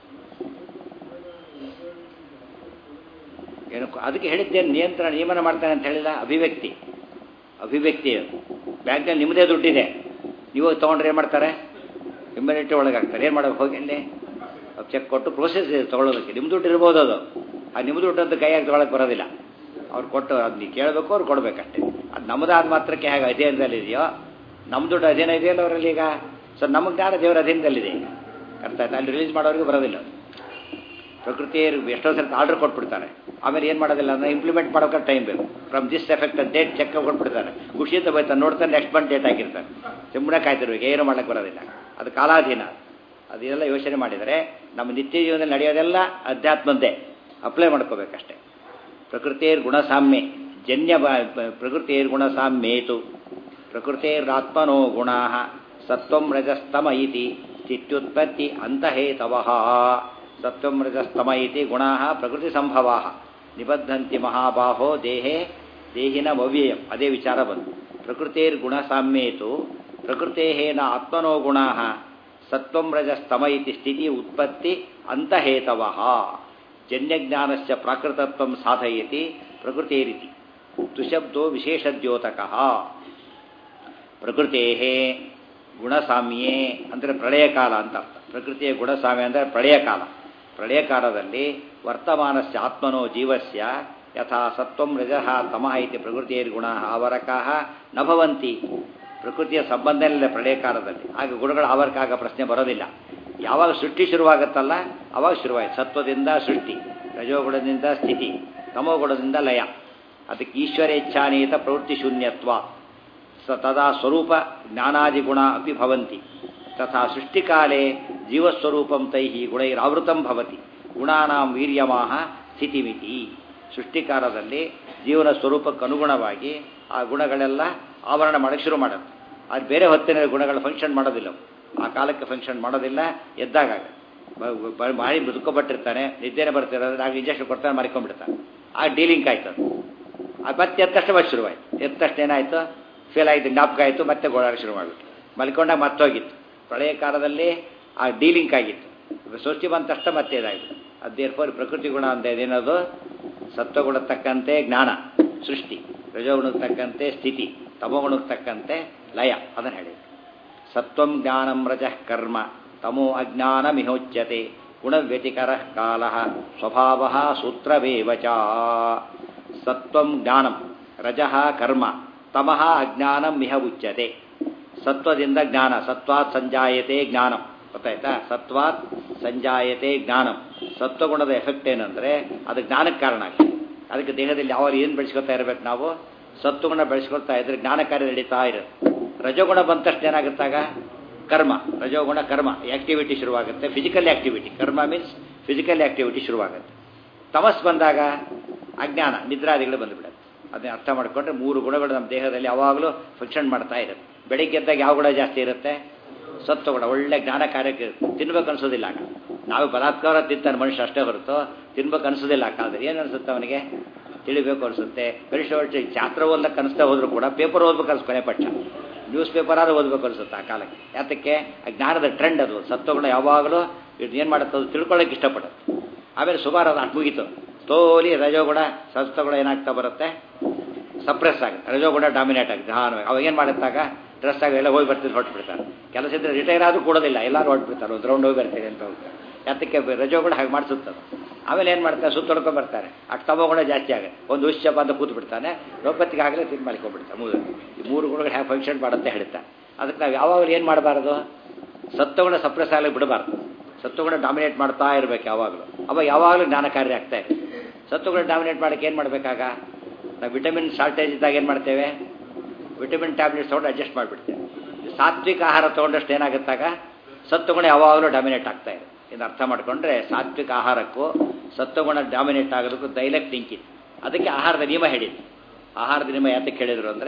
ಏನು ಅದಕ್ಕೆ ಹೇಳಿದ್ದೇನು ನಿಯಂತ್ರಣ ನಿಯಮನ ಮಾಡ್ತಾನೆ ಅಂತ ಹೇಳಿಲ್ಲ ಅಭಿವ್ಯಕ್ತಿ ಅಭಿವ್ಯಕ್ತಿ ಅದು ಬ್ಯಾಂಕಲ್ಲಿ ನಿಮ್ಮದೇ ದುಡ್ಡಿದೆ ನೀವು ತೊಗೊಂಡ್ರೆ ಏನು ಮಾಡ್ತಾರೆ ಇಮ್ಯುನಿಟಿ ಒಳಗೆ ಹಾಕ್ತಾರೆ ಏನು ಮಾಡೋಕೆ ಹೋಗಿ ಅಲ್ಲಿ ಚೆಕ್ ಕೊಟ್ಟು ಪ್ರೋಸೆಸ್ ಇದೆ ತೊಗೊಳೋದಕ್ಕೆ ನಿಮ್ಮ ದುಡ್ಡು ಇರ್ಬೋದು ಅದು ಆ ನಿಮ್ಮ ದುಡ್ಡು ಅಂತ ಕೈಯಾಗಿ ತೊಗೊಳಕ್ಕೆ ಬರೋದಿಲ್ಲ ಅವ್ರು ಕೊಟ್ಟು ಅದು ನೀವು ಕೇಳಬೇಕು ಅವ್ರು ಕೊಡಬೇಕಷ್ಟೇ ಅದು ನಮ್ಮದಾದ ಮಾತ್ರಕ್ಕೆ ಹೇಗೆ ಅಧೀನದಲ್ಲಿ ಇದೆಯೋ ನಮ್ಮ ದುಡ್ಡು ಅಧೀನ ಇದೆಯಲ್ಲ ಅವರಲ್ಲಿ ಈಗ ಸೊ ನಮ್ಮ ಜ್ಞಾನ ದೇವರ ಅಧೀನದಲ್ಲಿದೆ ಈಗ ಅರ್ಥ ಆಯ್ತಾ ಅಲ್ಲಿ ರಿಲೀಸ್ ಮಾಡೋರಿಗೆ ಬರೋದಿಲ್ಲ ಅದು ಪ್ರಕೃತಿ ಎಷ್ಟೋ ಸಲ ಆರ್ಡರ್ ಕೊಟ್ಬಿಡ್ತಾರೆ ಆಮೇಲೆ ಏನು ಮಾಡೋದಿಲ್ಲ ಅಂದರೆ ಇಂಪ್ಲಿಮೆಂಟ್ ಮಾಡೋಕೆ ಟೈಮ್ ಬೇಕು ಫ್ರಮ್ ದಿಸ್ ಎಫೆಕ್ಟ್ ಅಂತ ಡೇಟ್ ಚೆಕ್ ಕೊಟ್ಬಿಡ್ತಾರೆ ಖುಷಿಯಿಂದ ಬೈತಾನೆ ನೋಡ್ತಾನೆ ನೆಕ್ಸ್ಟ್ ಮಂತ್ ಡೇಟ್ ಹಾಕಿರ್ತಾನೆ ಸುಮ್ಮನೆ ಕಾಯ್ತಿರ್ಬೇಕು ಏನು ಮಾಡೋಕ್ಕೆ ಬರೋದಿಲ್ಲ ಅದು ಕಾಲಾಧೀನ ಅದೆಲ್ಲ ಯೋಚನೆ ಮಾಡಿದರೆ ನಮ್ಮ ನಿತ್ಯ ಜೀವನದಲ್ಲಿ ನಡೆಯೋದೆಲ್ಲ ಅಧ್ಯಾತ್ಮದ್ದೇ ಅಪ್ಲೈ ಮಾಡ್ಕೋಬೇಕಷ್ಟೆ ಪ್ರಕೃತಿಯರ್ ಗುಣಸಾಮ್ಯ ಜನ್ಯ ಪ್ರಕೃತಿಯರ್ ಗುಣಸಾಮ್ಯೇತು ಪ್ರಕೃತಿರಾತ್ಮನೋ ಗುಣಾ ಸತ್ವಂ ರಜಸ್ತಮ ಇತಿ ಸ್ಥಿತ್ಯುತ್ಪತ್ತಿ ಅಂತಹೇತವಃ ಸತ್ವಂ ರಜಸ್ತಮ ಇತಿ ಗುಣಾ ಪ್ರಕೃತಿ ಸಂಭವಾ ನಿಬದ್ಧಂತಿ ಮಹಾಬಾಹೋ ದೇಹೇ ದೇಹಿನ ಅವ್ಯಯಂ ಅದೇ ವಿಚಾರ ಬಂತು ಪ್ರಕೃತಿರ್ ಗುಣಸಾಮ್ಯೇತು ಪ್ರಕೃತೇನ ಆತ್ಮನೋ ಗುಣಾ ಸತ್ವಂ ರಜಸ್ತಮ ಇತಿ ಸ್ಥಿತಿ ಉತ್ಪತ್ತಿ ಅಂತಹೇತವಃ ಜನ್ಯಜ್ಞಾನಸ್ಯ ಪ್ರಾಕೃತತ್ವಂ ಸಾಧಯತಿ ಪ್ರಕೃತೇರಿತಿ ತುಶಬ್ದೋ ವಿಶೇಷದ್ಯೋತಕಃ ಪ್ರಕೃತೇ ಗುಣಸಾಮ್ಯೇ ಅಂದರೆ ಪ್ರಳಯ ಕಾಲ ಅಂತ ಅರ್ಥ ಪ್ರಕೃತಿಯ ಗುಣಸಾಮ್ಯ ಅಂದರೆ ಪ್ರಳಯ ಕಾಲ ಪ್ರಳಯ ಕಾಲದಲ್ಲಿ ವರ್ತಮಾನಸ್ಯ ಆತ್ಮನೋ ಜೀವಸ್ಯ ಯಥಾ ಸತ್ವಂ ರಜಃ ತಮಃ ಇತಿ ಪ್ರಕೃತಿಯ ಗುಣ ಆವರಕಾಹ ನ ಭವಂತಿ ಪ್ರಕೃತಿಯ ಸಂಬಂಧನೇ ಪ್ರಳಯ ಕಾಲದಲ್ಲಿ ಆಗ ಗುಣಗಳ ಆವರಕ ಆಗ ಪ್ರಶ್ನೆ ಬರೋದಿಲ್ಲ ಯಾವಾಗ ಸೃಷ್ಟಿ ಶುರುವಾಗುತ್ತಲ್ಲ ಅವಾಗ ಶುರುವಾಯಿತು ಸತ್ವದಿಂದ ಸೃಷ್ಟಿ ರಜೋಗುಣದಿಂದ ಸ್ಥಿತಿ ತಮೋಗುಣದಿಂದ ಲಯ ಅದಕ್ಕೆ ಈಶ್ವರ ಇಚ್ಛಾನೀತ ಪ್ರವೃತ್ತಿ ಶೂನ್ಯತ್ವ ಸ ತದಾ ಸ್ವರೂಪ ಜ್ಞಾನಾದಿಗುಣ ಅಪಿ ಭವಂತಿ ತಥಾ ಸೃಷ್ಟಿಕಾಲೇ ಜೀವಸ್ವರೂಪಂ ತೈಹಿ ಗುಣೈರಾವೃತಂ ಭವತಿ ಗುಣಾನಾಂ ವೀರ್ಯಮಾಹ ಸ್ಥಿತಿಮಿತಿ ಸೃಷ್ಟಿಕಾಲದಲ್ಲಿ ಜೀವನ ಸ್ವರೂಪಕ್ಕೆ ಅನುಗುಣವಾಗಿ ಆ ಗುಣಗಳೆಲ್ಲ ಆವರಣ ಮಾಡೋಕ್ಕೆ ಶುರು ಮಾಡುತ್ತೆ ಅದು ಬೇರೆ ಹೊತ್ತಿನ ಗುಣಗಳು ಫಂಕ್ಷನ್ ಮಾಡೋದಿಲ್ಲ ಆ ಕಾಲಕ್ಕೆ ಫಂಕ್ಷನ್ ಮಾಡೋದಿಲ್ಲ ಎದ್ದಾಗ ಮಾಡಿ ಬದುಕೊಬಿಟ್ಟಿರ್ತಾನೆ ನಿದ್ದೆನೆ ಬರ್ತಿರೋದ್ರೆ ಆಗ ಇಂಜೆಕ್ಷನ್ ಕೊಡ್ತಾನೆ ಮರಿಕೊಂಡ್ಬಿಡ್ತಾನೆ ಆ ಡೀಲಿಂಗ್ ಆಯ್ತು ಅದು ಅದು ಮತ್ತೆ ಎದ್ದ ತಕ್ಷಣ ಮತ್ತೆ ಶುರುವಾಯಿತು ಎದ್ದ ತಕ್ಷಣ ಏನಾಯಿತು ಫೇಲ್ ಆಯಿತು ಜ್ಞಾಪಕ ಆಯಿತು ಮತ್ತೆ ಗೋಳಾಡ ಶುರು ಮಾಡಿಬಿಟ್ಟು ಮಲ್ಕೊಂಡಾಗ ಮತ್ತೋಗಿತ್ತು ಪ್ರಳಯ ಕಾಲದಲ್ಲಿ ಆ ಡೀಲಿಂಕ್ ಆಗಿತ್ತು ಸೃಷ್ಟಿ ಬಂದ ತಕ್ಷಣ ಮತ್ತೆ ಇದಾಯಿತು ಅದು ದೇರ್ಫೋರ್ ಪ್ರಕೃತಿ ಗುಣ ಅಂತ ಇದೇನದು ಸತ್ವಗುಣಕ್ಕೆ ತಕ್ಕಂತೆ ಜ್ಞಾನ ಸೃಷ್ಟಿ ರಜೋಗುಣಕ್ಕೆ ತಕ್ಕಂತೆ ಸ್ಥಿತಿ ತಮೋಗುಣಕ್ಕೆ ತಕ್ಕಂತೆ ಲಯ ಅದನ್ನು ಹೇಳಿ ಸತ್ವಂ ಜ್ಞಾನಂ ರಜಃ ಕರ್ಮ ತಮೋ ಅಜ್ಞಾನಮಿಹೋಚ್ಯತೆ ಗುಣವ್ಯತಿಕರ ಕಾಲ ಸ್ವಭಾವ ಸೂತ್ರವೇವ ಚ ಸತ್ವಂ ಜ್ಞಾನಂ ರಜಃ ಕರ್ಮ ತಮಃ ಅಜ್ಞಾನಂ ಮಿಹ ಉಚ್ಯತೆ ಸತ್ವದಿಂದ ಜ್ಞಾನ ಸತ್ವಾತ್ ಸಂಜಾಯತೆ ಜ್ಞಾನಂ ಗೊತ್ತಾಯ್ತಾ ಸತ್ವಾತ್ ಸಂಜಾಯತೆ ಜ್ಞಾನಂ ಸತ್ವಗುಣದ ಎಫೆಕ್ಟ್ ಏನಂದರೆ ಅದು ಜ್ಞಾನಕ್ಕೆ ಕಾರಣ ಆಗ್ತದೆ ಅದಕ್ಕೆ ದೇಹದಲ್ಲಿ ಯಾವ ಏನು ಬೆಳೆಸ್ಕೊತಾ ಇರಬೇಕು ನಾವು ಸತ್ವಗುಣ ಬೆಳೆಸ್ಕೊಳ್ತಾ ಇದ್ರೆ ಜ್ಞಾನ ಕಾರ್ಯ ನಡೀತಾ ಇರುತ್ತೆ ರಜೋಗುಣ ಬಂದ ತಕ್ಷಣ ಏನಾಗುತ್ತಾಗ ಕರ್ಮ ರಜೋಗುಣ ಕರ್ಮ ಆಕ್ಟಿವಿಟಿ ಶುರುವಾಗುತ್ತೆ ಫಿಸಿಕಲ್ ಆಕ್ಟಿವಿಟಿ ಕರ್ಮ ಮೀನ್ಸ್ ಫಿಸಿಕಲ್ ಆಕ್ಟಿವಿಟಿ ಶುರುವಾಗುತ್ತೆ ತಮಸ್ ಬಂದಾಗ ಅಜ್ಞಾನ ನಿದ್ರಾದಿಗಳು ಬಂದುಬಿಡುತ್ತೆ ಅದನ್ನ ಅರ್ಥ ಮಾಡಿಕೊಂಡ್ರೆ ಮೂರು ಗುಣಗಳು ನಮ್ಮ ದೇಹದಲ್ಲಿ ಯಾವಾಗಲೂ ಫಂಕ್ಷನ್ ಮಾಡ್ತಾ ಇರುತ್ತೆ ಬೆಳಿಗ್ಗೆ ಎದ್ದಾಗ ಯಾವ ಗುಣ ಜಾಸ್ತಿ ಇರುತ್ತೆ ಸತ್ವಗುಣ ಒಳ್ಳೆ ಜ್ಞಾನ ಕಾರ್ಯಕ್ಕೆ ತಿನ್ಬೇಕು ಅನ್ಸೋದಿಲ್ಲ ಆಗ ನಾವು ಬಲಾತ್ಕಾರ ತಿಂತಾನೆ ಮನುಷ್ಯ ಅಷ್ಟೇ ಹೊರತು ತಿನ್ಬೇಕು ಅನ್ಸೋದಿಲ್ಲ ಆ ಕಾಲದಲ್ಲಿ ಏನು ಅನಿಸುತ್ತೆ ಅವನಿಗೆ ತಿಳಿಬೇಕು ಅನಿಸುತ್ತೆ ಗರಿಷ್ಠ ವರ್ಷ ಚಾತ್ರ ಓದಕ್ಕೆ ಅನಿಸ್ತಾ ಹೋದ್ರು ಕೂಡ ಪೇಪರ್ ಓದ್ಬೇಕು ಅನ್ಸ್ ಕೊನೆ ಪಕ್ಷ ನ್ಯೂಸ್ ಪೇಪರ್ ಆದ್ರೂ ಓದಬೇಕು ಅನಿಸುತ್ತೆ ಆ ಕಾಲಕ್ಕೆ ಯಾತಕ್ಕೆ ಆ ಜ್ಞಾನದ ಟ್ರೆಂಡ್ ಅದು ಸತ್ವಗುಣ ಯಾವಾಗಲೂ ಇದು ಏನು ಮಾಡುತ್ತೆ ಅದು ತಿಳ್ಕೊಳ್ಳೋಕೆ ಇಷ್ಟಪಡುತ್ತೆ ಆಮೇಲೆ ಸುಮಾರು ಅದು ಅಷ್ಟು ಮುಗೀತು ತೋಲಿ ರಜೋಗುಣ ಸತ್ವಗುಣ ಏನಾಗ್ತಾ ಬರುತ್ತೆ ಸಪ್ರೆಸ್ ಆಗುತ್ತೆ ರಜೋಗುಣ ಡಾಮಿನೇಟ್ ಆಗುತ್ತೆ ನಿಧಾನವಾಗಿ ಅವಾಗ ಏನು ಮಾಡುತ್ತಾಗ ಡ್ರೆಸ್ ಆಗಿ ಎಲ್ಲ ಹೋಗಿ ಬರ್ತಿದ್ದು ಹೊರಟ್ಬಿಡ್ತಾರೆ ಕೆಲಸ ಇದ್ರೆ ರಿಟೈರ್ ಆದರೂ ಕೊಡೋದಿಲ್ಲ ಎಲ್ಲರೂ ಹೊರಟ್ಬಿಡ್ತಾರೆ ಒಂದು ರೌಂಡ್ ಹೋಗಿ ಬರ್ತೀವಿ ಅಂತ ಹೋಗ್ತಾರೆ ಯಾತಕ್ಕೆ ರಜೋಗುಣ ಹಾಗೆ ಮಾಡಿಸುತ್ತದೆ ಆಮೇಲೆ ಏನು ಮಾಡ್ತಾರೆ ಸುತ್ತೊಡ್ಕೊಂಡು ಬರ್ತಾರೆ ಅಷ್ಟು ತಮೋಗುಣ ಜಾಸ್ತಿ ಆಗುತ್ತೆ ಒಂದು ಉಶ್ಚಪ ಅಂತ ಕೂತು ಬಿಡ್ತಾನೆ ರೋಪತ್ತಿಗೆ ಆಗಲೇ ತಿಂದು ಮಲ್ಕೊಂಡ್ಬಿಡ್ತಾರೆ ಮೂರು ಈ ಮೂರು ಗುಣಗಳು ಹ್ಯಾಗೆ ಫಂಕ್ಷನ್ ಮಾಡುತ್ತೆ ಹೇಳ್ತಾರೆ ಅದಕ್ಕೆ ನಾವು ಯಾವಾಗಲೂ ಏನು ಮಾಡಬಾರ್ದು ಸತ್ವಗುಣ ಸಪ್ರೆಸ್ ಆಗಲಿ ಬಿಡಬಾರ್ದು ಸತ್ವಗುಣ ಡಾಮಿನೇಟ್ ಮಾಡ್ತಾ ಇರಬೇಕು ಯಾವಾಗಲೂ ಅವಾಗ ಯಾವಾಗಲೂ ಜ್ಞಾನ ಕಾರ್ಯ ಆಗ್ತಾ ಇದೆ ಸತ್ವಗುಣ ಡಾಮಿನೇಟ್ ಮಾಡೋಕ್ಕೆ ಏನು ಮಾಡಬೇಕಾಗ ನಾವು ವಿಟಮಿನ್ ಶಾರ್ಟೇಜ್ ಇದ್ದಾಗ ಏನು ಮಾಡ್ತೇವೆ ವಿಟಮಿನ್ ಟ್ಯಾಬ್ಲೆಟ್ಸ್ ತೊಗೊಂಡು ಅಡ್ಜಸ್ಟ್ ಮಾಡಿಬಿಡ್ತೇವೆ ಸಾತ್ವಿಕ ಆಹಾರ ತೊಗೊಂಡಷ್ಟು ಏನಾಗುತ್ತಾಗ ಸತ್ವಗುಣ ಯಾವಾಗಲೂ ಡಾಮಿನೇಟ್ ಆಗ್ತಾ ಇದೆ ಇದು ಅರ್ಥ ಮಾಡಿಕೊಂಡ್ರೆ ಸಾತ್ವಿಕ ಆಹಾರಕ್ಕೂ ಸತ್ವಗುಣ ಡಾಮಿನೇಟ್ ಆಗೋದಕ್ಕೂ ಡೈಲೆಕ್ಟ್ ಲಿಂಕ್ ಇದೆ ಅದಕ್ಕೆ ಆಹಾರದ ನಿಯಮ ಹೇಳಿದ್ದು ಆಹಾರದ ನಿಯಮ ಯಾತಕ್ಕೆ ಹೇಳಿದ್ರು ಅಂದರೆ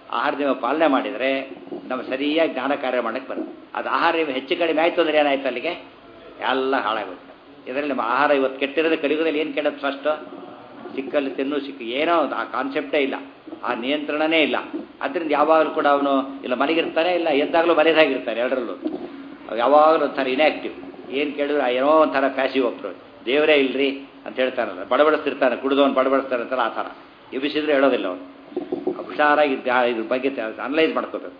ಆಹಾರ ನೀವು ಪಾಲನೆ ಮಾಡಿದರೆ ನಮ್ಮ ಸರಿಯಾಗಿ ಜ್ಞಾನ ಕಾರ್ಯ ಮಾಡಕ್ಕೆ ಬರುತ್ತೆ ಅದು ಆಹಾರ ನೀವು ಹೆಚ್ಚು ಕಡಿಮೆ ಆಯಿತು ಅಂದರೆ ಏನಾಯ್ತು ಅಲ್ಲಿಗೆ ಎಲ್ಲ ಹಾಳಾಗುತ್ತೆ ಇದರಲ್ಲಿ ನಮ್ಮ ಆಹಾರ ಇವತ್ತು ಕೆಟ್ಟಿರೋದು ಕಲಿಯುಗದಲ್ಲಿ ಏನು ಕೆಡೋದು ಫಸ್ಟು ಸಿಕ್ಕಲ್ಲಿ ತಿನ್ನು ಸಿಕ್ಕ ಏನೋ ಒಂದು ಆ ಕಾನ್ಸೆಪ್ಟೇ ಇಲ್ಲ ಆ ನಿಯಂತ್ರಣನೇ ಇಲ್ಲ ಅದರಿಂದ ಯಾವಾಗಲೂ ಕೂಡ ಅವನು ಇಲ್ಲ ಮನೆಗಿರ್ತಾನೆ ಇಲ್ಲ ಎದ್ದಾಗಲೂ ಮನೆದಾಗಿರ್ತಾನೆ ಎರಡರಲ್ಲೂ ಯಾವಾಗಲೂ ಒಂಥರ ಇನ್ಯಾಕ್ಟಿವ್ ಏನು ಕೇಳಿದ್ರೆ ಏನೋ ಒಂಥರ ಪ್ಯಾಸಿವ್ ಅಪ್ರೋಚ್ ದೇವರೇ ಇಲ್ರಿ ಅಂತ ಹೇಳ್ತಾನಲ್ಲ ಬಡಬಡಿಸ್ತಿರ್ತಾನೆ ಕುಡಿದವನು ಬಡಬಡಿಸ್ತಾನೆ ಅಂತಾರ ಆ ಥರ ಎಬ್ಬಿಸಿದ್ರೆ ಹೇಳೋದಿಲ್ಲ ಅವನು ಹುಷಾರಾಗಿ ಇದ್ರ ಬಗ್ಗೆ ಅನಲೈಸ್ ಮಾಡ್ಕೋಬೇಕು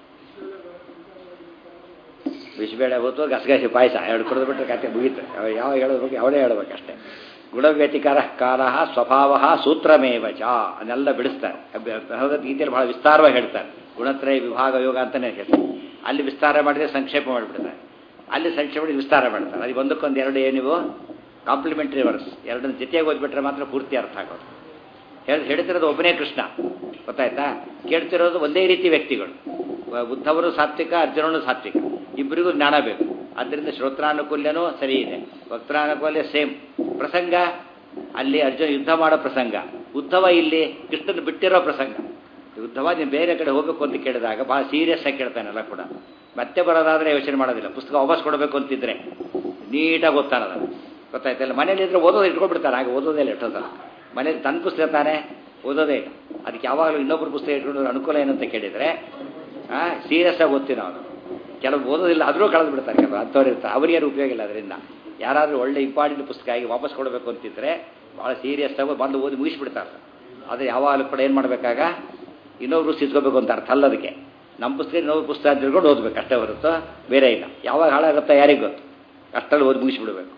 ಬಿಸಿಬೇಳೆ ಹೊತ್ತು ಗಸಗಸಿ ಪಾಯಸ ಎರಡು ಕುಡಿದು ಬಿಟ್ಟರೆ ಕತೆ ಮುಗೀತು ಯಾವ ಹೇಳಬೇಕು ಅವಳೇ ಹೇಳ್ಬೇಕಷ್ಟೇ ಗುಣವ್ಯತಿಕರ ಕಾಲ ಸ್ವಭಾವ ಸೂತ್ರಮೇವ ಚ ಅದನ್ನೆಲ್ಲ ಬಿಡಿಸ್ತಾರೆ ಭಗವದ್ಗೀತೆಯಲ್ಲಿ ಬಹಳ ವಿಸ್ತಾರವಾಗಿ ಹೇಳ್ತಾರೆ ಗುಣತ್ರಯ ವಿಭಾಗ ಯೋಗ ಅಂತಲೇ ಹೇಳ್ತಾರೆ ಅಲ್ಲಿ ವಿಸ್ತಾರ ಮಾಡಿದ್ರೆ ಸಂಕ್ಷೇಪ ಮಾಡಿಬಿಡ್ತಾರೆ ಅಲ್ಲಿ ಸಂಕ್ಷೇಪ ಮಾಡಿ ವಿಸ್ತಾರ ಮಾಡ್ತಾರೆ ಅದು ಒಂದಕ್ಕೊಂದು ಎರಡು ಏನಿವು ಕಾಂಪ್ಲಿಮೆಂಟರಿ ವರ್ಸ್ ಎರಡನ್ನ ಜೊತೆಯಾಗಿ ಓದ್ಬಿಟ್ರೆ ಮಾತ್ರ ಪೂರ್ತಿ ಅರ್ಥ ಆಗೋದು ಹೇಳಿ ಹೇಳ್ತಿರೋದು ಒಬ್ಬನೇ ಕೃಷ್ಣ ಗೊತ್ತಾಯ್ತಾ ಕೇಳ್ತಿರೋದು ಒಂದೇ ರೀತಿ ವ್ಯಕ್ತಿಗಳು ಬುದ್ಧವರು ಸಾತ್ವಿಕ ಅರ್ಜುನನು ಸಾತ್ವಿಕ ಇಬ್ಬರಿಗೂ ಜ್ಞಾನ ಬೇಕು ಆದ್ದರಿಂದ ಶ್ರೋತ್ರಾನುಕೂಲ್ಯನೂ ಸರಿ ಇದೆ ಭಕ್ತರಾನುಕೂಲ್ಯ ಸೇಮ್ ಪ್ರಸಂಗ ಅಲ್ಲಿ ಅರ್ಜುನ ಯುದ್ಧ ಮಾಡೋ ಪ್ರಸಂಗ ಉದ್ಧವ ಇಲ್ಲಿ ಕೃಷ್ಣನ ಬಿಟ್ಟಿರೋ ಪ್ರಸಂಗ ಉದ್ಧವ ನೀನು ಬೇರೆ ಕಡೆ ಹೋಗಬೇಕು ಅಂತ ಕೇಳಿದಾಗ ಭಾಳ ಸೀರಿಯಸ್ ಆಗಿ ಕೇಳ್ತಾನೆಲ್ಲ ಕೂಡ ಮತ್ತೆ ಬರೋದಾದ್ರೆ ಯೋಚನೆ ಮಾಡೋದಿಲ್ಲ ಪುಸ್ತಕ ವಾಪಸ್ ಕೊಡಬೇಕು ಅಂತಿದ್ರೆ ನೀಟಾಗಿ ಓದ್ತಾನದ ಗೊತ್ತಾಯ್ತಲ್ಲ ಮನೇಲಿ ಇದ್ರೆ ಓದೋದು ಇಟ್ಕೊಂಡ್ಬಿಡ್ತಾನೆ ಹಾಗೆ ಓದೋದೇ ಇಲ್ಲ ಎಷ್ಟೋದಲ್ಲ ಮನೇಲಿ ತನ್ನ ಪುಸ್ತಕ ತಾನೇ ಓದೋದೇ ಇಲ್ಲ ಅದಕ್ಕೆ ಯಾವಾಗಲೂ ಇನ್ನೊಬ್ಬರು ಪುಸ್ತಕ ಇಟ್ಕೊಂಡು ಅನುಕೂಲ ಏನಂತ ಕೇಳಿದರೆ ಸೀರಿಯಸ್ ಆಗಿ ಓದ್ತೀವಿ ನಾವು ಕೆಲವು ಓದೋದಿಲ್ಲ ಆದರೂ ಕಳೆದು ಬಿಡ್ತಾರೆ ಕೆಲವು ಅಂಥವ್ರು ಇರ್ತಾರೆ ಅವ್ರಿಗೇನು ಉಪಯೋಗ ಇಲ್ಲ ಅದರಿಂದ ಯಾರಾದರೂ ಒಳ್ಳೆ ಇಂಪಾರ್ಟೆಂಟ್ ಪುಸ್ತಕ ಆಗಿ ವಾಪಸ್ ಕೊಡಬೇಕು ಅಂತಿದ್ರೆ ಭಾಳ ಸೀರಿಯಸ್ ಆಗಿ ಬಂದು ಓದಿ ಮುಗಿಸ್ಬಿಡ್ತಾರೆ ಆದರೆ ಯಾವಾಗಲೂ ಕೂಡ ಏನು ಮಾಡಬೇಕಾಗ ಇನ್ನೊಬ್ರು ಸಿದ್ಕೋಬೇಕು ಅಂತ ಅರ್ಥ ಅಲ್ಲ ಅದಕ್ಕೆ ನಮ್ಮ ಪುಸ್ತಕ ಇನ್ನೊಬ್ರು ಪುಸ್ತಕ ಅಂತ ತಿಳ್ಕೊಂಡು ಓದಬೇಕು ಅಷ್ಟೇ ಹೊರತು ಬೇರೆ ಇಲ್ಲ ಯಾವಾಗ ಹಾಳಾಗುತ್ತಾ ಯಾರಿಗೆ ಗೊತ್ತು ಅಷ್ಟಲ್ಲಿ ಓದಿ ಮುಗಿಸ್ಬಿಡ್ಬೇಕು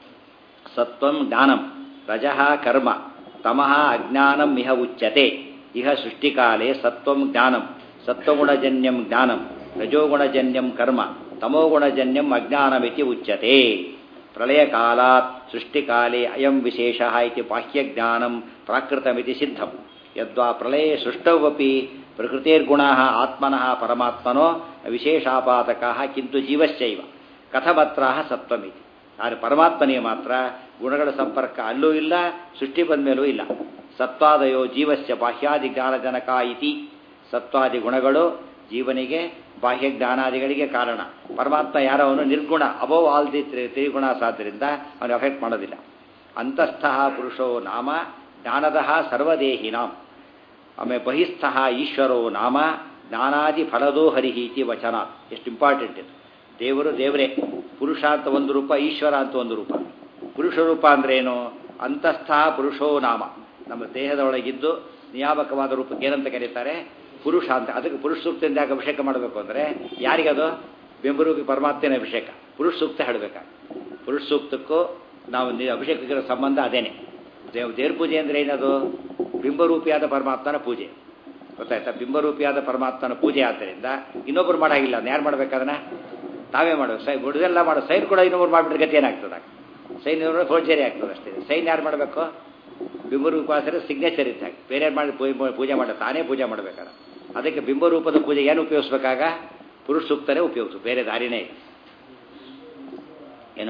ಸತ್ವಂ ಜ್ಞಾನಂ ರಜಃ ಕರ್ಮ ತಮಃ ಅಜ್ಞಾನಂ ಇಹ ಉಚ್ಯತೆ ಇಹ ಸೃಷ್ಟಿಕಾಲೇ ಸತ್ವಂ ಜ್ಞಾನಂ ಸತ್ವಗುಣಜನ್ಯಂ ಜ್ಞಾನಂ ರಜೋಗುಣಜನ್ಯಂ ಕರ್ಮ ತಮೋಗುಣಜನ್ಯಂ ಅಜ್ಞಾನಮಿತಿ ಉಚ್ಯತೆ ಪ್ರಳಯಕಾಲಾತ್ ಸೃಷ್ಟಿಕಾಲೇ ಅಯಂ ವಿಶೇಷ ಇತಿ ಬಾಹ್ಯಜ್ಞಾನಂ ಪ್ರಾಕೃತಮಿತಿ ಸಿದ್ಧಂ ಯದ್ವಾ ಪ್ರಳಯೇ ಸೃಷ್ಟವಪಿ ಪ್ರಕೃತಿರ್ಗುಣಾ ಆತ್ಮನಃ ಪರಮಾತ್ಮನೋ ವಿಶೇಷಾಪಾತಕಃ ಕಿಂತು ಜೀವಶ್ಚೈವ ಕಥಮತ್ರ ಸತ್ವಮಿತಿ ಆದರೆ ಪರಮಾತ್ಮನಿಗೆ ಮಾತ್ರ ಗುಣಗಳ ಸಂಪರ್ಕ ಅಲ್ಲೂ ಇಲ್ಲ ಸೃಷ್ಟಿ ಬಂದ ಮೇಲೂ ಇಲ್ಲ ಸತ್ವಾದಯೋ ಜೀವಸ್ಯ ಬಾಹ್ಯಾದಿ ಜ್ಞಾನಜನಕ ಇತಿ ಸತ್ವಾದಿ ಗುಣಗಳು ಜೀವನಿಗೆ ಬಾಹ್ಯ ಜ್ಞಾನಾದಿಗಳಿಗೆ ಕಾರಣ ಪರಮಾತ್ಮ ಯಾರವನು ನಿರ್ಗುಣ ಅಬೌವ್ ಆಲ್ ದಿ ತ್ರಿಗುಣ ಸಾದ್ರಿಂದ ಅವನು ಎಫೆಕ್ಟ್ ಮಾಡೋದಿಲ್ಲ ಅಂತಸ್ಥ ಪುರುಷೋ ನಾಮ ಜ್ಞಾನದ ಸರ್ವದೇಹಿನಾಂ ಆಮೇಲೆ ಬಹಿಸ್ಥ ಈಶ್ವರೋ ನಾಮ ಜ್ಞಾನಾದಿ ಫಲದೋ ಹರಿಹಿ ಇತಿ ವಚನ ಎಷ್ಟು ಇಂಪಾರ್ಟೆಂಟ್ ಇದು ದೇವರು ದೇವರೇ ಪುರುಷ ಅಂತ ಒಂದು ರೂಪ ಈಶ್ವರ ಅಂತ ಒಂದು ರೂಪ ಪುರುಷ ರೂಪ ಅಂದ್ರೆ ಏನು ಅಂತಸ್ಥ ಪುರುಷೋ ನಾಮ ನಮ್ಮ ದೇಹದ ಒಳಗಿದ್ದು ನಿಯಾಮಕವಾದ ರೂಪಕ್ಕೆ ಏನಂತ ಕರೀತಾರೆ ಪುರುಷ ಅಂತ ಅದಕ್ಕೆ ಪುರುಷ ಸೂಕ್ತದಿಂದ ಯಾಕೆ ಅಭಿಷೇಕ ಮಾಡಬೇಕು ಅಂದರೆ ಯಾರಿಗದು ಬೆಂಬರೂಪಿ ಪರಮಾತ್ಮನ ಅಭಿಷೇಕ ಪುರುಷ ಸೂಕ್ತ ಹೇಳಬೇಕಾ ಪುರುಷ ಸೂಕ್ತಕ್ಕೂ ನಾವು ಅಭಿಷೇಕಕ್ಕಿರೋ ಸಂಬಂಧ ಅದೇನೆ ದೇವ್ ದೇವ್ರ ಪೂಜೆ ಅಂದರೆ ಏನದು ಬಿಂಬರೂಪಿಯಾದ ಪರಮಾತ್ಮನ ಪೂಜೆ ಗೊತ್ತಾಯ್ತಾ ಬಿಂಬರೂಪಿಯಾದ ಪರಮಾತ್ಮನ ಪೂಜೆ ಆದ್ದರಿಂದ ಇನ್ನೊಬ್ರು ಮಾಡಾಗಿಲ್ಲ ಅದನ್ನ ಯಾರು ಮಾಡ್ಬೇಕಾದನ್ನ ತಾವೇ ಮಾಡಬೇಕು ಸೈ ಬುಡದೆಲ್ಲ ಮಾಡೋ ಸೈನ್ ಕೂಡ ಇನ್ನೊಬ್ರು ಮಾಡಿಬಿಟ್ರೆ ಗತಿ ಏನಾಗ್ತದೆ ಸೈನ್ ಇವರು ಫೋರ್ಜರಿ ಆಗ್ತದೆ ಅಷ್ಟೇ ಸೈನ್ ಯಾರು ಮಾಡಬೇಕು ಬಿಂಬರೂಪಾಸರ ಸಿಗ್ನೇಚರ್ ಇದ್ದಾಗ ಬೇರೆ ಮಾಡಿ ಪೂಜೆ ಮಾಡ ತಾನೇ ಪೂಜೆ ಮಾಡಬೇಕಾದ್ರೆ ಅದಕ್ಕೆ ಬಿಂಬರೂಪದ ಪೂಜೆ ಏನು ಉಪಯೋಗಿಸ್ಬೇಕಾಗ ಪುರುಷ ಸೂಕ್ತನೇ ಉಪಯೋಗಿಸು ಬೇರೆ ದಾರಿನೇ ಏನು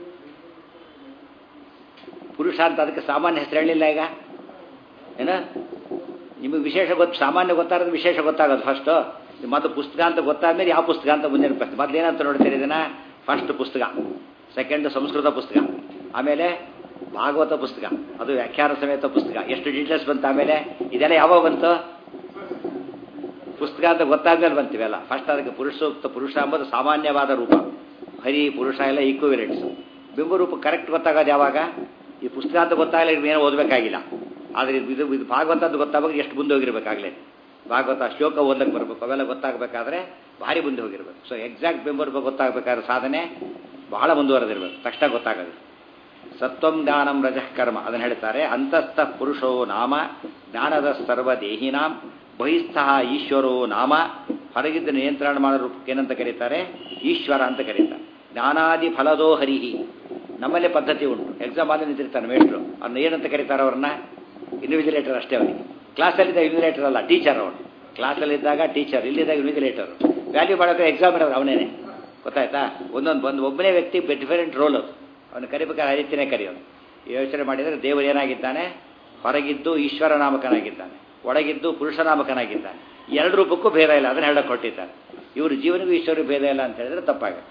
ಪುರುಷ ಅಂತ ಅದಕ್ಕೆ ಸಾಮಾನ್ಯ ಹೆಸರು ಹೇಳಿಲ್ಲ ಈಗ ಏನ ನಿಮಗೆ ವಿಶೇಷ ಗೊತ್ತು ಸಾಮಾನ್ಯ ಗೊತ್ತಾಗೋದು ವಿಶೇಷ ಗೊತ್ತಾಗೋದು ಫಸ್ಟು ಮತ್ತು ಪುಸ್ತಕ ಅಂತ ಗೊತ್ತಾದ್ಮೇಲೆ ಯಾವ ಪುಸ್ತಕ ಅಂತ ಮುಂದಿನ ಪ್ರಶ್ನೆ ಮೊದಲು ಏನಂತ ನೋಡ್ತೀರಿ ಇದನ್ನ ಫಸ್ಟ್ ಪುಸ್ತಕ ಸೆಕೆಂಡ್ ಸಂಸ್ಕೃತ ಪುಸ್ತಕ ಆಮೇಲೆ ಭಾಗವತ ಪುಸ್ತಕ ಅದು ವ್ಯಾಖ್ಯಾನ ಸಮೇತ ಪುಸ್ತಕ ಎಷ್ಟು ಡೀಟೇಲ್ಸ್ ಬಂತು ಆಮೇಲೆ ಇದೆಲ್ಲ ಯಾವಾಗ ಬಂತು ಪುಸ್ತಕ ಅಂತ ಗೊತ್ತಾದ್ಮೇಲೆ ಬಂತೀವಲ್ಲ ಫಸ್ಟ್ ಅದಕ್ಕೆ ಪುರುಷ ಸೂಕ್ತ ಪುರುಷ ಎಂಬುದು ಸಾಮಾನ್ಯವಾದ ರೂಪ ಹರಿ ಪುರುಷ ಎಲ್ಲ ಈಕ್ವಿಲೆಂಟ್ಸ್ ಬಿಂಬರೂಪ ಕರೆಕ್ಟ್ ಗೊತ್ತಾಗೋದು ಯಾವಾಗ ಈ ಪುಸ್ತಕ ಅಂತ ಗೊತ್ತಾಗಲಿ ಏನೋ ಓದಬೇಕಾಗಿಲ್ಲ ಆದರೆ ಇದು ಇದು ಭಾಗವತ ಅಂತ ಗೊತ್ತಾಗ ಎಷ್ಟು ಮುಂದೆ ಹೋಗಿರ್ಬೇಕಾಗಲೇ ಭಾಗವತ ಶ್ಲೋಕ ಓದಕ್ಕೆ ಬರಬೇಕು ಅವೆಲ್ಲ ಗೊತ್ತಾಗಬೇಕಾದ್ರೆ ಭಾರಿ ಮುಂದೆ ಹೋಗಿರ್ಬೇಕು ಸೊ ಎಕ್ಸಾಕ್ಟ್ ಬೆಂಬರ್ಬೇಕು ಗೊತ್ತಾಗಬೇಕಾದ್ರೆ ಸಾಧನೆ ಬಹಳ ಮುಂದುವರೆದಿರ್ಬೇಕು ತಕ್ಷಣ ಗೊತ್ತಾಗೋದು ಸತ್ವಂ ಜ್ಞಾನಂ ರಜಃ ಕರ್ಮ ಅದನ್ನು ಹೇಳ್ತಾರೆ ಅಂತಸ್ಥ ಪುರುಷೋ ನಾಮ ಜ್ಞಾನದ ಸರ್ವ ದೇಹಿನಾಂ ಬಹಿಸ್ಥ ಈಶ್ವರೋ ನಾಮ ಹೊರಗಿದ್ದ ನಿಯಂತ್ರಣ ಮಾಡೋ ರೂಪಕ್ಕೆ ಏನಂತ ಕರೀತಾರೆ ಈಶ್ವರ ಅಂತ ಕರೀತಾರೆ ಜ್ಞಾನಾದಿ ಫಲದೋ ಹರಿಹಿ ನಮ್ಮಲ್ಲೇ ಪದ್ಧತಿ ಉಂಟು ಎಕ್ಸಾಮ್ ಆದ ನಿಂತಿರ್ತಾನೆ ಮೇಷ್ಟ್ರು ಅವ್ರನ್ನ ಏನಂತ ಕರೀತಾರೆ ಅವ್ರನ್ನ ಇನ್ವಿಜಿಲೇಟರ್ ಅಷ್ಟೇ ಅವರಿಗೆ ಕ್ಲಾಸಲ್ಲಿದ್ದಾಗ ಇನ್ವಿಜಿಲೇಟರ್ ಅಲ್ಲ ಟೀಚರ್ ಅವನು ಕ್ಲಾಸಲ್ಲಿದ್ದಾಗ ಟೀಚರ್ ಇಲ್ಲಿದ್ದಾಗ ಇನ್ವಿಜಿಲೇಟರ್ ವ್ಯಾಲ್ಯೂ ಮಾಡೋಕೆ ಎಕ್ಸಾಮ್ ಇರೋದು ಅವನೇನೆ ಗೊತ್ತಾಯ್ತಾ ಒಂದೊಂದು ಒಂದು ಒಬ್ಬನೇ ವ್ಯಕ್ತಿ ಡಿಫರೆಂಟ್ ರೋಲ್ ಅದು ಅವನು ಕರಿಬೇಕಾದ್ರೆ ಆ ರೀತಿಯೇ ಕರೆಯೋನು ಯೋಚನೆ ಮಾಡಿದರೆ ದೇವರು ಏನಾಗಿದ್ದಾನೆ ಹೊರಗಿದ್ದು ಈಶ್ವರ ನಾಮಕನಾಗಿದ್ದಾನೆ ಒಳಗಿದ್ದು ಪುರುಷನಾಮಕನಾಗಿದ್ದಾನೆ ಎರಡು ರೂಪಕ್ಕೂ ಭೇದ ಇಲ್ಲ ಅದನ್ನ ಹೇಳಕ್ಕೆ ಕೊಟ್ಟಿದ್ದಾನೆ ಇವರು ಜೀವನಿಗೂ ಈಶ್ವರಿಗೂ ಭೇದ ಇಲ್ಲ ಅಂತ ಹೇಳಿದ್ರೆ ತಪ್ಪಾಗುತ್ತೆ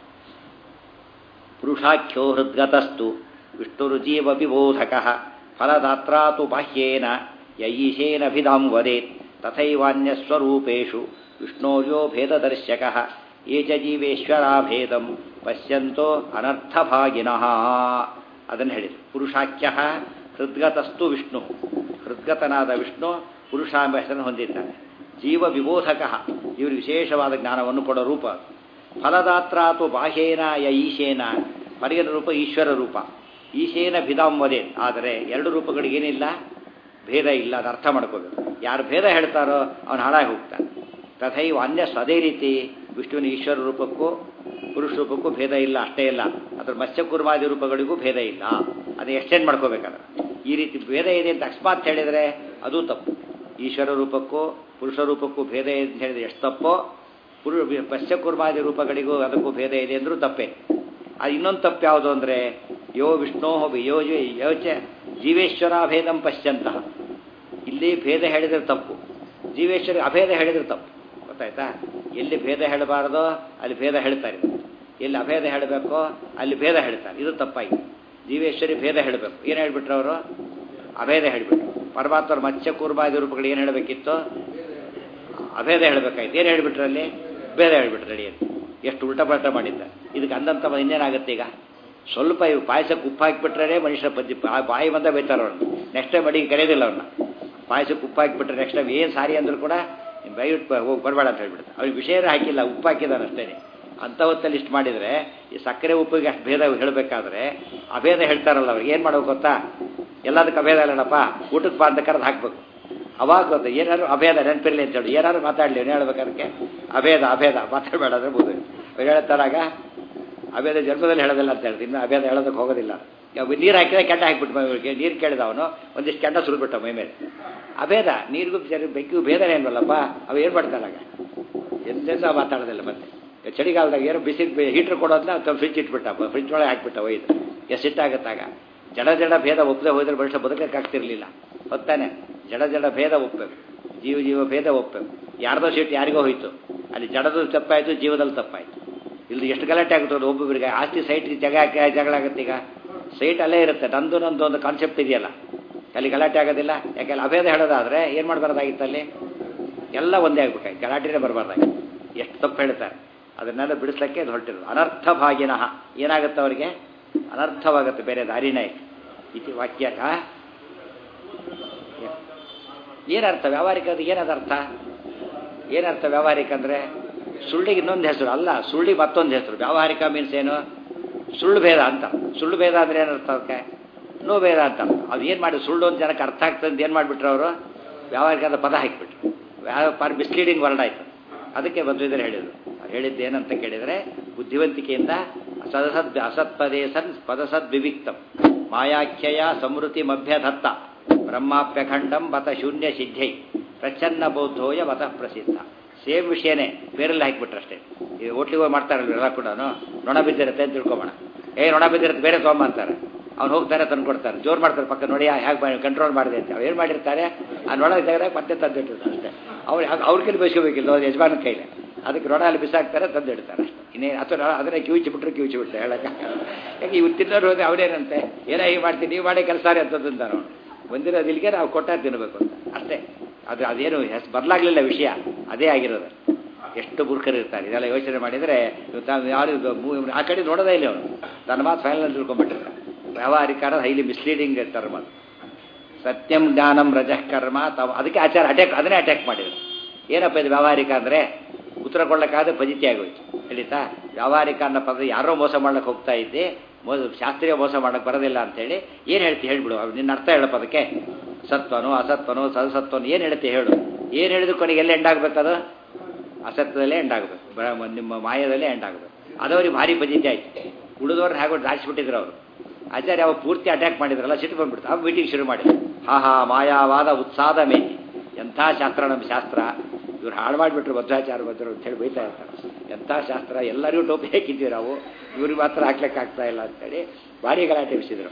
ಪುರುಷಾಖ್ಯೋ ಹೃದ್ಗತಸ್ತು ವಿಷ್ಣುರು ಜೀವ ವಿಬೋಧಕ ಫಲದಾತ್ರಾತು ಬಾಹ್ಯೇನ ಯೈಷೇನಭಿಧಾಂ ವದೇತ್ ತಥೈವಾನ್ಯಸ್ವರೂಪೇಷು ವಿಷ್ಣೋರ್ಯೋ ಭೇದದರ್ಶಕ ಏ ಚ ಜೀವೇಶ್ವರಾಭೇದಂ ಪಶ್ಯಂತೋ ಅನರ್ಥಭಾಗಿನಃ ಅದನ್ನು ಹೇಳಿದರು ಪುರುಷಾಖ್ಯ ಹೃದ್ಗತಸ್ತು ವಿಷ್ಣು ಹೃದ್ಗತನಾದ ವಿಷ್ಣು ಪುರುಷ ಎಂಬ ಹೆಸರನ್ನು ಹೊಂದಿದ್ದಾನೆ ಜೀವ ವಿಬೋಧಕ ಇವರು ವಿಶೇಷವಾದ ಜ್ಞಾನವನ್ನು ಕೊಡೋ ರೂಪ ಫಲದಾತ್ರಾತು ಬಾಹ್ಯೇನ ಯ ಈಶೇನ ಹೊರಗಿನ ರೂಪ ಈಶ್ವರ ರೂಪ ಈಶೇನ ಭಿದಾಂ ವದೇತ್ ಆದರೆ ಎರಡು ರೂಪಗಳಿಗೇನಿಲ್ಲ ಭೇದ ಇಲ್ಲ ಅದು ಅರ್ಥ ಮಾಡ್ಕೋಬೇಕು ಯಾರು ಭೇದ ಹೇಳ್ತಾರೋ ಅವನು ಹಾಳಾಗಿ ಹೋಗ್ತಾನೆ ತಥೈವ ಅನ್ಯ ಅದೇ ರೀತಿ ವಿಷ್ಣುವಿನ ಈಶ್ವರ ರೂಪಕ್ಕೂ ಪುರುಷ ರೂಪಕ್ಕೂ ಭೇದ ಇಲ್ಲ ಅಷ್ಟೇ ಇಲ್ಲ ಅದ್ರ ಮತ್ಸ್ಯಕೂರ್ಮಾದಿ ರೂಪಗಳಿಗೂ ಭೇದ ಇಲ್ಲ ಅದು ಎಕ್ಸ್ಟೆಂಡ್ ಮಾಡ್ಕೋಬೇಕಾದ್ರೆ ಈ ರೀತಿ ಭೇದ ಇದೆ ಅಂತ ಅಕಸ್ಮಾತ್ ಹೇಳಿದರೆ ಅದು ತಪ್ಪು ಈಶ್ವರ ರೂಪಕ್ಕೂ ಪುರುಷ ರೂಪಕ್ಕೂ ಭೇದ ಇದೆ ಅಂತ ಹೇಳಿದ್ರೆ ಎಷ್ಟು ತಪ್ಪೋ ಪುರು ಪಶ್ಚಕೂರ್ಮಾದಿ ರೂಪಗಳಿಗೂ ಅದಕ್ಕೂ ಭೇದ ಇದೆ ಅಂದರೂ ತಪ್ಪೇ ಅದು ಇನ್ನೊಂದು ತಪ್ಪು ಯಾವುದು ಅಂದರೆ ಯೋ ವಿಷ್ಣೋ ಯೋಜ ಯೋಚ ಜೀವೇಶ್ವರಾಭೇದಂ ಪಶ್ಯಂತಹ ಇಲ್ಲಿ ಭೇದ ಹೇಳಿದರೆ ತಪ್ಪು ಜೀವೇಶ್ವರ ಅಭೇದ ಹೇಳಿದರೆ ತಪ್ಪು ಗೊತ್ತಾಯ್ತಾ ಎಲ್ಲಿ ಭೇದ ಹೇಳಬಾರ್ದೋ ಅಲ್ಲಿ ಭೇದ ಹೇಳ್ತಾರೆ ಎಲ್ಲಿ ಅಭೇದ ಹೇಳಬೇಕೋ ಅಲ್ಲಿ ಭೇದ ಹೇಳ್ತಾರೆ ಇದು ತಪ್ಪಾಗಿ ಜೀವೇಶ್ವರಿ ಭೇದ ಹೇಳಬೇಕು ಏನು ಹೇಳ್ಬಿಟ್ರು ಅವರು ಅಭೇದ ಹೇಳಿಬಿಟ್ರು ಪರಮಾತ್ಮರ ಮತ್ಸ್ಯ ಕೂರ್ಮಾದಿ ರೂಪಗಳು ಏನು ಹೇಳಬೇಕಿತ್ತು ಅಭೇದ ಹೇಳಬೇಕಾಯ್ತು ಏನು ಹೇಳಿಬಿಟ್ರು ಅಲ್ಲಿ ಭೇದ ಹೇಳಿಬಿಟ್ರು ರೆಡಿ ಅಂತ ಎಷ್ಟು ಉಲ್ಟಾ ಪಲ್ಟ ಮಾಡಿದ್ದ ಇದಕ್ಕೆ ಅಂದಂತ ಇನ್ನೇನಾಗುತ್ತೆ ಈಗ ಸ್ವಲ್ಪ ಇವು ಪಾಯಸಕ್ಕೆ ಉಪ್ಪು ಹಾಕಿಬಿಟ್ರೆ ಮನುಷ್ಯ ಪದ್ಯ ಬಾಯಿ ಬಂದ ಬೈತಾರೆ ಅವ್ರನ್ನ ನೆಕ್ಸ್ಟ್ ಟೈಮ್ ಅಡಿಗೆ ಕರೆಯೋದಿಲ್ಲ ಅವ್ರನ್ನ ಪಾಯಸಕ್ಕೆ ಉಪ್ಪು ಹಾಕಿಬಿಟ್ರೆ ನೆಕ್ಸ್ಟ್ ಟೈಮ್ ಏನು ಸಾರಿ ಅಂದ್ರೂ ಕೂಡ ಬೈಬಿಟ್ಟು ಹೋಗಿ ಬರಬೇಡ ಅಂತ ಹೇಳ್ಬಿಡ್ತಾರೆ ಅವ್ರಿಗೆ ವಿಷಯ ಹಾಕಿಲ್ಲ ಉಪ್ಪು ಹಾಕಿದಾನೆ ಅಷ್ಟೇ ಅಂಥ ಹೊತ್ತಲ್ಲಿ ಇಷ್ಟು ಮಾಡಿದರೆ ಈ ಸಕ್ಕರೆ ಉಪ್ಪಿಗೆ ಅಷ್ಟು ಭೇದ ಹೇಳಬೇಕಾದ್ರೆ ಅಭೇದ ಹೇಳ್ತಾರಲ್ಲ ಅವ್ರಿಗೆ ಏನು ಮಾಡ್ಬೇಕು ಗೊತ್ತಾ ಎಲ್ಲದಕ್ಕೆ ಅಭೇದ ಇಲ್ಲಪ್ಪ ಊಟಕ್ಕೆ ಬಾ ಅಂತ ಕರೆದು ಹಾಕ್ಬೇಕು ಅವಾಗ ಗೊತ್ತು ಏನಾದ್ರು ಅಭೇದ ನೆನಪಿರಲಿ ಅಂತ ಹೇಳಿ ಏನಾದ್ರು ಮಾತಾಡಲಿ ಏನು ಹೇಳ್ಬೇಕು ಅದಕ್ಕೆ ಅಭೇದ ಅಭೇದ ಮಾತಾಡಬೇಡ ಅಂದ್ರೆ ಬೋದು ಅವ್ರು ಹೇಳ್ತಾರಾಗ ಅಭೇದ ಜನ್ಮದಲ್ಲಿ ಹೇಳೋದಿಲ್ಲ ಅಂತ ಹೇಳ್ತೀನಿ ಇನ್ನು ಅಭೇದ ಹೇಳೋದಕ್ಕೆ ಹೋಗೋದಿಲ್ಲ ನೀರು ಹಾಕಿದ್ರೆ ಕೆಂಡ ಹಾಕಿಬಿಟ್ಟು ಇವರಿಗೆ ನೀರು ಕೇಳಿದ ಅವನು ಒಂದಿಷ್ಟು ಕೆಂಡ ಸುರಿದ್ಬಿಟ್ಟ ಮೈ ಮೇಲೆ ಅಭೇದ ನೀರಿಗೂ ಸರಿ ಬೆಕ್ಕಿಗೂ ಭೇದನೇ ಏನ್ವಲ್ಲಪ್ಪ ಅವು ಏನು ಮಾಡ್ತಾರಾಗ ಎಂದೆಂದ ಮಾತಾಡೋದಿಲ್ಲ ಮತ್ತೆ ಚಳಿಗಾಲದಾಗ ಏನು ಬಿಸಿ ಹೀಟ್ರ್ ಕೊಡೋದನ್ನ ಫ್ರಿಜ್ ಇಟ್ಬಿಟ್ಟ ಫ್ರಿಜ್ ಒಳಗೆ ಹಾಕ್ಬಿಟ್ಟ ಒಯ್ದು ಎಷ್ಟು ಸಿಟ್ಟಾಗತ್ತಾಗ ಜಡ ಜಡ ಭೇದ ಒಪ್ಪದೆ ಹೋದ್ರೆ ಮನುಷ್ಯ ಬದುಕಕ್ಕಾಗ್ತಿರ್ಲಿಲ್ಲ ಹೊತ್ತಾನೆ ಜಡ ಜಡ ಭೇದ ಒಪ್ಪಬೇಕು ಜೀವ ಜೀವ ಭೇದ ಒಪ್ಪಬೇಕು ಯಾರ್ದೋ ಸೀಟ್ ಯಾರಿಗೋ ಹೋಯ್ತು ಅಲ್ಲಿ ಜಡದಲ್ಲಿ ತಪ್ಪಾಯಿತು ಜೀವದಲ್ಲಿ ತಪ್ಪಾಯಿತು ಇಲ್ಲಿ ಎಷ್ಟು ಗಲಾಟೆ ಆಗುತ್ತೆ ಒಬ್ಬೊಬ್ಬರಿಗೆ ಆಸ್ತಿ ಸೈಟ್ ಜಗ ಜಗಳ ಆಗುತ್ತೆ ಈಗ ಸೈಟ್ ಅಲ್ಲೇ ಇರುತ್ತೆ ನಂದು ನಂದು ಒಂದು ಕಾನ್ಸೆಪ್ಟ್ ಇದೆಯಲ್ಲ ಅಲ್ಲಿ ಗಲಾಟೆ ಆಗೋದಿಲ್ಲ ಯಾಕೆಲ್ಲ ಅಭೇದ ಹೇಳೋದಾದ್ರೆ ಏನು ಮಾಡಬಾರ್ದಾಗಿತ್ತು ಅಲ್ಲಿ ಎಲ್ಲ ಒಂದೇ ಆಗ್ಬೇಕಾಯ್ತು ಗಲಾಟೆನೇ ಬರಬಾರ್ದಾಗಿತ್ತು ಎಷ್ಟು ತಪ್ಪು ಹೇಳ್ತಾರೆ ಅದನ್ನೆಲ್ಲ ಬಿಡಿಸ್ಲಿಕ್ಕೆ ಅದು ಹೊರಟಿರೋದು ಅನರ್ಥ ಭಾಗಿನಃ ಏನಾಗುತ್ತೆ ಅವರಿಗೆ ಅನರ್ಥವಾಗುತ್ತೆ ಬೇರೆ ದಾರಿನೇ ಇತಿ ವಾಕ್ಯಕ ಏನರ್ಥ ವ್ಯಾವಹಾರಿಕ ಅದು ಏನದ ಅರ್ಥ ಏನರ್ಥ ವ್ಯಾವಹಾರಿಕ ಅಂದರೆ ಸುಳ್ಳಿಗೆ ಇನ್ನೊಂದು ಹೆಸರು ಅಲ್ಲ ಸುಳ್ಳಿಗೆ ಮತ್ತೊಂದು ಹೆಸರು ವ್ಯಾವಹಾರಿಕ ಮೀನ್ಸ್ ಏನು ಸುಳ್ಳು ಭೇದ ಅಂತ ಸುಳ್ಳು ಭೇದ ಅಂದರೆ ಏನರ್ಥ ಅದಕ್ಕೆ ನೋ ಭೇದ ಅಂತ ಅದು ಏನು ಮಾಡಿ ಸುಳ್ಳು ಒಂದು ಜನಕ್ಕೆ ಅರ್ಥ ಆಗ್ತದೆ ಅಂತ ಏನು ಮಾಡಿಬಿಟ್ರು ಅವರು ವ್ಯಾವಹಾರಿಕದ ಪದ ಹಾಕಿಬಿಟ್ರು ಯಾವ ಪಾರ್ ಮಿಸ್ಲೀಡಿಂಗ್ ವರ್ಡ್ ಆಯಿತು ಅದಕ್ಕೆ ಬಂದಿದ್ದಾರೆ ಹೇಳಿದರು ಹೇಳಿದ್ದು ಏನಂತ ಕೇಳಿದರೆ ಬುದ್ಧಿವಂತಿಕೆಯಿಂದ ಸದಸದ್ ಅಸತ್ಪದೇ ಸನ್ ಪದಸದ್ ವಿವಿಕ್ತಂ ಮಾಯಾಖ್ಯಯ ಸಮೃತಿ ಮಭ್ಯಧತ್ತ ಬ್ರಹ್ಮಾಪ್ಯಖಂಡಂ ಬತ ಶೂನ್ಯ ಸಿದ್ಧೈ ಪ್ರಚನ್ನ ಬೌದ್ಧೋಯ ಮತ ಪ್ರಸಿದ್ಧ ಸೇಮ್ ವಿಷಯನೇ ಬೇರೆಲ್ಲ ಹಾಕಿಬಿಟ್ರಷ್ಟೇ ಈ ಹೋಟ್ಲಿಗೆ ಹೋಗಿ ಮಾಡ್ತಾರಲ್ಲ ಎಲ್ಲ ಕೂಡ ನೊಣ ಬಿದ್ದಿರುತ್ತೆ ಅಂತ ತಿಳ್ಕೊಬೋಣ ಏ ನೊಣ ಬಿದ್ದಿರುತ್ತೆ ಬೇರೆ ತೊಗೊಂಬಂತಾರೆ ಅವ್ನು ಹೋಗ್ತಾರೆ ತಂದು ಕೊಡ್ತಾರೆ ಜೋರು ಮಾಡ್ತಾರೆ ಪಕ್ಕ ನೋಡಿ ಹೇಗೆ ಕಂಟ್ರೋಲ್ ಮಾಡಿದೆ ಅಂತ ಅವ್ರು ಏನು ಮಾಡಿರ್ತಾರೆ ಆ ನೊಣ ತೆಗೆದಾಗ ಮತ್ತೆ ತಂದಿಟ್ಟಿರ್ತಾರೆ ಅಷ್ಟೇ ಅವ್ರು ಅವ್ರ ಕೈಲಿ ಬಯಸ್ಕೋಬೇಕಿಲ್ಲ ಅವ್ರ ಯಜಮಾನ ಕೈಲಿ ಅದಕ್ಕೆ ನೊಣ ಅಲ್ಲಿ ಬಿಸಾಕ್ತಾರೆ ತಂದಿಡ್ತಾರೆ ಅಷ್ಟೇ ಇನ್ನೇನು ಅಥವಾ ಅದನ್ನೇ ಕಿವಿಚಿ ಬಿಟ್ರೆ ಕಿವಿಚಿ ಬಿಟ್ಟರೆ ಹೇಳಕ್ಕೆ ಯಾಕೆ ಇವ್ರು ತಿನ್ನೋರು ಹೋದ್ರೆ ಅವನೇನಂತೆ ಏನೋ ಹೀಗೆ ಮಾಡ್ತೀನಿ ನೀವು ಮಾಡೇ ಕೆಲಸ ಅಂತಂದ ನಾವು ಬಂದಿರೋದು ಇಲ್ಲಿಗೆ ನಾವು ಕೊಟ್ಟಾಗ ತಿನ್ನಬೇಕು ಅಂತ ಅಷ್ಟೇ ಅದು ಅದೇನು ಹೆಸ್ ಬದಲಾಗಲಿಲ್ಲ ವಿಷಯ ಅದೇ ಆಗಿರೋದು ಎಷ್ಟು ಬುರ್ಖರು ಇರ್ತಾರೆ ಇದೆಲ್ಲ ಯೋಚನೆ ಮಾಡಿದರೆ ತಾನು ಯಾರು ಆ ಕಡೆ ನೋಡೋದೇ ಇಲ್ಲ ಅವನು ತನ್ನ ಮಾತು ಫೈನಲ್ ತಿಳ್ಕೊಂಡ್ಬಿಟ್ಟಿರ್ತಾರೆ ವ್ಯಾವಹಾರಿಕಾರ ಹೈಲಿ ಮಿಸ್ಲೀಡಿಂಗ್ ಟರ್ಮ್ ಅದು ಸತ್ಯಂ ಜ್ಞಾನಂ ರಜಃ ಕರ್ಮ ತಾವು ಅದಕ್ಕೆ ಆಚಾರ ಅಟ್ಯಾಕ್ ಅದನ್ನೇ ಅಟ್ಯಾಕ್ ಮಾಡಿದ್ರು ಏನಪ್ಪ ಇದು ವ್ಯಾವಹಾರಿಕ ಅಂದರೆ ಉತ್ತರ ಕೊಡಲಿಕ್ಕಾದ್ರೆ ಫಜಿತಿ ಆಗೋಯ್ತು ಹೇಳಿತಾ ವ್ಯಾವಹಾರಿಕ ಅನ್ನೋ ಪದ ಯಾರೋ ಮೋಸ ಮಾಡ್ಲಿಕ್ಕೆ ಹೋಗ್ತಾ ಇದ್ದೆ ಮೋಸ ಶಾಸ್ತ್ರೀಯ ಮೋಸ ಮಾಡಕ್ಕೆ ಬರೋದಿಲ್ಲ ಅಂತೇಳಿ ಏನು ಹೇಳ್ತಿ ಹೇಳ್ಬಿಡು ನಿನ್ನ ಅರ್ಥ ಹೇಳಪ್ಪ ಅದಕ್ಕೆ ಸತ್ವನು ಅಸತ್ವನು ಸದಸತ್ವನು ಏನು ಹೇಳ್ತಿ ಹೇಳು ಏನು ಹೇಳಿದ್ರು ಕೊನೆಗೆ ಎಲ್ಲ ಎಂಡಾಗಬೇಕದು ಅಸತ್ವದಲ್ಲೇ ಎಂಡಾಗಬೇಕು ನಿಮ್ಮ ಮಾಯದಲ್ಲೇ ಎಂಡಾಗಬೇಕು ಅದವರಿಗೆ ಭಾರಿ ಫಜಿತಿ ಆಯ್ತು ಉಳಿದವ್ರನ್ನ ಹಾಗೆ ದಾಚಿಬಿಟ್ಟಿದ್ರು ಅವರು ಆಚಾರ್ಯ ಅವ ಪೂರ್ತಿ ಅಟ್ಯಾಕ್ ಮಾಡಿದ್ರಲ್ಲ ಸಿಟ್ಟು ಬಂದ್ಬಿಡ್ತು ಆ ಮೀಟಿಂಗ್ ಶುರು ಮಾಡಿ ಹಾ ಹಾ ಮಾಯಾವಾದ ಉತ್ಸಾದ ಮೇತಿ ಎಂಥ ಶಾಸ್ತ್ರ ನಮ್ಮ ಶಾಸ್ತ್ರ ಇವ್ರು ಹಾಳು ಮಾಡಿಬಿಟ್ರು ಭದ್ರಾಚಾರ ಭದ್ರು ಅಂತ ಹೇಳಿ ಬೈತಾ ಇರ್ತಾರೆ ಎಂಥ ಶಾಸ್ತ್ರ ಎಲ್ಲರಿಗೂ ಟೋಪಿ ಹಾಕಿದ್ದೀವಿ ನಾವು ಇವ್ರಿಗೆ ಮಾತ್ರ ಹಾಕ್ಲಿಕ್ಕೆ ಆಗ್ತಾ ಇಲ್ಲ ಅಂತೇಳಿ ಭಾರಿ ಗಲಾಟೆ ಬಿಸಿದ್ರು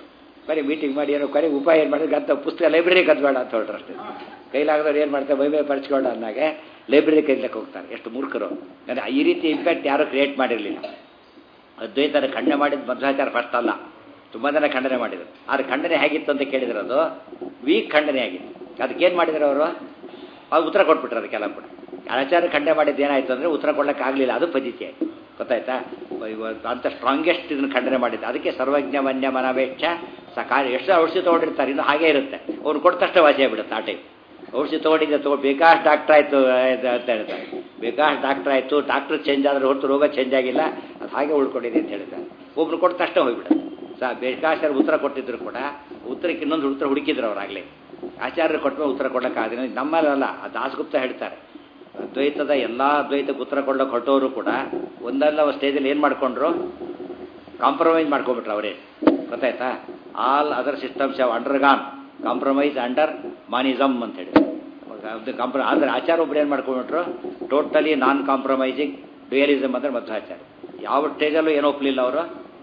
ಬರೀ ಮೀಟಿಂಗ್ ಮಾಡಿ ಏನೋ ಕರೆ ಉಪಾಯ ಏನು ಮಾಡಿದ್ರೆ ಗಂತ ಪುಸ್ತಕ ಲೈಬ್ರರಿ ಕದ್ಬೇಡ ಅಂತ ಹೊರಟ್ರು ಅಷ್ಟೇ ಕೈಲಾಗದವ್ರು ಏನು ಮಾಡ್ತಾರೆ ಮೈ ಮೇಲೆ ಪರಿಚ್ಕೊಂಡ ಅಂದಾಗೆ ಲೈಬ್ರರಿ ಕೈಲಕ್ಕೆ ಹೋಗ್ತಾರೆ ಎಷ್ಟು ಮೂರ್ಖರು ಅಂದರೆ ಈ ರೀತಿ ಇಂಪ್ಯಾಕ್ಟ್ ಯಾರೂ ಕ್ರಿಯೇಟ್ ಮಾಡಿರಲಿಲ್ಲ ಅದ್ವೈತರ ಖಂಡನೆ ಮಾಡಿದ ಮಧ್ವಾಚಾರ ಫಸ್ಟ್ ಅಲ್ಲ ತುಂಬ ಜನ ಖಂಡನೆ ಮಾಡಿದರು ಆದರೆ ಖಂಡನೆ ಹೇಗಿತ್ತು ಅಂತ ಕೇಳಿದ್ರು ಅದು ವೀಕ್ ಖಂಡನೆ ಆಗಿತ್ತು ಅದಕ್ಕೇನು ಮಾಡಿದ್ರು ಅವರು ಅವ್ರು ಉತ್ತರ ಕೊಟ್ಬಿಟ್ರು ಅದಕ್ಕೆಲ್ಲ ಕೂಡ ಆಚಾರ್ಯ ಖಂಡನೆ ಮಾಡಿದ್ದು ಏನಾಯ್ತು ಅಂದರೆ ಉತ್ತರ ಕೊಡೋಕ್ಕೆ ಆಗಲಿಲ್ಲ ಅದು ಪದ್ಧತಿ ಆಯಿತು ಗೊತ್ತಾಯ್ತಾ ಇವ- ಅಂತ ಸ್ಟ್ರಾಂಗೆಸ್ಟ್ ಇದನ್ನು ಖಂಡನೆ ಮಾಡಿದ್ದು ಅದಕ್ಕೆ ಸರ್ವಜ್ಞ ವನ್ಯ ಮನವೇಕ್ಷ ಸಕಾಲ ಎಷ್ಟು ಔಷಧಿ ತೊಗೊಂಡಿರ್ತಾರೆ ಇನ್ನು ಹಾಗೇ ಇರುತ್ತೆ ಅವ್ರು ಕೊಟ್ಟ ತಕ್ಷಣ ವಾಸಿ ಆಗ್ಬಿಡುತ್ತೆ ಆ ಟೈಮ್ ಔಷಧಿ ತೊಗೊಂಡಿದ್ದೆ ತಗೋ ಬೇಕಾಷ್ಟು ಡಾಕ್ಟರ್ ಆಯಿತು ಅಂತ ಹೇಳ್ತಾರೆ ಬೇಕಾಷ್ಟು ಡಾಕ್ಟರ್ ಆಯಿತು ಡಾಕ್ಟರ್ ಚೇಂಜ್ ಆದ್ರೆ ಹೊರತು ರೋಗ ಚೇಂಜ್ ಆಗಿಲ್ಲ ಅದು ಹಾಗೆ ಉಳ್ಕೊಂಡಿದೆ ಅಂತ ಹೇಳ್ತಾರೆ ಒಬ್ರು ಕೊಟ್ಟ ತಕ್ಷಣ ಹೋಗ್ಬಿಡುತ್ತೆ ಸಾ ಬೇಕಾಷ್ಟು ಉತ್ತರ ಕೊಟ್ಟಿದ್ರು ಕೂಡ ಉತ್ತರಕ್ಕೆ ಇನ್ನೊಂದು ಉತ್ತರ ಹುಡುಕಿದ್ರು ಅವರಾಗಲೇ ಆಚಾರ್ಯರು ಕೊಟ್ಟರೆ ಉತ್ತರ ಕೊಡೋಕ್ಕಾಗಲ್ಲ ನಮ್ಮಲ್ಲ ಆ ದಾಸಗುಪ್ತ ಹೇಳ್ತಾರೆ ಅದ್ವೈತದ ಎಲ್ಲ ಅದ್ವೈತಕ್ಕೆ ಉತ್ತರ ಕೊಡೋಕೆ ಹೊರಟವರು ಕೂಡ ಒಂದಲ್ಲ ಒಂದು ಸ್ಟೇಜಲ್ಲಿ ಏನು ಮಾಡ್ಕೊಂಡ್ರು ಕಾಂಪ್ರಮೈಸ್ ಮಾಡ್ಕೊಂಡ್ಬಿಟ್ರು ಅವರೇ ಗೊತ್ತಾಯ್ತಾ all other systems have undergone compromise under monism ಅಂತ ಹೇಳಿ ಅದು ಕಾಂಪ್ರ ಆದರೆ ಆಚಾರ ಒಬ್ರು ಏನು ಮಾಡ್ಕೊಂಡ್ಬಿಟ್ರು ಟೋಟಲಿ ನಾನ್ ಕಾಂಪ್ರಮೈಸಿಂಗ್ ಡುಯಲಿಸಮ್ ಅಂದರೆ ಮಧ್ವಾಚಾರ ಯಾವ ಸ್ಟೇಜಲ್ಲೂ ಏನೋ ಒಪ್ಪಲಿಲ್ಲ ಅವರು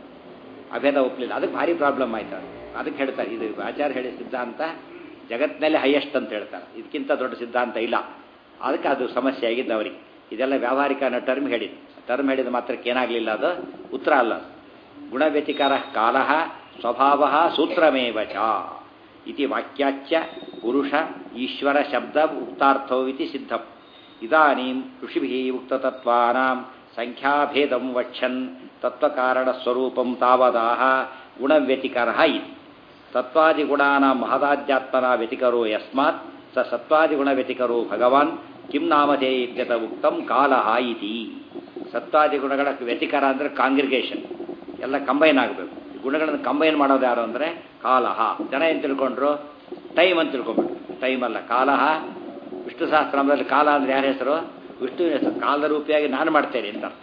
ಅಭೇದ ಒಪ್ಪಲಿಲ್ಲ ಅದಕ್ಕೆ ಭಾರಿ ಪ್ರಾಬ್ಲಮ್ ಆಯ್ತು ಅವ್ರಿಗೆ. ಅದಕ್ಕೆ ಹೇಳ್ತಾರೆ ಇದು ಆಚಾರ್ಯ ಹೇಳಿದ ಸಿದ್ಧಾಂತ ಜಗತ್ತಿನಲ್ಲಿ ಹೈಯೆಸ್ಟ್ ಅಂತ ಹೇಳ್ತಾರೆ ಇದಕ್ಕಿಂತ ದೊಡ್ಡ ಸಿದ್ಧಾಂತ ಇಲ್ಲ ಅದಕ್ಕೆ ಅದು ಸಮಸ್ಯೆ ಆಗಿದ್ದು ಅವರಿಗೆ ಇದೆಲ್ಲ ವ್ಯಾವಹಾರಿಕ ಅನ್ನೋ ಟರ್ಮ್ ಹೇಳಿದ್ದು ಟರ್ಮ್ ಹೇಳಿದ ಮಾತ್ರಕ್ಕೆ ಏನಾಗಲಿಲ್ಲ ಅದು ಉತ್ತರ ಅಲ್ಲ ಅದು. ಗುಣವ್ಯತಿಕರ ಕಾಲ ಸ್ವಭಾವ ಸೂತ್ರಮೇವ ಚ ಇತಿ ವಾಕ್ಯಾಚ್ಯ ಪುರುಷ ಈಶ್ವರ ಶಬ್ದ ಉಕ್ತಾರ್ಥೋ ಇತಿ ಸಿದ್ಧಂ ಇದಾನೀಂ ಋಷಿಭಿः ಉಕ್ತತತ್ವಾನಾಂ ಸಂಖ್ಯಾಭೇದಂ ವಕ್ಷನ್ ತತ್ವಕಾರಣಸ್ವರೂಪಂ ತಾವದಾಹ ಗುಣವ್ಯತಿಕರಃ ಇತಿ ತತ್ವಾದಿಗುಣಾನಾಂ ಮಹದಾಧ್ಯಾತ್ಮನ ವ್ಯತಿಕರೋ ಯಸ್ಮಾತ್ ಸ ಸತ್ವಾದಿಗುಣವ್ಯತಿಕರೋ ಭಗವಾನ್ ಕಿಂ ನಾಮಧೇ ಇತ್ಯತ ಉಕ್ತಂ ಕಾಲಃ ಇತಿ ಸತ್ವಾದಿಗುಣಗಳ ವ್ಯತಿಕರ ಅಂದರೆ ಕಾಂಗ್ರಿಗೇಷನ್ ಎಲ್ಲ ಕಂಬೈನ್ ಆಗಬೇಕು ಗುಣಗಳನ್ನು ಕಂಬೈನ್ ಮಾಡೋದು ಯಾರು ಅಂದರೆ ಕಾಲಹ ಜನ ಏನು ತಿಳ್ಕೊಂಡ್ರು ಟೈಮ್ ಅಂತ ತಿಳ್ಕೊಂಬಿಟ್ರು ಟೈಮ್ ಅಲ್ಲ ಕಾಲಹ ವಿಷ್ಣು ಸಹಸ್ರಾಮದಲ್ಲಿ ಕಾಲ ಅಂದರೆ ಯಾರ ಹೆಸರು ವಿಷ್ಣುವಿನ ಹೆಸರು ಕಾಲದ ರೂಪಿಯಾಗಿ ನಾನು ಮಾಡ್ತೇನೆ ಅಂತ ಅರ್ಥ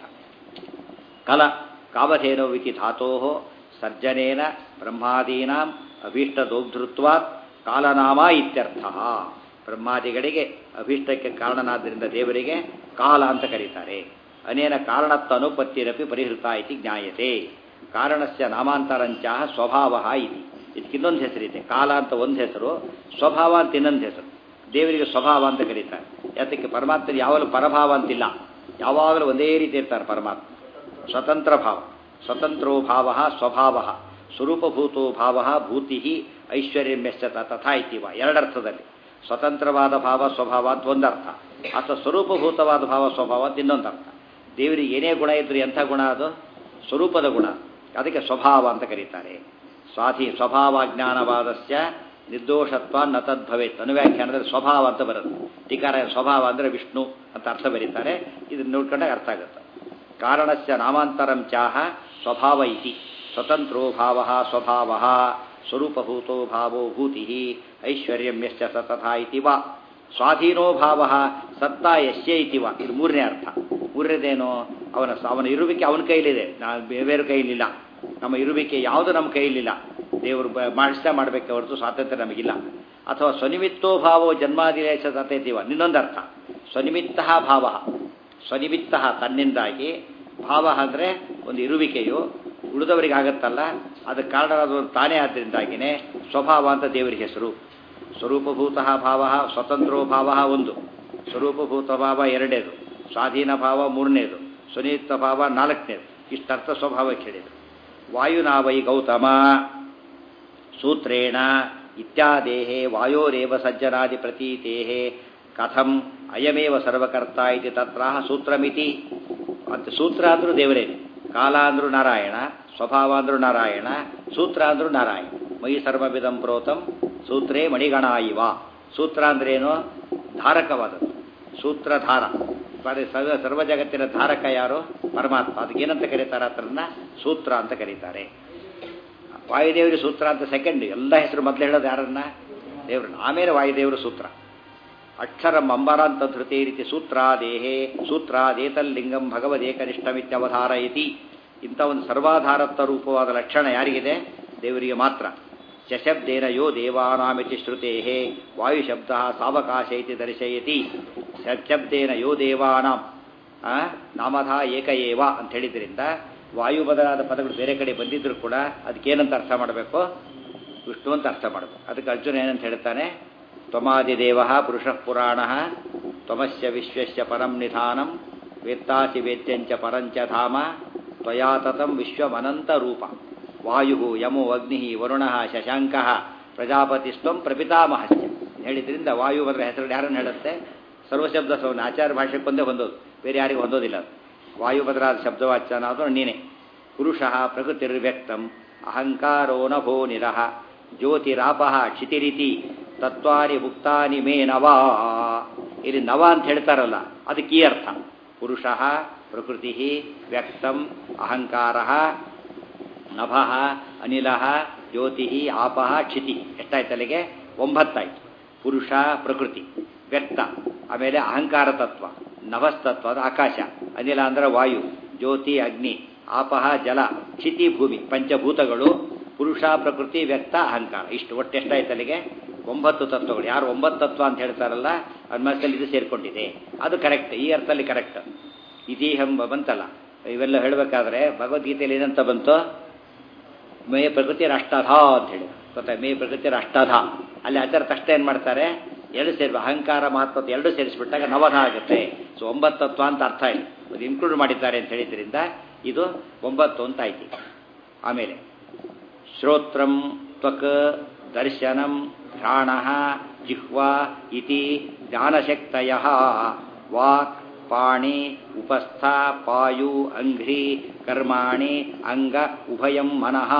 ಕಲ ಕಾಮಧೇನೋ ವಿತಿ ಧಾತೋ ಸರ್ಜನೇನ ಬ್ರಹ್ಮಾದೀನಾಂ ಅಭೀಷ್ಟದೋಗ್ಧೃತ್ವಾತ್ ಕಾಲನಾಮ ಇತ್ಯರ್ಥ ಬ್ರಹ್ಮಾದಿಗಳಿಗೆ ಅಭೀಷ್ಟಕ್ಕೆ ಕಾರಣನಾದ್ದರಿಂದ ದೇವರಿಗೆ ಕಾಲ ಅಂತ ಕರೀತಾರೆ ಅನೇನ ಕಾರಣತ್ವ ಅನುಪತ್ತಿರಪಿ ಪರಿಹೃತ ಇತಿ ಜ್ಞಾಯತೆ ಕಾರಣಸ್ಯ ನಾಮಾಂತರಂಚ ಸ್ವಭಾವ ಇತಿ ಇದಕ್ಕಿನ್ನೊಂದು ಹೆಸರಿದೆ ಕಾಲ ಅಂತ ಒಂದು ಹೆಸರು ಸ್ವಭಾವ ಅಂತ ಇನ್ನೊಂದು ಹೆಸರು ದೇವರಿಗೆ ಸ್ವಭಾವ ಅಂತ ಕರೀತಾರೆ ಯಾತಕ್ಕೆ ಪರಮಾತ್ಮ ಯಾವಾಗಲೂ ಪರಭಾವ ಅಂತಿಲ್ಲ ಯಾವಾಗಲೂ ಒಂದೇ ರೀತಿ ಇರ್ತಾರೆ ಪರಮಾತ್ಮ ಸ್ವತಂತ್ರ ಭಾವ ಸ್ವತಂತ್ರೋ ಭಾವ ಸ್ವಭಾವ ಸ್ವರೂಪಭೂತೋ ಭಾವ ಭೂತಿ ಐಶ್ವರ್ಯಮ್ಯಶ್ಚ ತಥಾ ಇತಿವ ಎರಡರ್ಥದಲ್ಲಿ ಸ್ವತಂತ್ರವಾದ ಭಾವ ಸ್ವಭಾವ ಅಂತ ಒಂದರ್ಥ ಅಥವಾ ಸ್ವರೂಪಭೂತವಾದ ಭಾವ ಸ್ವಭಾವ ಅಂತ ಇನ್ನೊಂದು ಅರ್ಥ ದೇವರಿಗೆ ಏನೇ ಗುಣ ಇದ್ರೂ ಎಂಥ ಗುಣ ಅದು ಸ್ವರೂಪದ ಗುಣ ಅದಕ್ಕೆ ಸ್ವಭಾವ ಅಂತ ಕರೀತಾರೆ ಸ್ವಾಧಿ ಸ್ವಭಾವಜ್ಞಾನವಾದಸ್ಯ ನಿರ್ದೋಷತ್ವ ನ ತದ್ಭವೇತ್ ಅನುವ್ಯಾಖ್ಯಾನದಲ್ಲಿ ಸ್ವಭಾವ ಅಂತ ಬರುತ್ತೆ ಟೀಕಾರ ಸ್ವಭಾವ ಅಂದರೆ ವಿಷ್ಣು ಅಂತ ಅರ್ಥ ಬರೀತಾರೆ ಇದನ್ನು ನೋಡ್ಕೊಂಡಾಗ ಅರ್ಥ ಆಗುತ್ತೆ ಕಾರಣಸ್ಯ ನಾಮಾಂತರಂ ಚಾಹ ಸ್ವಭಾವ ಇತಿ ಸ್ವತಂತ್ರೋ ಭಾವ ಸ್ವಭಾವ ಸ್ವರೂಪಭೂತೋ ಭಾವೋ ಭೂತಿ ಐಶ್ವರ್ಯಮ್ಯಶ್ಚ ಸತಥಾ ಇತಿ ವಾ ಸ್ವಾಧೀನೋ ಭಾವ ಸತ್ತಾ ಯಶ್ಯ ಇತಿ ವಾ ಇದು ಮೂರನೇ ಅರ್ಥ ಮೂರನೇದೇನು ಅವನ ಅವನ ಇರುವಿಕೆ ಅವನ ಕೈಲಿದೆ ನಾ ಬೇರೆ ಕೈಲಿಲ್ಲ ನಮ್ಮ ಇರುವಿಕೆ ಯಾವುದು ನಮ್ಮ ಕೈಲಿಲ್ಲ ದೇವರು ಮಾಡಿಸ್ತಾ ಮಾಡಬೇಕೆ ಹೊರತು ಸ್ವಾತಂತ್ರ್ಯ ನಮಗಿಲ್ಲ ಅಥವಾ ಸ್ವನಿಮಿತ್ತೋ ಭಾವೋ ಜನ್ಮಾದಿಲೇಶ ತಥೇತಿವ ಇನ್ನೊಂದು ಅರ್ಥ ಸ್ವನಿಮಿತ್ತ ಭಾವ ಸ್ವನಿಮಿತ್ತ ತನ್ನಿಂದಾಗಿ ಭಾವ ಅಂದರೆ ಒಂದು ಇರುವಿಕೆಯು ಉಳಿದವರಿಗೆ ಆಗತ್ತಲ್ಲ ಅದಕ್ಕೆ ಕಾರಣವಾದ ತಾನೇ ಆದ್ದರಿಂದಾಗಿಯೇ ಸ್ವಭಾವ ಅಂತ ದೇವರಿಗೆ ಹೆಸರು ಸ್ವರೂಪಭೂತ ಭಾವ ಸ್ವತಂತ್ರೋ ಭಾವ ಒಂದು ಸ್ವರೂಪಭೂತ ಭಾವ ಎರಡನೇದು ಸ್ವಾಧೀನ ಭಾವ ಮೂರನೇದು ಸ್ವನಿಯುಕ್ತ ಭಾವ ನಾಲ್ಕನೇದು ಇಷ್ಟರ್ಥ ಸ್ವಭಾವಕ್ಕೆ ಹೇಳಿದರು ವಾಯುನಾ ವೈ ಗೌತಮ ಸೂತ್ರೇಣ ಇತ್ಯಾದೇಹೇ ವಾಯೋರೇವ ಸಜ್ಜನಾದಿ ಪ್ರತೀತೇಹೇ ಕಥಂ ಅಯಮೇವ ಸರ್ವಕರ್ತ ಇತಿ ತತ್ರ ಸೂತ್ರಮಿತಿ ಅಂತ ಸೂತ್ರ ಅಂದ್ರೂ ದೇವರೇ ಕಾಲ ಅಂದ್ರೂ ನಾರಾಯಣ ಸ್ವಭಾವ ಅಂದ್ರೂ ನಾರಾಯಣ ಸೂತ್ರ ಅಂದ್ರೂ ನಾರಾಯಣ ಮೈ ಸರ್ವವಿಧಂ ಪ್ರೋತಂ ಸೂತ್ರೇ ಮಣಿಗಣ ಇವ ಸೂತ್ರ ಅಂದ್ರೇನು ಧಾರಕವಾದದ್ದು ಸೂತ್ರಧಾರ ಸರ್ವ ಸರ್ವ ಜಗತ್ತಿನ ಧಾರಕ ಯಾರು ಪರಮಾತ್ಮ ಅದಕ್ಕೇನಂತ ಕರೀತಾರೆ ಅದನ್ನ ಸೂತ್ರ ಅಂತ ಕರೀತಾರೆ ವಾಯುದೇವರಿ ಸೂತ್ರ ಅಂತ ಸೆಕೆಂಡ್ ಎಲ್ಲ ಹೆಸರು ಮೊದಲು ಹೇಳೋದು ಯಾರನ್ನ ದೇವ್ರನ್ನ ಆಮೇಲೆ ವಾಯುದೇವರು ಸೂತ್ರ ಅಕ್ಷರಂ ಅಂಬರಾಂತ ಧೃತಿ ರೀತಿ ಸೂತ್ರಾದೇಹೇ ಸೂತ್ರಾದೇತಲ್ಲಿಂಗಂ ಭಗವದೇಕನಿಷ್ಠಮಿತ್ಯವಧಾರಯತಿ ಇಂಥ ಒಂದು ಸರ್ವಾಧಾರತ್ವ ರೂಪವಾದ ಲಕ್ಷಣ ಯಾರಿಗಿದೆ ದೇವರಿಗೆ ಮಾತ್ರ ಶಶಬ್ದೇನ ಯೋ ದೇವಾನಾಮಿತಿ ಶ್ರುತೇ ವಾಯುಶಬ್ದ ಸಾವಕಾಶ ಇತಿ ದರ್ಶಯತಿ ಶಬ್ದೇನ ಯೋ ದೇವಾನಾಂ ನಾಮಧ ಏಕ ಏವ ಅಂತ ಹೇಳಿದ್ರಿಂದ ವಾಯು ಬದಲಾದ ಪದಗಳು ಬೇರೆ ಕಡೆ ಬಂದಿದ್ರು ಕೂಡ ಅದಕ್ಕೇನಂತ ಅರ್ಥ ಮಾಡಬೇಕು ವಿಷ್ಣು ಅಂತ ಅರ್ಥ ಮಾಡಬೇಕು ಅದಕ್ಕೆ ಅರ್ಜುನ ಏನಂತ ಹೇಳ್ತಾನೆ ತ್ವಮಾದಿದೇವ ಪುರುಷ ಪುರಾಣ ತ್ವಮಸ್ಯ ವಿಶ್ವಸ್ಯ ಪರಂ ನಿಧಾನಂ ವೇತ್ತಾಸಿ ವೇದ್ಯಂಚ ಪರಂಚ ಧಾಮ ತ್ವಯಾ ತತಂ ವಿಶ್ವಮನಂತ ರೂಪ ವಾಯು ಯಮೋ ಅಗ್ನಿ ವರುಣ ಶಶಾಂಕ ಪ್ರಜಾಪತಿಸ್ತ್ವಂ ಪ್ರಪಿತಾಮಹಸ್ಯ ಹೇಳಿದ್ರಿಂದ ವಾಯು ಬಂದರೆ ಹೆಸರು ಯಾರನ್ನು ಹೇಳುತ್ತೆ ಸರ್ವಶಬ್ದ ಸೌನ ಆಚಾರ ಭಾಷೆಗೆ ಒಂದೇ ಹೊಂದೋದು ಬೇರೆ ಯಾರಿಗೂ ಹೊಂದೋದಿಲ್ಲ ಅದು ವಾಯು ಬದಲಾದ ಶಬ್ದವಾಚ್ಯನ ಅದು ನೀನೆ ಪುರುಷ ಪ್ರಕೃತಿರ್ವ್ಯಕ್ತಂ ಅಹಂಕಾರೋ ನಭೋ ನಿರಹ ಜ್ಯೋತಿರಾಪ ಕ್ಷಿತಿರಿತಿ ತತ್ವಾನಿ ಮುಕ್ತಾನಿ ಮೇ ನವ ಇಲ್ಲಿ ನವ ಅಂತ ಹೇಳ್ತಾರಲ್ಲ ಅದಕ್ಕೆ ಈ ಅರ್ಥ ಪುರುಷ ಪ್ರಕೃತಿ ವ್ಯಕ್ತಂ ಅಹಂಕಾರ ನಭ ಅನಿಲ ಜ್ಯೋತಿ ಆಪ ಕ್ಷಿತಿ ಎಷ್ಟಾಯ್ತು ಅಲ್ಲಿಗೆ ಒಂಬತ್ತಾಯ್ತು ಪುರುಷ ಪ್ರಕೃತಿ ವ್ಯಕ್ತ ಆಮೇಲೆ ಅಹಂಕಾರ ತತ್ವ ನಭಸ್ತತ್ವ ಅದು ಆಕಾಶ ಅನಿಲ ಅಂದ್ರೆ ವಾಯು ಜ್ಯೋತಿ ಅಗ್ನಿ ಆಪಹ ಜಲ ಕ್ಷಿತಿ ಭೂಮಿ ಪಂಚಭೂತಗಳು ಪುರುಷ ಪ್ರಕೃತಿ ವ್ಯಕ್ತ ಅಹಂಕಾರ ಇಷ್ಟು ಒಟ್ಟು ಎಷ್ಟಾಯ್ತು ಅಲ್ಲಿಗೆ ಒಂಬತ್ತು ತತ್ವಗಳು ಯಾರು ಒಂಬತ್ತು ತತ್ವ ಅಂತ ಹೇಳ್ತಾರಲ್ಲ ಅದ್ರ ಮನಸ್ಸಲ್ಲಿ ಇದು ಸೇರ್ಕೊಂಡಿದೆ ಅದು ಕರೆಕ್ಟ್ ಈ ಅರ್ಥದಲ್ಲಿ ಕರೆಕ್ಟ್ ಇದೀಹಂ ಬಂತಲ್ಲ ಇವೆಲ್ಲ ಹೇಳಬೇಕಾದ್ರೆ ಭಗವದ್ಗೀತೆಯಲ್ಲಿ ಏನಂತ ಬಂತು ಮೇ ಪ್ರಕೃತಿ ಅಷ್ಟಧ ಅಂತ ಹೇಳಿ ಗೊತ್ತಾ ಮೇ ಪ್ರಕೃತಿ ಅಷ್ಟಧ ಅಲ್ಲಿ ಅದರ ತಕ್ಷಣ ಏನು ಮಾಡ್ತಾರೆ ಎರಡು ಸೇರಿ ಅಹಂಕಾರ ಮಹತ್ವ ಎರಡು ಸೇರಿಸ್ಬಿಟ್ಟಾಗ ನವಧ ಆಗುತ್ತೆ ಸೊ ಒಂಬತ್ತು ತತ್ವ ಅಂತ ಅರ್ಥ ಇಲ್ಲ ಅದು ಇನ್ಕ್ಲೂಡ್ ಮಾಡಿದ್ದಾರೆ ಅಂತ ಹೇಳಿದ್ರಿಂದ ಇದು ಒಂಬತ್ತು ಅಂತ ಆಯ್ತು ಆಮೇಲೆ ಶ್ರೋತ್ರಂ ತ್ವಕ್ ದರ್ಶನಂ ಘ್ರಾಣ ಜಿಹ್ವಾ ಇತಿ ಜ್ಞಾನಶಕ್ತಯ ವಾಕ್ ಪಾಣಿ ಉಪಸ್ಥ ಪಾಯು ಅಂಘ್ರಿ ಕರ್ಮಾಣಿ ಅಂಗ ಉಭಯಂ ಮನಃ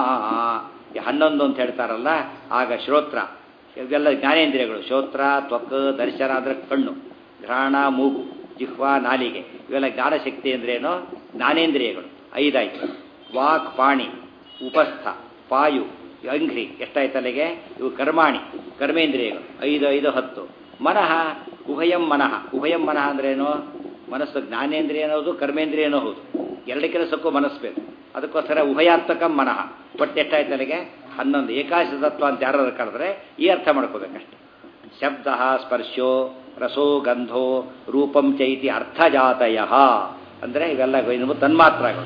ಈ ಹನ್ನೊಂದು ಅಂತ ಹೇಳ್ತಾರಲ್ಲ ಆಗ ಶ್ರೋತ್ರ ಇವೆಲ್ಲ ಜ್ಞಾನೇಂದ್ರಿಯಗಳು ಶ್ರೋತ್ರ ತ್ವಕ್ ದರ್ಶನ ಅಂದ್ರೆ ಕಣ್ಣು ಘ್ರಾಣ ಮೂಗು ಜಿಹ್ವಾ ನಾಲಿಗೆ ಇವೆಲ್ಲ ಜ್ಞಾನಶಕ್ತಿ ಅಂದ್ರೇನು ಜ್ಞಾನೇಂದ್ರಿಯಗಳು ಐದಾಯ್ತು ವಾಕ್ ಪಾಣಿ ಉಪಸ್ಥ ಪಾಯು ಅಂಘ್ರಿ ಎಷ್ಟಾಯ್ತು ಅಲ್ಲಿಗೆ ಇವು ಕರ್ಮಾಣಿ ಕರ್ಮೇಂದ್ರಿಯಗಳು ಐದು ಐದು ಹತ್ತು ಮನಃ ಉಭಯಂ ಮನಃ ಉಭಯಂ ಮನಃ ಅಂದ್ರೇನು ಮನಸ್ಸು ಜ್ಞಾನೇಂದ್ರಿಯ ಅನ್ನೋದು ಕರ್ಮೇಂದ್ರಿಯ ಹೌದು ಎರಡು ಕೆಲಸಕ್ಕೂ ಮನಸ್ಸು ಬೇಕು ಅದಕ್ಕೋಸ್ಕರ ಉಭಯಾತ್ಮಕ ಮನಃ ಒಟ್ಟು ಎಷ್ಟಾಯ್ತು ಅಲ್ಲಿಗೆ ಹನ್ನೊಂದು ಏಕಾಶ ತತ್ವ ಅಂತ ಯಾರು ಕರೆದ್ರೆ ಈ ಅರ್ಥ ಮಾಡ್ಕೋಬೇಕಷ್ಟೆ ಶಬ್ದ ಸ್ಪರ್ಶೋ ರಸೋ ಗಂಧೋ ರೂಪಂ ಚೈತಿ ಅರ್ಥಜಾತಯ ಅಂದರೆ ಇವೆಲ್ಲ ಇನ್ನು ತನ್ಮಾತ್ರಗಳು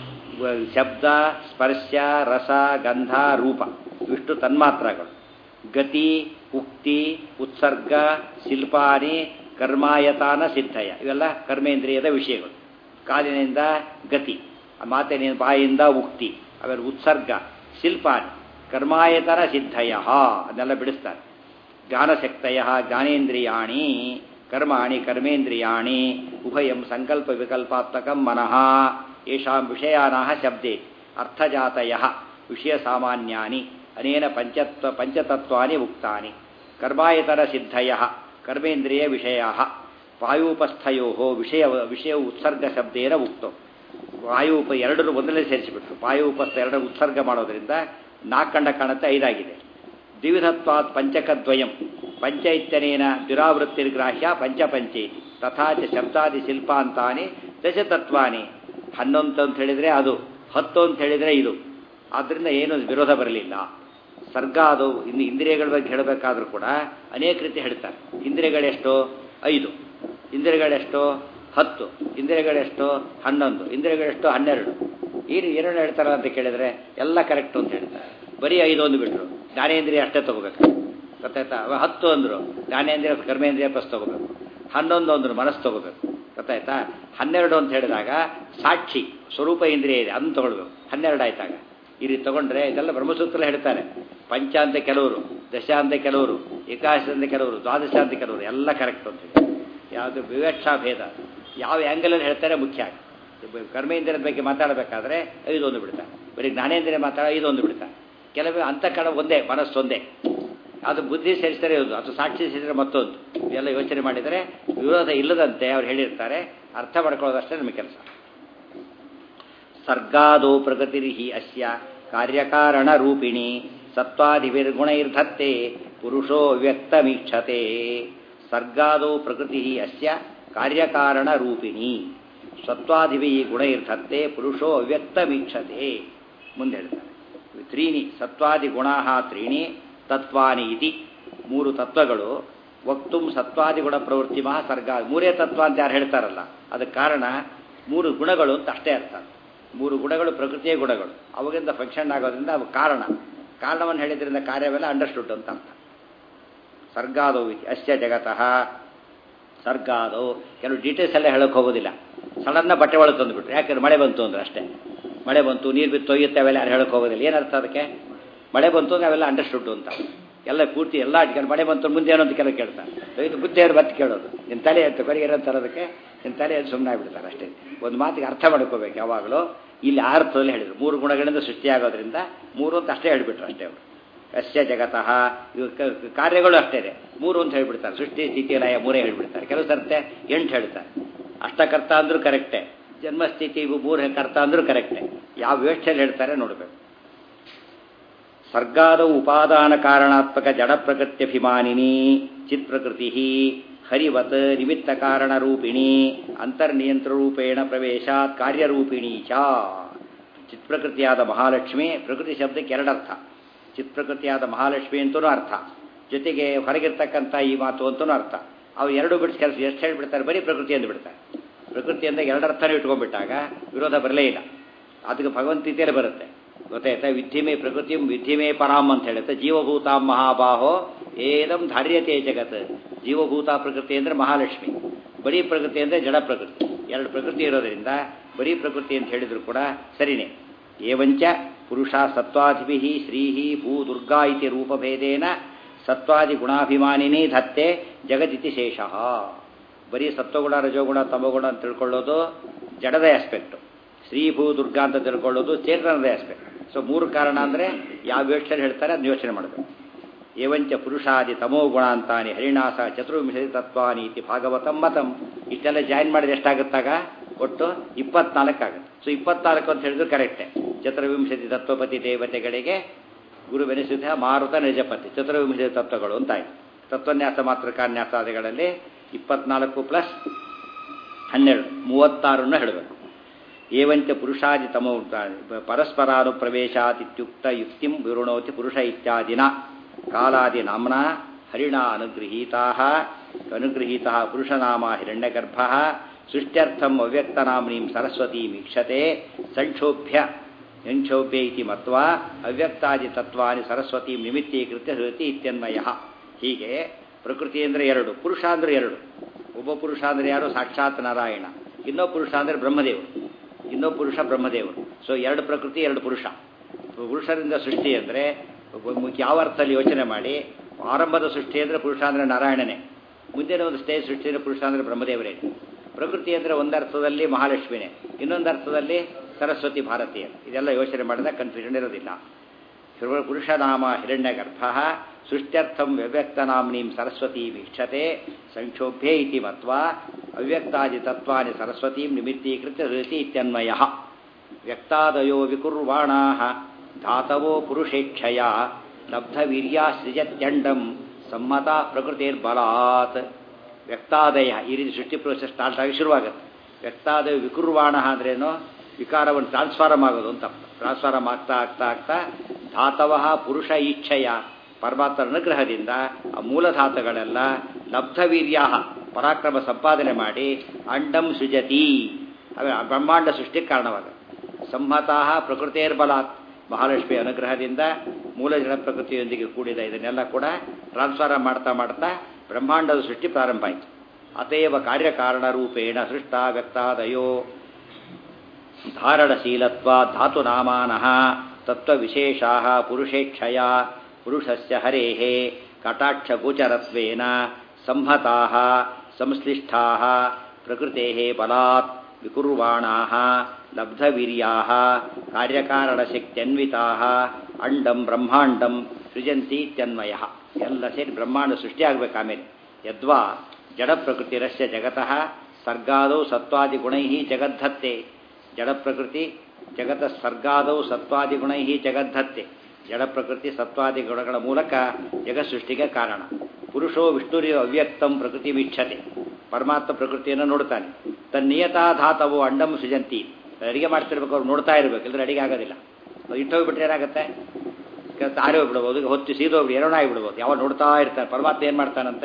ಶಬ್ದ ಸ್ಪರ್ಶ ರಸ ಗಂಧ ರೂಪ ಇವಿಷ್ಟು ತನ್ಮಾತ್ರಗಳು ಗತಿ ಉಕ್ತಿ ಉತ್ಸರ್ಗ ಶಿಲ್ಪಾನಿ ಕರ್ಮಾಯತಾನ ಸಿದ್ಧಯ ಇವೆಲ್ಲ ಕರ್ಮೇಂದ್ರಿಯದ ವಿಷಯಗಳು ಕಾಲಿನಿಂದ ಗತಿ ಮಾತಿನ ಬಾಯಿಂದ ಉಕ್ತಿ ಆಮೇಲೆ ಉತ್ಸರ್ಗ ಶಿಲ್ಪಾನಿ ಕರ್ಮಾಯತನ ಸಿದ್ಧಯ ಅದನ್ನೆಲ್ಲ ಬಿಡಿಸ್ತಾರೆ ಜ್ಞಾನಶಕ್ತಯ ಜ್ಞಾನೇಂದ್ರಿಯಾಣಿ ಕರ್ಮಾಣಿ ಕರ್ಮೇಂದ್ರಿಯಾಣಿ ಉಭಯಂ ಸಂಕಲ್ಪ ವಿಕಲ್ಪಾತ್ಮಕಂ ಮನಃ ಯಶಾಂ ವಿಷಯಾನ ಶಬ್ದೆ ಅರ್ಥಜಾತಯ ವಿಷಯ ಸಾಮಾನ್ಯಾನಿ ಅನೇನ ಪಂಚತ್ವ ಪಂಚತತ್ವಾನಿ ಉಕ್ತಾನಿ ಕರ್ಮಾಯತರ ಸಿದ್ಧಯ ಕರ್ಮೇಂದ್ರಿಯ ವಿಷಯ ವಾಯೂಪಸ್ಥಯೋ ವಿಷಯ ವಿಷಯ ಉತ್ಸರ್ಗ ಶಬ್ದೇನ ಉಕ್ತೋ ವಾಯುಪ ಎರಡರು ಒಂದರಲ್ಲಿ ಸೇರಿಸಿಬಿಟ್ರು ವಾಯುಪಸ್ಥ ಎರಡು ಉತ್ಸರ್ಗ ಮಾಡೋದ್ರಿಂದ ನಾಲ್ಕಂಡ ಕಾಣುತ್ತೆ ಐದಾಗಿದೆ ದ್ವಿಧತ್ವಾತ್ ಪಂಚಕದ್ವಯಂ ಪಂಚ ಇತ್ಯನೇನ ದುರಾವೃತ್ತಿರ್ಗ್ರಾಹ್ಯ ಪಂಚಪಂಚೇತಿ ತಥಾಚ ಶಬ್ದಾದಿ ಶಿಲ್ಪಾಂತಾನಿ ದಶತತ್ವಾನಿ ಹನ್ನೊಂದು ಅಂತ ಹೇಳಿದರೆ ಅದು ಹತ್ತು ಅಂತ ಹೇಳಿದರೆ ಇದು ಆದ್ದರಿಂದ ಏನು ವಿರೋಧ ಬರಲಿಲ್ಲ ಸರ್ಗ ಅದು ಇನ್ನು ಇಂದ್ರಿಯಗಳ ಬಗ್ಗೆ ಹೇಳಬೇಕಾದ್ರೂ ಕೂಡ ಅನೇಕ ರೀತಿ ಹೇಳ್ತಾರೆ ಇಂದ್ರಿಯಗಳೆಷ್ಟು ಐದು ಇಂದ್ರಿಯಗಳೆಷ್ಟು ಹತ್ತು ಇಂದ್ರಿಯಗಳೆಷ್ಟು ಹನ್ನೊಂದು ಇಂದ್ರಿಯಗಳೆಷ್ಟು ಹನ್ನೆರಡು ಏನು ಏನೇನು ಹೇಳ್ತಾರ ಅಂತ ಕೇಳಿದರೆ ಎಲ್ಲ ಕರೆಕ್ಟು ಅಂತ ಹೇಳ್ತಾರೆ ಬರೀ ಐದು ಒಂದು ಬಿಟ್ಟರು ಜ್ಞಾನೇಂದ್ರಿಯ ಅಷ್ಟೇ ತಗೋಬೇಕು ಗೊತ್ತಾಯ್ತಾ ಹತ್ತು ಅಂದರು ಜ್ಞಾನೇಂದ್ರಿಯ ಕರ್ಮೇಂದ್ರಿಯ ಪ್ಲಸ್ ತಗೋಬೇಕು ಹನ್ನೊಂದು ಅಂದರು ಮನಸ್ಸು ತಗೋಬೇಕು ಗೊತ್ತಾಯ್ತಾ ಹನ್ನೆರಡು ಅಂತ ಹೇಳಿದಾಗ ಸಾಕ್ಷಿ ಸ್ವರೂಪ ಇಂದ್ರಿಯ ಇದೆ ಅದನ್ನು ತಗೊಳ್ಬೇಕು ಹನ್ನೆರಡು ಆಯ್ತಾಗ ಈ ರೀತಿ ತಗೊಂಡ್ರೆ ಇದೆಲ್ಲ ಬ್ರಹ್ಮಸೂತ್ರ ಹೇಳ್ತಾರೆ ಪಂಚ ಅಂತ ಕೆಲವರು ದಶ ಅಂತ ಕೆಲವರು ಏಕಾದಶ ಅಂತ ಕೆಲವರು ದ್ವಾದಶ ಅಂತ ಕೆಲವರು ಎಲ್ಲ ಕರೆಕ್ಟ್ ಅಂತ ಹೇಳಿ ಯಾವುದು ವಿವೇಕ್ಷಾ ಭೇದ ಯಾವ ಆ್ಯಂಗಲಲ್ಲಿ ಹೇಳ್ತಾರೆ ಮುಖ್ಯ ಕರ್ಮೇಂದ್ರಿಯದ ಬಗ್ಗೆ ಮಾತಾಡಬೇಕಾದ್ರೆ ಐದೊಂದು ಬಿಡ್ತಾರೆ ಬರೀ ಜ್ಞಾನೇಂದ್ರಿಯ ಮಾತಾಡ ಐದೊಂದು ಬಿಡ್ತಾರೆ ಕೆಲವೇ ಅಂತಃಕರಣ ಒಂದೇ ಮನಸ್ಸು ಒಂದೇ ಅದು ಬುದ್ಧಿ ಸೇರಿಸಿದರೆ ಇದು ಅದು ಸಾಕ್ಷಿ ಸೇರಿಸಿದರೆ ಮತ್ತೊಂದು ಇವೆಲ್ಲ ಯೋಚನೆ ಮಾಡಿದರೆ ವಿರೋಧ ಇಲ್ಲದಂತೆ ಅವ್ರು ಹೇಳಿರ್ತಾರೆ ಅರ್ಥ ಮಾಡ್ಕೊಳ್ಳೋದಷ್ಟೇ ನಮ್ಮ ಕೆಲಸ ಸರ್ಗಾದೋ ಪ್ರಗತಿರಿಹಿ ಅಸ್ಯ ಕಾರ್ಯಕಾರಣ ರೂಪಿಣಿ ಸತ್ವಾದಿವಿರ್ಗುಣೈರ್ಧತ್ತೆ ಪುರುಷೋ ವ್ಯಕ್ತಮೀಕ್ಷತೆ ಸರ್ಗಾದೋ ಪ್ರಕೃತಿ ಅಸ್ಯ ಕಾರ್ಯಕಾರಣ ರೂಪಿಣಿ ಸತ್ವಾದಿವಿ ಗುಣೈರ್ಧತ್ತೆ ಪುರುಷೋ ಅವ್ಯಕ್ತಮೀಕ್ಷತೆ ಮುಂದೆ ಹೇಳ್ತಾರೆ ತ್ರೀಣಿ ಸತ್ವಾದಿ ಗುಣಾ ತ್ರೀಣಿ ತತ್ವಾನಿ ಇತಿ ಮೂರು ತತ್ವಗಳು ವಕ್ತು ಸತ್ವಾದಿ ಗುಣ ಪ್ರವೃತ್ತಿ ಮಹಾ ಸರ್ಗ ಮೂರೇ ತತ್ವ ಅಂತ ಯಾರು ಹೇಳ್ತಾರಲ್ಲ ಅದಕ್ಕೆ ಕಾರಣ ಮೂರು ಗುಣಗಳು ಅಂತ ಅಷ್ಟೇ ಅರ್ಥ ಮೂರು ಗುಣಗಳು ಪ್ರಕೃತಿಯ ಗುಣಗಳು ಅವಾಗಿಂದ ಫಂಕ್ಷನ್ ಆಗೋದ್ರಿಂದ ಅವು ಕಾರಣ ಕಾರಣವನ್ನು ಹೇಳಿದ್ರಿಂದ ಕಾರ್ಯವೆಲ್ಲ ಅಂಡರ್ಸ್ಟುಡ್ ಅಂತ ಅರ್ಥ ಸರ್ಗಾದೋ ಇತಿ ಅಸ್ಯ ಜಗತಃ ಸರ್ಗಾದೋ ಕೆಲವು ಡೀಟೇಲ್ಸ್ ಎಲ್ಲ ಹೇಳೋಕೆ ಹೋಗೋದಿಲ್ಲ ಸಡನ್ನ ಬಟ್ಟೆ ಒಳಗೆ ತಂದುಬಿಟ್ರು ಯಾಕಂದ್ರೆ ಮಳೆ ಬಂತು ಅಂದ್ರೆ ಅಷ್ಟೇ ಮಳೆ ಬಂತು ನೀರು ಬಿತ್ತು ತೊಯ್ಯುತ್ತೆ ಅವೆಲ್ಲ ಯಾರು ಹೇಳೋಕೆ ಹೋಗೋದಿಲ್ಲ ಏನರ್ಥ ಅದಕ್ಕೆ ಮಳೆ ಬಂತು ಅಂದ್ರೆ ಅವೆಲ್ಲ ಅಂಡರ್ಸ್ಟುಡ್ ಅಂತ ಎಲ್ಲ ಪೂರ್ತಿ ಎಲ್ಲ ಅಡ್ಕೊಂಡು ಮಳೆ ಬಂತು ಮುಂದೆ ಏನೋ ಅಂತ ಕೆಲವು ಕೇಳ್ತಾರೆ ಇದು ಬುದ್ಧಿಯವರು ಮತ್ತೆ ಕೇಳೋದು ನಿನ್ನ ತಲೆ ಅಂತ ಕೊನೆಗೆ ಏನಂತಾರೆ ಅದಕ್ಕೆ ನಿನ್ನ ತಲೆ ಅಂತ ಸುಮ್ಮನೆ ಆಗ್ಬಿಡ್ತಾರೆ ಅಷ್ಟೇ ಒಂದು ಮಾತಿಗೆ ಅರ್ಥ ಮಾಡ್ಕೋಬೇಕು ಯಾವಾಗಲೂ ಇಲ್ಲಿ ಆ ಅರ್ಥದಲ್ಲಿ ಹೇಳಿದರು ಮೂರು ಗುಣಗಳಿಂದ ಸೃಷ್ಟಿಯಾಗೋದ್ರಿಂದ ಮೂರು ಅಂತ ಅಷ್ಟೇ ಹೇಳಿಬಿಟ್ರು ಅಷ್ಟೇ ಅವರು ಅಸ್ಯ ಜಗತಃ ಇವು ಕ- ಕಾರ್ಯಗಳು ಅಷ್ಟೇ ಇದೆ ಮೂರು ಅಂತ ಹೇಳ್ಬಿಡ್ತಾರೆ ಸೃಷ್ಟಿ ಸ್ಥಿತಿ ಲಯ ಮೂರೇ ಹೇಳ್ಬಿಡ್ತಾರೆ ಕೆಲವು ಸರ್ತೆ ಎಂಟು ಹೇಳ್ತಾರೆ ಅಷ್ಟಕರ್ತ ಅಂದ್ರೂ ಕರೆಕ್ಟೇ ಜನ್ಮಸ್ಥಿತಿ ಇವು ಮೂರು ಕರ್ತ ಅಂದ್ರೂ ಕರೆಕ್ಟೇ ಯಾವ ವ್ಯವಸ್ಥೆಯಲ್ಲಿ ಹೇಳ್ತಾರೆ ನೋಡಬೇಕು ಸರ್ಗಾದ ಉಪಾದಾನ ಕಾರಣಾತ್ಮಕ ಜಡ ಪ್ರಕೃತ್ಯಭಿಮಾನಿನಿ ಚಿತ್ ಪ್ರಕೃತಿ ಹರಿವತ್ ನಿಮಿತ್ತ ಕಾರಣ ರೂಪಿಣಿ ಅಂತರ್ನಿಯಂತ್ರ ರೂಪೇಣ ಪ್ರವೇಶಾತ್ ಕಾರ್ಯರೂಪಿಣಿ ಚ ಚಿತ್ಪ್ರಕೃತಿಯಾದ ಮಹಾಲಕ್ಷ್ಮಿ ಪ್ರಕೃತಿ ಶಬ್ದಕ್ಕೆ ಎರಡರ್ಥ ಚಿತ್ಪ್ರಕೃತಿಯಾದ ಮಹಾಲಕ್ಷ್ಮಿ ಅಂತಲೂ ಅರ್ಥ ಜೊತೆಗೆ ಹೊರಗಿರ್ತಕ್ಕಂಥ ಈ ಮಾತು ಅಂತಲೂ ಅರ್ಥ ಅವು ಎರಡು ಬಿಟ್ಟು ಕೆಲಸ ಎಷ್ಟು ಹೇಳಿಬಿಡ್ತಾರೆ ಬರೀ ಪ್ರಕೃತಿ ಎಂದು ಬಿಡ್ತಾರೆ ಪ್ರಕೃತಿ ಅಂದರೆ ಎರಡರ್ಥನೇ ಇಟ್ಕೊಂಡ್ಬಿಟ್ಟಾಗ ವಿರೋಧ ಬರಲೇ ಇಲ್ಲ ಅದಕ್ಕೆ ಭಗವಂತಿತೆಯಲ್ಲಿ ಬರುತ್ತೆ ಗೊತ್ತಾಯ್ತಾ ವಿದ್ಯಮೇ ಪ್ರಕೃತಿ ವಿದ್ಯಮೇ ಪರಾಮ್ ಅಂತ ಹೇಳುತ್ತೆ ಜೀವಭೂತಾಂ ಮಹಾಬಾಹೋ ಏದಂ ಧಾರ್ಯತೆ ಜಗತ್ ಜೀವಭೂತ ಪ್ರಕೃತಿ ಅಂದರೆ ಮಹಾಲಕ್ಷ್ಮಿ ಬರೀ ಪ್ರಕೃತಿ ಅಂದರೆ ಜಡ ಪ್ರಕೃತಿ ಎರಡು ಪ್ರಕೃತಿ ಇರೋದರಿಂದ ಬರೀ ಪ್ರಕೃತಿ ಅಂತ ಹೇಳಿದ್ರು ಕೂಡ ಸರಿನೇ ಏವಂಚ ಪುರುಷ ಸತ್ವಾಧಿಭಿ ಶ್ರೀಹಿ ಭೂ ದುರ್ಗಾ ಇತಿ ರೂಪಭೇದೇನ ಸತ್ವಾದಿ ಗುಣಾಭಿಮಾನಿನಿ ಧತ್ತೆ ಜಗದಿತಿ ಶೇಷಃ ಬರೀ ಸತ್ವಗುಣ ರಜೋಗುಣ ತಮಗುಣ ಅಂತ ತಿಳ್ಕೊಳ್ಳೋದು ಜಡದ ಆಸ್ಪೆಕ್ಟು ಶ್ರೀ ಭೂ ದುರ್ಗಾ ಅಂತ ತಿಳ್ಕೊಳ್ಳೋದು ಚೇತನದ ಆಸ್ಪೆಕ್ಟ್ ಸೊ ಮೂರು ಕಾರಣ ಅಂದರೆ ಯಾವ ಯೋಚನೆ ಹೇಳ್ತಾರೆ ಅದನ್ನ ಯೋಚನೆ ಮಾಡಬೇಕು ಏವಂಚ ಪುರುಷಾದಿ ತಮೋ ಗುಣ ಅಂತಾನೆ ಹರಿಣಾಸ ಚತುರ್ವಿಂಶತಿ ತತ್ವಾನಿ ಇತಿ ಭಾಗವತಂ ಮತಂ ಇಷ್ಟೆಲ್ಲ ಜಾಯಿನ್ ಮಾಡಿದ್ರೆ ಎಷ್ಟಾಗುತ್ತಾಗ ಒಟ್ಟು ಇಪ್ಪತ್ನಾಲ್ಕಾಗುತ್ತೆ ಸೊ ಇಪ್ಪತ್ನಾಲ್ಕು ಅಂತ ಹೇಳಿದ್ರು ಕರೆಕ್ಟೇ ಚತುರ್ವಿಂಶತಿ ತತ್ವಪತಿ ದೇವತೆಗಳಿಗೆ ಗುರುವೆನಿಸಿದ ಮಾರುತ ನಿಜಪತಿ ಚತುರ್ವಿಂಶತಿ ತತ್ವಗಳು ಅಂತಾಯ್ತು ತತ್ವನ್ಯಾಸ ಮಾತೃಕಾನ್ಯಾಸಾದಿಗಳಲ್ಲಿ ಇಪ್ಪತ್ನಾಲ್ಕು ಪ್ಲಸ್ ಹನ್ನೆರಡು ಮೂವತ್ತಾರನ್ನು ಹೇಳಬೇಕು ಏವಂಚ ಪುರುಷಾದಿ ತಮೋ ಪರಸ್ಪರಾನುಪ್ರವೇಶಾತಿತ್ಯುಕ್ತ ಯುಕ್ತಿಂ ವಿವೃಣೋತಿ ಪುರುಷ ಇತ್ಯಾದಿನ ಕಾಲಾದಿ ನಾಮ್ನ ಹರಿಣ ಅನುಗೃಹೀತಾ ಅನುಗೃಹೀತ ಪುರುಷನಾಮ ಹಿರಣ್ಯಗರ್ಭ ಸೃಷ್ಟ್ಯರ್ಥಂ ಅವ್ಯಕ್ತನಾಮ್ನೀಂ ಸರಸ್ವತೀಂ ಇಕ್ಷತೆ ಸಂಕ್ಷೋಭ್ಯ ಸಂಕ್ಷೋಭ್ಯ ಇತಿ ಮತ್ವಾ ಅವ್ಯಕ್ತಾದಿ ತತ್ವಾನಿ ಸರಸ್ವತೀಂ ನಿಮಿತ್ತೀಕೃತ್ಯ ಹೃತಿ ಇತ್ಯನ್ವಯ ಹೀಗೆ ಪ್ರಕೃತಿ ಅಂದರೆ ಎರಡು ಪುರುಷ ಅಂದರೆ ಎರಡು ಒಬ್ಬ ಪುರುಷ ಅಂದರೆ ಯಾರು ಸಾಕ್ಷಾತ್ ನಾರಾಯಣ ಇನ್ನೊಬ್ಬ ಪುರುಷ ಅಂದರೆ ಬ್ರಹ್ಮದೇವರು ಇನ್ನೊಬ್ಬ ಪುರುಷ ಬ್ರಹ್ಮದೇವರು ಸೊ ಎರಡು ಪ್ರಕೃತಿ ಎರಡು ಪುರುಷ ಪುರುಷರಿಂದ ಸೃಷ್ಟಿ ಅಂದರೆ ಯಾವ ಅರ್ಥದಲ್ಲಿ ಯೋಚನೆ ಮಾಡಿ ಆರಂಭದ ಸೃಷ್ಟಿ ಅಂದರೆ ಪುರುಷ ಅಂದರೆ ನಾರಾಯಣನೇ ಮುಂದಿನ ಒಂದು ಸ್ಟೇಜ್ ಸೃಷ್ಟಿ ಅಂದರೆ ಪುರುಷ ಅಂದರೆ ಬ್ರಹ್ಮದೇವರೇ ಪ್ರಕೃತಿ ಅಂದರೆ ಒಂದರ್ಥದಲ್ಲಿ ಮಹಾಲಕ್ಷ್ಮಿನೇ ಇನ್ನೊಂದು ಅರ್ಥದಲ್ಲಿ ಸರಸ್ವತಿ ಭಾರತೀಯ ಇದೆಲ್ಲ ಯೋಚನೆ ಮಾಡಿದಾಗ ಕನ್ಫ್ಯೂಷನ್ ಇರೋದಿಲ್ಲ ಪುರುಷನಾಮ ಹಿರಣ್ಯಗರ್ಭ ಸೃಷ್ಟ್ಯರ್ಥಂ ವ್ಯವ್ಯಕ್ತನಾಮ್ನೀಂ ಸರಸ್ವತೀಂ ಇಕ್ಷತೆ ಸಂಕ್ಷೋಭ್ಯೆ ಇತಿ ಮತ್ವಾ ಅವ್ಯಕ್ತಾದಿ ತತ್ವಾನಿ ಸರಸ್ವತೀಂ ನಿಮಿತ್ತೀಕೃತ್ಯ ಹೃತಿ ಇತ್ಯನ್ವಯ ವ್ಯಕ್ತಾದಯೋ ವಿಕುರ್ವಾಣಾ ಧಾತವೋ ಪುರುಷೇಕ್ಷಯ ಲಬ್ಧವೀರ್ಯಾ ಸೃಜತ್ಯಂಡಂ ಸಮ್ಮತ ಪ್ರಕೃತಿರ್ಬಲಾತ್ ವ್ಯಕ್ತಾದಯ ಈ ರೀತಿ ಸೃಷ್ಟಿ ಪ್ರೋಸೆಸ್ ಸ್ಟಾರ್ಟ್ ಆಗಿ ಶುರುವಾಗುತ್ತೆ ವ್ಯಕ್ತಾದಯ ವಿಕುರ್ವಾಣ ಅಂದ್ರೇನು ವಿಕಾರವನ್ನು ಟ್ರಾನ್ಸ್ಫಾರಮ್ ಆಗೋದು ಅಂತ ಟ್ರಾನ್ಸ್ಫಾರಮ್ ಆಗ್ತಾ ಆಗ್ತಾ ಆಗ್ತಾ ಧಾತವ ಪುರುಷ ಈಚ್ಛೆಯ ಪರಮಾತ್ಮರ ಅನುಗ್ರಹದಿಂದ ಆ ಮೂಲಧಾತುಗಳೆಲ್ಲ ಲಬ್ಧವೀರ್ಯ ಪರಾಕ್ರಮ ಸಂಪಾದನೆ ಮಾಡಿ ಅಂಡಂ ಸೃಜತಿ ಬ್ರಹ್ಮಾಂಡ ಸೃಷ್ಟಿಗೆ ಕಾರಣವಾಗುತ್ತೆ ಸಂಹತಃ ಪ್ರಕೃತಿರ್ಬಲಾತ್ ಮಹಾಲಕ್ಷ್ಮಿ ಅನುಗ್ರಹದಿಂದ ಮೂಲ ಜನ ಪ್ರಕೃತಿಯೊಂದಿಗೆ ಕೂಡಿದ ಇದನ್ನೆಲ್ಲ ಕೂಡ ಟ್ರಾನ್ಸ್ಫಾರ ಮಾಡ್ತಾ ಮಾಡ್ತಾ ಬ್ರಹ್ಮಾಂಡದ ಸೃಷ್ಟಿ ಪ್ರಾರಂಭ ಆಯಿತು ಅತೇವ ಕಾರ್ಯಕಾರಣ ರೂಪೇಣ ಸೃಷ್ಟ ವ್ಯಕ್ತಾದಯೋ ಧಾರಣಶೀಲತ್ವ ಧಾತುನಾಮಾನಃ ತತ್ವವಿಶೇಷಾ ಪುರುಷೇಕ್ಷಯ ಪುರುಷಸ್ಯ ಹರೇಃ ಕಟಾಕ್ಷಗೋಚರತ್ವೇನ ಸಂಹತಾಃ ಸಂಶ್ಲಿಷ್ಟಾಃ ಪ್ರಕೃತೇಃ ಬಲಾತ್ ವಿಕುರ್ವಾಣಾಃ ಲಬ್ಧವೀರ್ಯಾಃ ಕಾರ್ಯಕಾರಣಶಕ್ತ್ಯನ್ವಿತಾಃ ಅಂಡಂ ಬ್ರಹ್ಮಾಂಡಂ ಸೃಜಂತಿ ಇತ್ಯನ್ವಯಃ ಎಲ್ಲ ಸೇರಿ ಬ್ರಹ್ಮಾಂಡ ಸೃಷ್ಟಿಯಾಗಬೇಕು ಆಮೇಲೆ ಯದ್ವಾ ಜಡ ಪ್ರಕೃತಿರಸ್ಯ ಜಗತಃ ಸರ್ಗಾದೌ ಸತ್ವಾದಿ ಗುಣೈ ಜಗದ್ಧತ್ತೆ ಜಡ ಪ್ರಕೃತಿ ಜಗತ ಸರ್ಗಾದೌ ಸತ್ವಾದಿ ಗುಣೈ ಜಗದ್ಧತ್ತೆ ಜಡ ಪ್ರಕೃತಿ ಸತ್ವಾದಿ ಗುಣಗಳ ಮೂಲಕ ಜಗತ್ ಸೃಷ್ಟಿಗೆ ಕಾರಣ ಪುರುಷೋ ವಿಷ್ಣುರಿ ಅವ್ಯಕ್ತಂ ಪ್ರಕೃತಿ ವೀಕ್ಷತೆ ಪರಮಾತ್ಮ ಪ್ರಕೃತಿಯನ್ನು ನೋಡ್ತಾನೆ ತನ್ನ ನಿಯತಾ ಧಾತವು ಅಂಡಂ ಸೃಜಂತಿ ಅಡಿಗೆ ಮಾಡ್ತಿರ್ಬೇಕು ಅವ್ರು ನೋಡ್ತಾ ಇರಬೇಕು ಇಲ್ಲದ್ರೆ ಅಡಿಗೆ ಆಗೋದಿಲ್ಲ ಇಟ್ಟೋಗ್ಬಿಟ್ರೆ ಏನಾಗುತ್ತೆ ಆರಿ ಹೋಗ್ಬಿಡ್ಬೋದು ಹೊತ್ತು ಸೀದೋಗ್ಬಿಡಿ ಏನೋ ಆಗಿಬಿಡ್ಬೋದು ಯಾವಾಗ ನೋಡ್ತಾ ಇರ್ತಾನೆ ಪರಮಾತ್ಮ ಏನು ಮಾಡ್ತಾನಂತೆ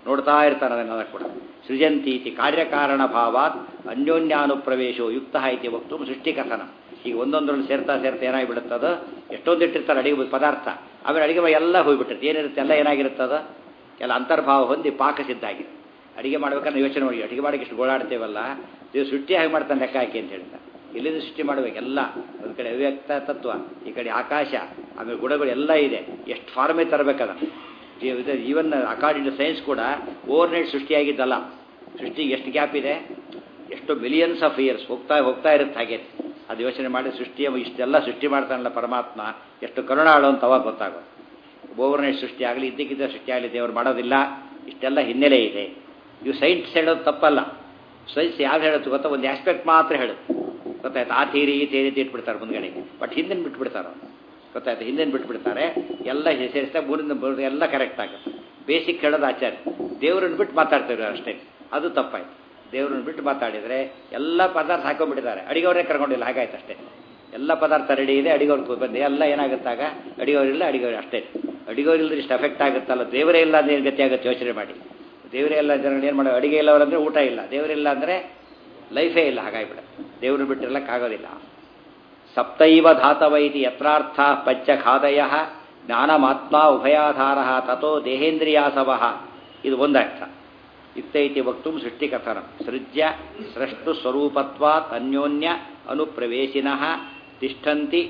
ನೋಡ್ತಾ ಇರ್ತಾನೆ ಅದನ್ನೆಲ್ಲ ಕೂಡ ಸೃಜಂತಿ ಇತಿ ಕಾರ್ಯಕಾರಣ ಭಾವಾತ್ ಅನ್ಯೋನ್ಯಾನುಪ್ರವೇಶೋ ಯುಕ್ತ ಇತಿ ವಕ್ತು ಸೃಷ್ಟಿಕಥನ ಈಗ ಒಂದೊಂದರಲ್ಲಿ ಸೇರ್ತಾ ಸೇರ್ತಾ ಏನಾಗಿಬಿಡುತ್ತದ ಎಷ್ಟೊಂದು ಇಟ್ಟಿರ್ತಾರೆ ಅಡಿಗೆ ಪದಾರ್ಥ ಆಮೇಲೆ ಅಡಿಗೆ ಮನೆ ಎಲ್ಲ ಹೋಗ್ಬಿಟ್ಟಿರುತ್ತೆ ಏನಿರುತ್ತೆ ಎಲ್ಲ ಏನಾಗಿರುತ್ತದ ಎಲ್ಲ ಅಂತರ್ಭಾವ ಹೊಂದಿ ಪಾಕ ಸಿದ್ಧ ಆಗಿದೆ ಅಡಿಗೆ ಮಾಡ್ಬೇಕಾದ್ರೆ ಯೋಚನೆ ಮಾಡಿ ಅಡಿಗೆ ಮಾಡಕ್ಕೆ ಇಷ್ಟು ಗೋಳಾಡ್ತೇವಲ್ಲ ನೀವು ಸೃಷ್ಟಿ ಹಾಗೆ ಮಾಡ್ತಾನೆ ಲೆಕ್ಕ ಹಾಕಿ ಅಂತ ಹೇಳ್ತಾರೆ ಎಲ್ಲಿಂದ ಸೃಷ್ಟಿ ಮಾಡಬೇಕೆಲ್ಲ ಒಂದು ಕಡೆ ಅವ್ಯಕ್ತ ತತ್ವ ಈ ಕಡೆ ಆಕಾಶ ಆಮೇಲೆ ಗುಣಗಳು ಎಲ್ಲ ಇದೆ ಎಷ್ಟು ಫಾರ್ಮೇ ತರಬೇಕದನ್ನು ಈವನ್ ಅಕಾರ್ಡಿಂಗ್ ಟು ಸೈನ್ಸ್ ಕೂಡ ಓವರ್ ನೈಟ್ ಸೃಷ್ಟಿಯಾಗಿದ್ದಲ್ಲ ಸೃಷ್ಟಿಗೆ ಎಷ್ಟು ಗ್ಯಾಪ್ ಇದೆ ಎಷ್ಟು ಮಿಲಿಯನ್ಸ್ ಆಫ್ ಇಯರ್ಸ್ ಹೋಗ್ತಾ ಹೋಗ್ತಾ ಇರುತ್ತೆ ಹಾಗೆ ಅದು ಯೋಚನೆ ಮಾಡಿ ಸೃಷ್ಟಿಯ ಇಷ್ಟೆಲ್ಲ ಸೃಷ್ಟಿ ಮಾಡ್ತಾನಲ್ಲ ಪರಮಾತ್ಮ ಎಷ್ಟು ಕರುಣಾಳು ಅಂತ ಅವಾಗ ಗೊತ್ತಾಗೋದು ಓವರ್ ನೈಟ್ ಸೃಷ್ಟಿ ಆಗಲಿ ಇದ್ದಕ್ಕಿದ್ದ ಸೃಷ್ಟಿ ಆಗಲಿ ದೇವರು ಮಾಡೋದಿಲ್ಲ ಇಷ್ಟೆಲ್ಲ ಹಿನ್ನೆಲೆ ಇದೆ ಇವು ಸೈನ್ಸ್ ಹೇಳೋದು ತಪ್ಪಲ್ಲ ಸೈನ್ಸ್ ಯಾವ್ದು ಹೇಳುತ್ತೆ ಗೊತ್ತಾ ಒಂದು ಆಸ್ಪೆಕ್ಟ್ ಮಾತ್ರ ಹೇಳುತ್ತೆ ಗೊತ್ತಾಯ್ತು ಆ ಥೀರಿ ಈ ಥೀರಿ ಇಟ್ಬಿಡ್ತಾರೆ ಮುಂದ್ಗಡೆ ಬಟ್ ಹಿಂದಿನ ಬಿಟ್ಬಿಡ್ತಾರೆ ಅವ್ರು. ಗೊತ್ತಾಯ್ತು ಹಿಂದಿನ ಬಿಟ್ಬಿಡ್ತಾರೆ ಎಲ್ಲ ಸೇರಿಸ್ತಾ ಮೂರಿಂದ ಬರೋದು ಎಲ್ಲ ಕರೆಕ್ಟ್ ಆಗುತ್ತೆ ಬೇಸಿಕ್ ಹೇಳೋದು ಆಚಾರ್ಯ ದೇವರನ್ನು ಬಿಟ್ಟು ಮಾತಾಡ್ತಾರೆ ಅಷ್ಟೇ ಅದು ತಪ್ಪಾಯ್ತು ದೇವರನ್ನು ಬಿಟ್ಟು ಮಾತಾಡಿದರೆ ಎಲ್ಲ ಪದಾರ್ಥ ಹಾಕೊಂಡ್ಬಿಟ್ಟಿದ್ದಾರೆ ಅಡಿಗೆವರೇ ಕರ್ಕೊಂಡಿಲ್ಲ ಹಾಗಾಯ್ತು ಅಷ್ಟೇ ಎಲ್ಲ ಪದಾರ್ಥ ರೆಡಿ ಇದೆ ಅಡಿಗೆವ್ರು ಬಂದು ಎಲ್ಲ ಏನಾಗುತ್ತಾಗ ಅಡಿಗೆವರಿಲ್ಲ ಅಡಿಗೆವ್ರು ಅಷ್ಟೇ ಅಡಿಗೆವರಿಲ್ಲದ್ರೆ ಇಷ್ಟು ಎಫೆಕ್ಟ್ ಆಗುತ್ತಲ್ಲ ದೇವರೇ ಇಲ್ಲ ಅಂದ್ರೆ ಏನು ಗತಿ ಆಗುತ್ತೆ ಯೋಚನೆ ಮಾಡಿ ದೇವರೇ ಇಲ್ಲ ಜನಗಳು ಏನು ಮಾಡೋ ಅಡಿಗೆ ಇಲ್ಲವರಂದ್ರೆ ಊಟ ಇಲ್ಲ ದೇವರಿಲ್ಲ ಅಂದರೆ ಲೈಫೇ ಇಲ್ಲ ಹಾಗಾಗಿಬಿಡ ದೇವ್ರನ್ನ ಬಿಟ್ಟಿರಲಿಕ್ಕಾಗೋದಿಲ್ಲ ಸಪ್ತೈವ ಧಾತವೈತಿ ಯತ್ರಾರ್ಥ ಪಂಚಖಾದಯ ಜ್ಞಾನಮಾತ್ಮ ಉಭಯಾಧಾರ ತಥೋ ದೇಹೇಂದ್ರಿಯಾಸವ ಇದು ಒಂದರ್ಥ ಇತ್ತೈತಿ ವಕ್ತು ಸೃಷ್ಟಿಕಥನ ಸೃಜ್ಯ ಸೃಷ್ಟು ಸ್ವರೂಪತ್ವಾತ್ ಅನ್ಯೋನ್ಯ ಅನುಪ್ರವೇಶಿನಃ ತಿಷ್ಠಂತಿ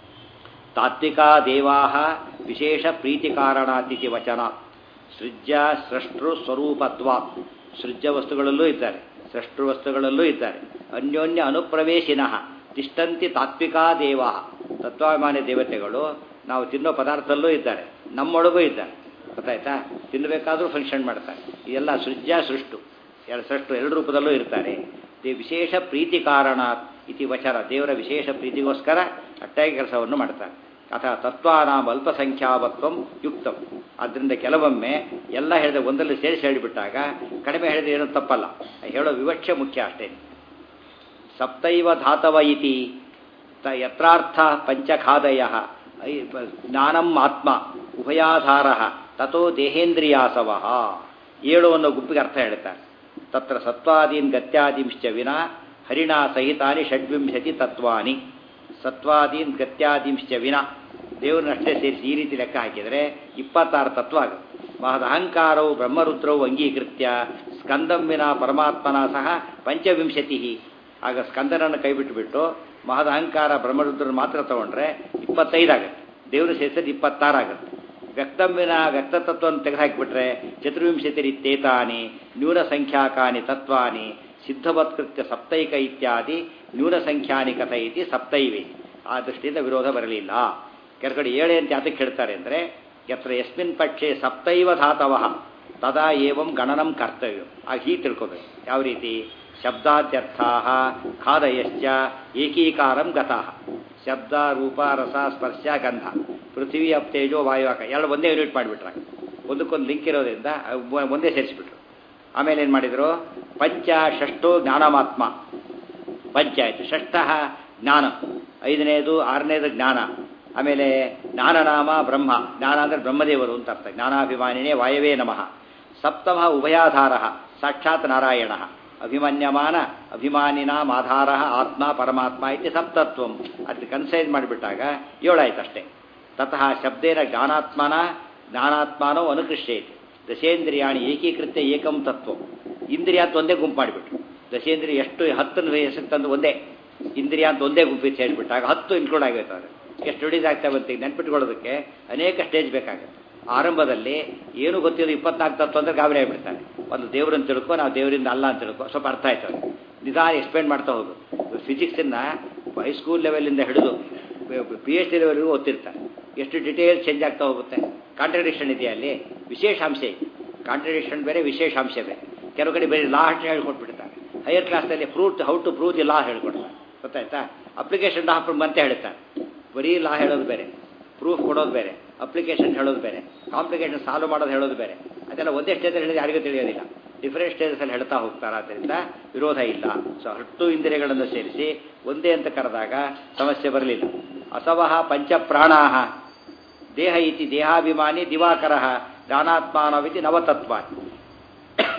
ತಾತ್ವಿಕಾ ದೇವಾ ವಿಶೇಷ ಪ್ರೀತಿಕಾರಣಾತಿಥಿ ವಚನಾತ್ ಸೃಜ್ಯ ಸೃಷ್ಟೃ ಸ್ವರೂಪತ್ವಾತ್ ಸೃಜ್ಯ ವಸ್ತುಗಳಲ್ಲೂ ಇದ್ದಾರೆ ಸೃಷ್ಟೃ ವಸ್ತುಗಳಲ್ಲೂ ಇದ್ದಾರೆ ಅನ್ಯೋನ್ಯ ಅನುಪ್ರವೇಶಿನಃ ತಿಷ್ಟಂತಿ ತಾತ್ವಿಕಾ ದೇವ ತತ್ವಾಭಿಮಾನಿ ದೇವತೆಗಳು ನಾವು ತಿನ್ನೋ ಪದಾರ್ಥದಲ್ಲೂ ಇದ್ದಾರೆ ನಮ್ಮೊಳಗೂ ಇದ್ದಾರೆ ಗೊತ್ತಾಯ್ತಾ ತಿನ್ನಬೇಕಾದ್ರೂ ಫಂಕ್ಷನ್ ಮಾಡ್ತಾರೆ ಇದೆಲ್ಲ ಸೃಜ್ಯ ಸೃಷ್ಟು ಎರಡು ಸೃಷ್ಟು ಎರಡು ರೂಪದಲ್ಲೂ ಇರ್ತಾರೆ ದೇ ವಿಶೇಷ ಪ್ರೀತಿ ಕಾರಣ ಇತಿ ವಚನ ದೇವರ ವಿಶೇಷ ಪ್ರೀತಿಗೋಸ್ಕರ ಅಟ್ಟಾಗಿ ಕೆಲಸವನ್ನು ಮಾಡ್ತಾರೆ ಅಥವಾ ತತ್ವಾನಾಂ ಅಲ್ಪಸಂಖ್ಯಾವತ್ವಂ ಯುಕ್ತಂ ಆದ್ದರಿಂದ ಕೆಲವೊಮ್ಮೆ ಎಲ್ಲ ಹೇಳಿದ ಒಂದರಲ್ಲಿ ಸೇರಿಸಿ ಹೇಳಿಬಿಟ್ಟಾಗ ಕಡಿಮೆ ಹೇಳಿದ್ರೆ ಏನೂ ತಪ್ಪಲ್ಲ ಹೇಳೋ ವಿವಕ್ಷೆ ಮುಖ್ಯ ಅಷ್ಟೇ ಸಪ್ತೈವ ಧಾತವ ಇತಿ ತ ಯತ್ರಾರ್ಥ ಪಂಚಖಾದಯ ಜ್ಞಾನಂ ಆತ್ಮ ಉಭಯಾಧಾರ ತಥೋ ದೇಹೇಂದ್ರಿಯಾಸವ ಏಳು ಅನ್ನೋ ಗುಂಪಿಗೆ ಅರ್ಥ ಹೇಳ್ತಾರೆ ತತ್ರ ಸತ್ವಾದೀನ್ ಗತ್ಯಾದಿಂಶ್ಚ ವಿನಾ ಹರಿಣಾ ಸಹಿತಾನಿ ಷಡ್ವಿಂಶತಿ ತತ್ವಾನಿ ಸತ್ವಾದೀನ್ ಗತ್ಯಾದಿಂಶ್ಚ ವಿನಾ ದೇವರನ್ನಷ್ಟೇ ಸೇರಿಸಿ ಈ ರೀತಿ ಲೆಕ್ಕ ಹಾಕಿದರೆ ಇಪ್ಪತ್ತಾರು ತತ್ವ ಆಗುತ್ತೆ ಮಹದ ಅಹಂಕಾರವು ಬ್ರಹ್ಮರುದ್ರವು ಅಂಗೀಕೃತ್ಯ ಸ್ಕಂದಂ ವಿನ ಪರಮಾತ್ಮನ ಸಹ ಪಂಚವಿಂಶತಿ ಆಗ ಸ್ಕಂದನನ್ನು ಕೈಬಿಟ್ಟುಬಿಟ್ಟು ಮಹದ ಅಹಂಕಾರ ಬ್ರಹ್ಮರುದ್ರನ್ನು ಮಾತ್ರ ತಗೊಂಡ್ರೆ ಇಪ್ಪತ್ತೈದಾಗುತ್ತೆ ದೇವರು ಸೇರಿಸಿದ ಇಪ್ಪತ್ತಾರಾಗುತ್ತೆ ವ್ಯಕ್ತಂಬಿನ ವ್ಯಕ್ತತತ್ವವನ್ನು ತೆಗೆದುಹಾಕಿಬಿಟ್ರೆ ಚತುರ್ವಿಂಶತಿರಿತ್ತೇತಾನಿ ನ್ಯೂನ ಸಂಖ್ಯಾಕಾನಿ ತತ್ವಾನಿ ಸಿದ್ಧವತ್ಕೃತ್ಯ ಸಪ್ತೈಕ ಇತ್ಯಾದಿ ನ್ಯೂನ ಸಂಖ್ಯಾನಿ ಕಥ ಇತಿ ಸಪ್ತೈವೆ ಆ ದೃಷ್ಟಿಯಿಂದ ವಿರೋಧ ಬರಲಿಲ್ಲ ಕೆಲ ಕಡೆ ಏಳೆ ಅಂತ ಯಾತಕ್ಕೆ ಹೇಳ್ತಾರೆ ಅಂದರೆ ಯತ್ರ ಯಸ್ಮಿನ್ ಪಕ್ಷೆ ಸಪ್ತೈವ ಧಾತವ ತದಾ ಏವಂ ಗಣನಂ ಕರ್ತವ್ಯ ಆಗ ಹೀಗೆ ತಿಳ್ಕೋಬೇಕು ಯಾವ ರೀತಿ ಶಬ್ದಾದ್ಯರ್ಥಾ ಖಾದಯಶ್ಚ ಏಕೀಕಾರಂ ಗತಃ ಶಬ್ದ ರೂಪ ರಸ ಸ್ಪರ್ಶ ಗಂಧ ಪೃಥ್ವಿ ಅಪ್ ತೇಜೋ ವಾಯುವಾಕ ಎರಡು ಒಂದೇ ಯೂನಿಟ್ ಮಾಡಿಬಿಟ್ರೆ ಒಂದಕ್ಕೊಂದು ಲಿಂಕ್ ಇರೋದ್ರಿಂದ ಅವು ಒಂದೇ ಸೇರಿಸಿಬಿಟ್ರು ಆಮೇಲೆ ಏನು ಮಾಡಿದರು ಪಂಚ ಷಷ್ಟು ಜ್ಞಾನಮಾತ್ಮ ಪಂಚ ಆಯಿತು ಷಷ್ಠ ಜ್ಞಾನ ಐದನೇದು ಆರನೇದು ಜ್ಞಾನ ಆಮೇಲೆ ಜ್ಞಾನನಾಮ ಬ್ರಹ್ಮ ಜ್ಞಾನ ಅಂದರೆ ಬ್ರಹ್ಮದೇವರು ಅಂತ ಅರ್ಥ ಜ್ಞಾನಾಭಿಮಾನಿನೇ ವಾಯವೇ ನಮಃ ಸಪ್ತಮ ಉಭಯಾಧಾರ ಸಾಕ್ಷಾತ್ ನಾರಾಯಣ ಅಭಿಮನ್ಯಮಾನ ಅಭಿಮಾನಿನಾಂ ಆಧಾರ ಆತ್ಮ ಪರಮಾತ್ಮ ಇತಿ ಸಪ್ತತ್ವಂ ಅದು ಕನ್ಸೈಸ್ ಮಾಡಿಬಿಟ್ಟಾಗ ಏಳಾಯ್ತು ಅಷ್ಟೇ ತತಃ ಶಬ್ದೇನ ಜ್ಞಾನಾತ್ಮನ ಜ್ಞಾನಾತ್ಮಾನೋ ಅನುಕೃಷ್ಯೈತಿ ದಶೇಂದ್ರಿಯಾಣಿ ಏಕೀಕೃತ್ಯ ಏಕಂ ತತ್ವ ಇಂದ್ರಿಯ ಅಂತ ಒಂದೇ ಗುಂಪು ಮಾಡಿಬಿಟ್ರು ದಶೇಂದ್ರಿಯ ಎಷ್ಟು ಹತ್ತನ್ನು ಹೆಸರು ತಂದು ಒಂದೇ ಇಂದ್ರಿಯ ಅಂತ ಒಂದೇ ಗುಂಪಿಗೆ ಸೇರಿಬಿಟ್ಟಾಗ ಹತ್ತು ಇನ್ಕ್ಲೂಡ್ ಆಗೈತೆ ಅದು ಎಷ್ಟು ಸ್ಟಡೀಸ್ ಆಗ್ತಾ ಬಂತೀಗ ನೆನ್ಪಿಟ್ಕೊಳ್ಳೋದಕ್ಕೆ ಅನೇಕ ಸ್ಟೇಜ್ ಬೇಕಾಗುತ್ತೆ ಆರಂಭದಲ್ಲಿ ಏನು ಗೊತ್ತಿಲ್ಲ ಇಪ್ಪತ್ನಾಲ್ಕು ತತ್ವ ಅಂದ್ರೆ ಗಾಬರಿ ಆಗಿಬಿಡ್ತಾರೆ ಒಂದು ದೇವರನ್ನು ತಿಳ್ಕೊ ನಾವು ದೇವರಿಂದ ಅಲ್ಲ ಅಂತ ತಿಳ್ಕೊ ಸ್ವಲ್ಪ ಅರ್ಥ ಆಯ್ತು ಅವ್ರಿಗೆ ನಿಧಾನ ಎಕ್ಸ್ಪ್ಲೇನ್ ಮಾಡ್ತಾ ಹೋಗು ಫಿಸಿಕ್ಸನ್ನು ಹೈಸ್ಕೂಲ್ ಲೆವೆಲಿಂದ ಹಿಡಿದು ಪಿ ಎಚ್ ಡಿ ಲೆವೆಲ್ಗೂ ಓದ್ತಿರ್ತಾರೆ ಎಷ್ಟು ಡಿಟೇಲ್ ಚೇಂಜ್ ಆಗ್ತಾ ಹೋಗುತ್ತೆ ಕಾಂಟ್ರಡಿಕ್ಷನ್ ಇದೆಯಾ ಅಲ್ಲಿ ವಿಶೇಷಾಂಶ ಇದೆ ಕಾಂಟ್ರಡಿಕ್ಷನ್ ಬೇರೆ ವಿಶೇಷಾಂಶ ಬೇರೆ ಕೆಲವು ಕಡೆ ಬೇರೆ ಲಾ ಅಂತ ಹೇಳ್ಕೊಟ್ಬಿಡ್ತಾರೆ ಹೈಯರ್ ಕ್ಲಾಸ್ನಲ್ಲಿ prove how to prove the law ಹೇಳ್ಕೊಡ್ತಾರೆ ಗೊತ್ತಾಯ್ತಾ ಅಪ್ಲಿಕೇಶನ್ ಲಾ ಅಂತ ಹೇಳ್ತಾರೆ ಬರೀ ಲಾ ಹೇಳೋದು ಬೇರೆ ಪ್ರೂಫ್ ಕೊಡೋದು ಬೇರೆ ಅಪ್ಲಿಕೇಶನ್ ಹೇಳೋದು ಬೇರೆ ಕಾಂಪ್ಲಿಕೇಶನ್ ಸಾಲ್ವ್ ಮಾಡೋದು ಹೇಳೋದು ಬೇರೆ ಅದೆಲ್ಲ ಒಂದೇ ಸ್ಟೇಜಲ್ಲಿ ಹೇಳಿದ್ರೆ ಯಾರಿಗೂ ತಿಳಿಯೋದಿಲ್ಲ ಡಿಫರೆಂಟ್ ಸ್ಟೇಜಸಲ್ಲಿ ಹೇಳ್ತಾ ಹೋಗ್ತಾರೆ ಆದ್ದರಿಂದ ವಿರೋಧ ಇಲ್ಲ ಸೊ ಹತ್ತು ಇಂದ್ರಿಯಗಳನ್ನು ಸೇರಿಸಿ ಒಂದೇ ಅಂತ ಕರೆದಾಗ ಸಮಸ್ಯೆ ಬರಲಿಲ್ಲ ಅಸವಹ ಪಂಚಪ್ರಾಣಾಹ ದೇಹ ಇತಿ ದೇಹಾಭಿಮಾನಿ ದಿವಾಕರ ಜ್ಞಾನಾತ್ಮಾನವಿತಿ ನವತತ್ವ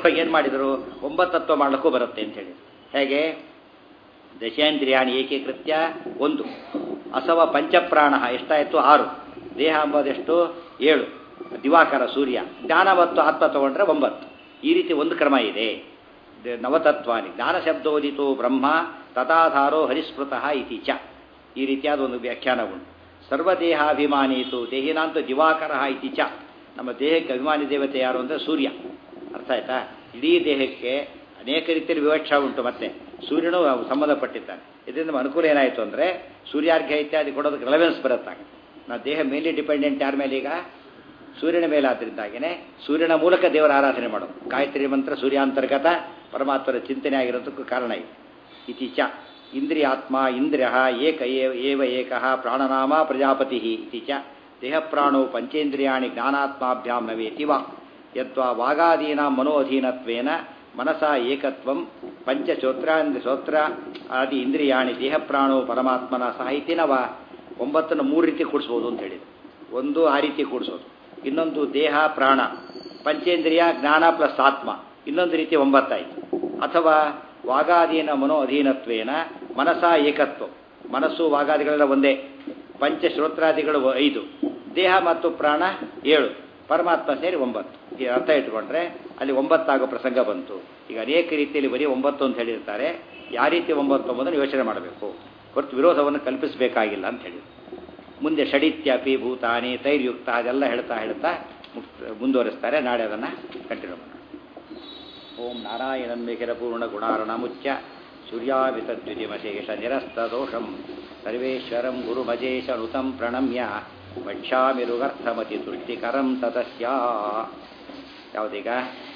ಏನು ಮಾಡಿದರು ಒಂಬತ್ತತ್ವ ಮಾಡಲಿಕ್ಕೂ ಬರುತ್ತೆ ಅಂತ ಹೇಳಿ ಹೇಗೆ ದಶೇಂದ್ರಿಯಾಣಿ ಏಕೀಕೃತ್ಯ ಒಂದು ಅಸವ ಪಂಚಪ್ರಾಣ ಎಷ್ಟಾಯಿತು ಆರು ದೇಹ ಎಂಬುದೆಷ್ಟು ಏಳು ದಿವಾಕರ ಸೂರ್ಯ ಜ್ಞಾನ ಮತ್ತು ಆತ್ಮ ತಗೊಂಡ್ರೆ ಒಂಬತ್ತು ಈ ರೀತಿ ಒಂದು ಕ್ರಮ ಇದೆ ದ- ನವತತ್ವಾನಿ ಜ್ಞಾನ ಶಬ್ದೋದಿತು ಬ್ರಹ್ಮ ತಥಾಧಾರೋ ಹರಿಸ್ಮೃತಃ ಇತಿ ಚ ಈ ರೀತಿಯಾದ ಒಂದು ವ್ಯಾಖ್ಯಾನ ಉಂಟು ಸರ್ವದೇಹಾಭಿಮಾನೀತು ದೇಹಿನಾಂತು ದಿವಾಕರ ಇತಿ ಚ ನಮ್ಮ ದೇಹಕ್ಕೆ ಅಭಿಮಾನಿ ದೇವತೆ ಯಾರು ಅಂದರೆ ಸೂರ್ಯ ಅರ್ಥ ಆಯ್ತಾ ಇಡೀ ದೇಹಕ್ಕೆ ಅನೇಕ ರೀತಿಯಲ್ಲಿ ವಿವಕ್ಷ ಉಂಟು ಮತ್ತೆ ಸೂರ್ಯನು ಸಂಬಂಧಪಟ್ಟಿದ್ದಾನೆ ಇದರಿಂದ ನಮ್ಮ ಅನುಕೂಲ ಏನಾಯಿತು ಅಂದರೆ ಸೂರ್ಯಾರ್ಘ್ಯ ಇತ್ಯಾದಿ ಕೊಡೋದಕ್ಕೆ ರೆಲೆವೆನ್ಸ್ ಬರುತ್ತಾಗ ನಾವು ದೇಹ ಮೇಲೆ ಡಿಪೆಂಡೆಂಟ್ ಯಾರ ಮೇಲೆ ಈಗ ಸೂರ್ಯನ ಮೇಲೆ ಆದ್ದರಿಂದಾಗಿನೇ ಸೂರ್ಯನ ಮೂಲಕ ದೇವರ ಆರಾಧನೆ ಮಾಡೋದು ಗಾಯತ್ರಿ ಮಂತ್ರ ಸೂರ್ಯಾಂತರ್ಗತ ಪರಮಾತ್ಮರ ಚಿಂತನೆ ಆಗಿರೋದಕ್ಕೂ ಕಾರಣ ಇದೆ ಇತಿ ಚ ಇಂದ್ರಿಯಾತ್ಮ ಇಂದ್ರಿಯ ಏಕ ಏವ- ಏವ ಏಕಃ ಪ್ರಾಣನಾಮ ಪ್ರಜಾಪತಿ ಇತಿ ಚ ದೇಹಪ್ರಾಣೋ ಪಂಚೇಂದ್ರಿಯಾಣಿ ಜ್ಞಾನಾತ್ಮಾಭ್ಯಾಂ ನವೇತಿ ವಾ ಯದ್ವಾ ವಾಗಾದೀನಾಂ ಮನೋ ಅಧೀನತ್ವೇನ ಮನಸಾ ಏಕತ್ವಂ ಪಂಚಶ್ರೋತ್ರಾಂದ್ರ ಶ್ರೋತ್ರ ಆದಿ ಇಂದ್ರಿಯಾಣಿ ದೇಹಪ್ರಾಣೋ ಪರಮಾತ್ಮನ ಸಾಹಿತಿನ ವಾ ಒಂಬತ್ತನ್ನು ಮೂರು ರೀತಿ ಕೂಡಿಸ್ಬೋದು ಅಂತ ಹೇಳಿದ್ರು ಒಂದು ಆ ರೀತಿ ಕೂಡಿಸೋದು ಇನ್ನೊಂದು ದೇಹ ಪ್ರಾಣ ಪಂಚೇಂದ್ರಿಯ ಜ್ಞಾನ ಪ್ಲಸ್ ಆತ್ಮ ಇನ್ನೊಂದು ರೀತಿ ಒಂಬತ್ತಾಯಿತು ಅಥವಾ ವಾಗಾದೀನ ಮನೋ ಅಧೀನತ್ವೇನ ಮನಸ ಏಕತ್ವ ಮನಸ್ಸು ವಾಗಾದಿಗಳೆಲ್ಲ ಒಂದೇ ಪಂಚಶ್ರೋತ್ರಾದಿಗಳು ಐದು ದೇಹ ಮತ್ತು ಪ್ರಾಣ ಏಳು ಪರಮಾತ್ಮ ಸೇರಿ ಒಂಬತ್ತು ಈ ಅರ್ಥ ಇಟ್ಕೊಂಡ್ರೆ ಅಲ್ಲಿ ಒಂಬತ್ತಾಗೋ ಪ್ರಸಂಗ ಬಂತು ಈಗ ಅನೇಕ ರೀತಿಯಲ್ಲಿ ಬರೀ ಒಂಬತ್ತು ಅಂತ ಹೇಳಿರ್ತಾರೆ ಯಾವ ರೀತಿ ಒಂಬತ್ತು ಎಂಬುದನ್ನು ಯೋಚನೆ ಮಾಡಬೇಕು ಹೊರತು ವಿರೋಧವನ್ನು ಕಲ್ಪಿಸಬೇಕಾಗಿಲ್ಲ ಅಂತ ಹೇಳಿದ್ರು ಮುಂದೆ ಷಡಿತ್ಯಪಿ ಭೂತಾನಿ ತೈರ್ಯುಕ್ತ ಅದೆಲ್ಲ ಹೇಳ್ತಾ ಹೇಳ್ತಾ ಮುಕ್ತ ಮುಂದುವರಿಸ್ತಾರೆ ನಾಳೆ ಅದನ್ನು ಕಂಟಿನ್ಯೂ ಮಾಡೋಣ ಓಂ ನಾರಾಯಣಂ ಮೇಘರಪೂರ್ಣ ಗುಣಾರ್ಣಮುಚ್ಯ ಸೂರ್ಯಾವಿತದ್ವಿತಿಮಶೇಷ ನಿರಸ್ತದೋಷಂ ಸರ್ವೇಶ್ವರಂ ಗುರುಮಜೇಶನುತಂ ಪ್ರಣಮ್ಯ ವಕ್ಷ್ಯಾಮಿರುಗರ್ಥಮತಿ ತುಷ್ಟಿಕರಂ ತತಸ್ಯ ಯಾವುದೀಗ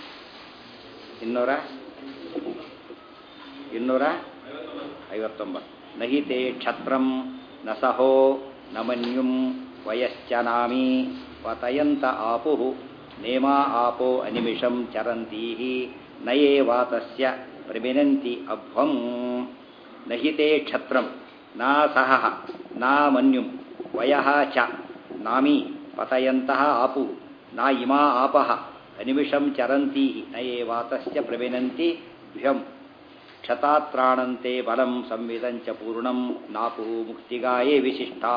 ಇನ್ನೂರ ಇನ್ನೂರ ಐವತ್ತೊಂಬತ್ತು ನಹಿ ತೇ ಕ್ಷತ್ರಂ ನ ಸಹೋ ನ ಮನ್ಯುಂ ವಯಶ್ಚ ನಾಮಿ ಪತಯಂತ ಆಪು ನೇಮಾ ಆಪೋ ಅನಿಮಿಷಂ ಚರಂತೀಃ ನಯೇ ವಾತಸ್ಯ ಪ್ರಮಿನಂತಿ ಅಭ್ವಂ ನಹಿ ತೇ ಕ್ಷತ್ರಂ ನಾ ಸಹ ನಾ ಮನ್ಯುಂ ವಯಃ ಚ ನಾಮಿ ಪತಯಂತಹ ಆಪು ನಾ ಇಮಾ ಆಪಃ ಅನಿಮಿಷಂ ಚರಂತೀಃ ನಯೇ ವಾತಸ್ಯ ಪ್ರಮಿನಂತಿ ಭ್ಯಂ ಕ್ಷತಾತ್ರಾಣಂತೆ ಬಲಂ ಸಂವಿದಂಚ ಪೂರ್ಣಂ ನಾಪು ಮುಕ್ತಿಗಾಯೇ ವಿಶಿಷ್ಟಾ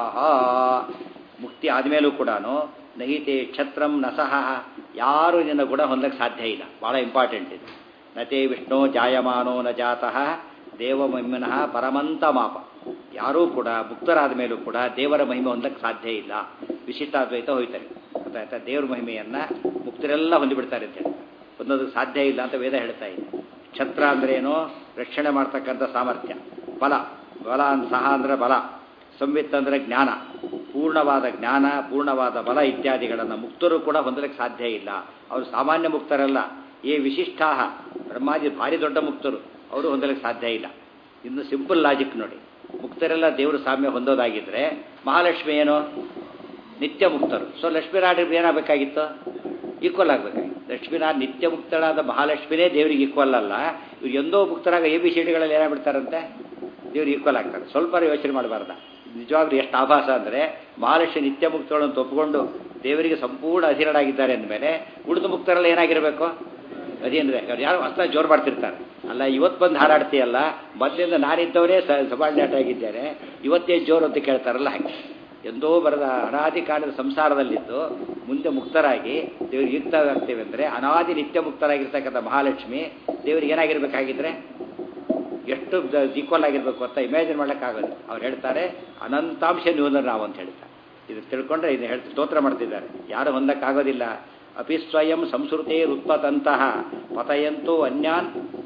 ಮುಕ್ತಿ ಆದಮೇಲೂ ಕೂಡ ನಹಿತೆ ಕ್ಷತ್ರಂ ನಸಹ ಯಾರು ನಿನ್ನ ಗುಣ ಹೊಂದಕ್ಕೆ ಸಾಧ್ಯ ಇಲ್ಲ ಭಾಳ ಇಂಪಾರ್ಟೆಂಟ್ ಇದು ನತೆ ವಿಷ್ಣು ಜಾಯಮಾನೋ ನ ಜಾತಃ ದೇವಮಹಿಮನಃ ಪರಮಂತ ಮಾಪ ಯಾರೂ ಕೂಡ ಮುಕ್ತರಾದ ಮೇಲೂ ಕೂಡ ದೇವರ ಮಹಿಮೆ ಹೊಂದಕ್ಕೆ ಸಾಧ್ಯ ಇಲ್ಲ ವಿಶಿಷ್ಟಾದ್ವೈತ ಹೋಯ್ತಾರೆ ಗೊತ್ತಾಯ್ತಾ ದೇವರ ಮಹಿಮೆಯನ್ನು ಮುಕ್ತರೆಲ್ಲ ಹೊಂದಿಬಿಡ್ತಾರೆ ಅಂತ ಹೇಳಿ ಹೊಂದೋದಕ್ಕೆ ಸಾಧ್ಯ ಇಲ್ಲ ಅಂತ ವೇದ ಹೇಳ್ತಾ ಇದೆ ಛತ್ರ ಅಂದ್ರೇನು ರಕ್ಷಣೆ ಮಾಡ್ತಕ್ಕಂಥ ಸಾಮರ್ಥ್ಯ ಬಲ ಬಲ ಅಂದ್ ಸಹ ಅಂದರೆ ಬಲ ಸಂವಿತ್ ಅಂದರೆ ಜ್ಞಾನ ಪೂರ್ಣವಾದ ಜ್ಞಾನ ಪೂರ್ಣವಾದ ಬಲ ಇತ್ಯಾದಿಗಳನ್ನು ಮುಕ್ತರು ಕೂಡ ಹೊಂದಲಿಕ್ಕೆ ಸಾಧ್ಯ ಇಲ್ಲ ಅವರು ಸಾಮಾನ್ಯ ಮುಕ್ತರಲ್ಲ ಏ ವಿಶಿಷ್ಟಾ ಬ್ರಹ್ಮಾಜಿ ಭಾರಿ ದೊಡ್ಡ ಮುಕ್ತರು ಅವರು ಹೊಂದಲಿಕ್ಕೆ ಸಾಧ್ಯ ಇಲ್ಲ ಇನ್ನು ಸಿಂಪಲ್ ಲಾಜಿಕ್ ನೋಡಿ ಮುಕ್ತರೆಲ್ಲ ದೇವರು ಸಾಮ್ಯ ಹೊಂದೋದಾಗಿದ್ದರೆ ಮಹಾಲಕ್ಷ್ಮಿ ಏನು ನಿತ್ಯ ಮುಕ್ತರು ಸೊ ಲಕ್ಷ್ಮೀನಾರಾಯಣರಿಗೆ ಏನಾಗಬೇಕಾಗಿತ್ತು ಈಕ್ವಲ್ ಆಗಬೇಕಾಗಿತ್ತು ಲಕ್ಷ್ಮೀನಾರಾಯಣ ನಿತ್ಯ ಮುಕ್ತಳಾದ ಮಹಾಲಕ್ಷ್ಮಿನೇ ದೇವರಿಗೆ ಈಕ್ವಲ್ ಅಲ್ಲ ಇವ್ರು ಎಂದೋ ಮುಕ್ತರಾಗ ಎ ಬಿ ಸಿ ಡಿಗಳಲ್ಲಿ ಏನಾಗ್ಬಿಡ್ತಾರಂತೆ ದೇವ್ರು ಈಕ್ವಲ್ ಆಗ್ತಾರೆ ಸ್ವಲ್ಪ ಯೋಚನೆ ಮಾಡಬಾರ್ದ ನಿಜವಾಗ್ಲೂ ಎಷ್ಟು ಆಭಾಸ ಅಂದರೆ ಮಹಾಲಕ್ಷ್ಮಿ ನಿತ್ಯ ಮುಕ್ತಗಳನ್ನು ಒಪ್ಪಿಕೊಂಡು ದೇವರಿಗೆ ಸಂಪೂರ್ಣ ಅಧೀನರಾಗಿದ್ದಾರೆ ಅಂದಮೇಲೆ ಉಳಿದ ಮುಕ್ತರೆಲ್ಲ ಏನಾಗಿರಬೇಕು ಅದೇನ್ರೆ ಅವ್ರು ಯಾರು ಹೊಸ ಜೋರು ಮಾಡ್ತಿರ್ತಾರೆ ಅಲ್ಲ ಇವತ್ತು ಬಂದು ಹಾರಾಡ್ತೀಯಲ್ಲ ಮೊದಲಿಂದ ನಾನಿದ್ದವರೇ ಸಬಾರ್ಡಿನೇಟ್ ಆಗಿದ್ದೇನೆ ಇವತ್ತೇನು ಜೋರು ಅಂತ ಕೇಳ್ತಾರಲ್ಲ ಹಾಗೆ ಎಂದೋ ಬರದ ಅನಾದಿ ಕಾಲದ ಸಂಸಾರದಲ್ಲಿದ್ದು ಮುಂದೆ ಮುಕ್ತರಾಗಿ ದೇವ್ರಿಗೆ ಯುಕ್ತವಾಗ್ತೇವೆ ಅಂದರೆ ಅನಾದಿ ನಿತ್ಯ ಮುಕ್ತರಾಗಿರ್ತಕ್ಕಂಥ ಮಹಾಲಕ್ಷ್ಮಿ ದೇವ್ರಿಗೆ ಏನಾಗಿರ್ಬೇಕಾಗಿದ್ರೆ ಎಷ್ಟು ಈಕ್ವಲ್ ಆಗಿರ್ಬೇಕು ಅಂತ ಇಮ್ಯಾಜಿನ್ ಮಾಡೋಕ್ಕಾಗೋದು ಅವ್ರು ಹೇಳ್ತಾರೆ ಅನಂತಾಂಶ ನ್ಯೂನರು ನಾವು ಅಂತ ಹೇಳ್ತಾರೆ ಇದು ತಿಳ್ಕೊಂಡ್ರೆ ಇದು ಹೇಳ್ತಾ ಸ್ತೋತ್ರ ಮಾಡ್ತಿದ್ದಾರೆ ಯಾರು ಹೊಂದಕ್ಕಾಗೋದಿಲ್ಲ ಅಪಿ ಸ್ವಯಂ ಸಂಸ್ಕೃತೇ ಉತ್ಪತಂತಹ ಪತಯಂತೋ ಅನ್ಯಾನ್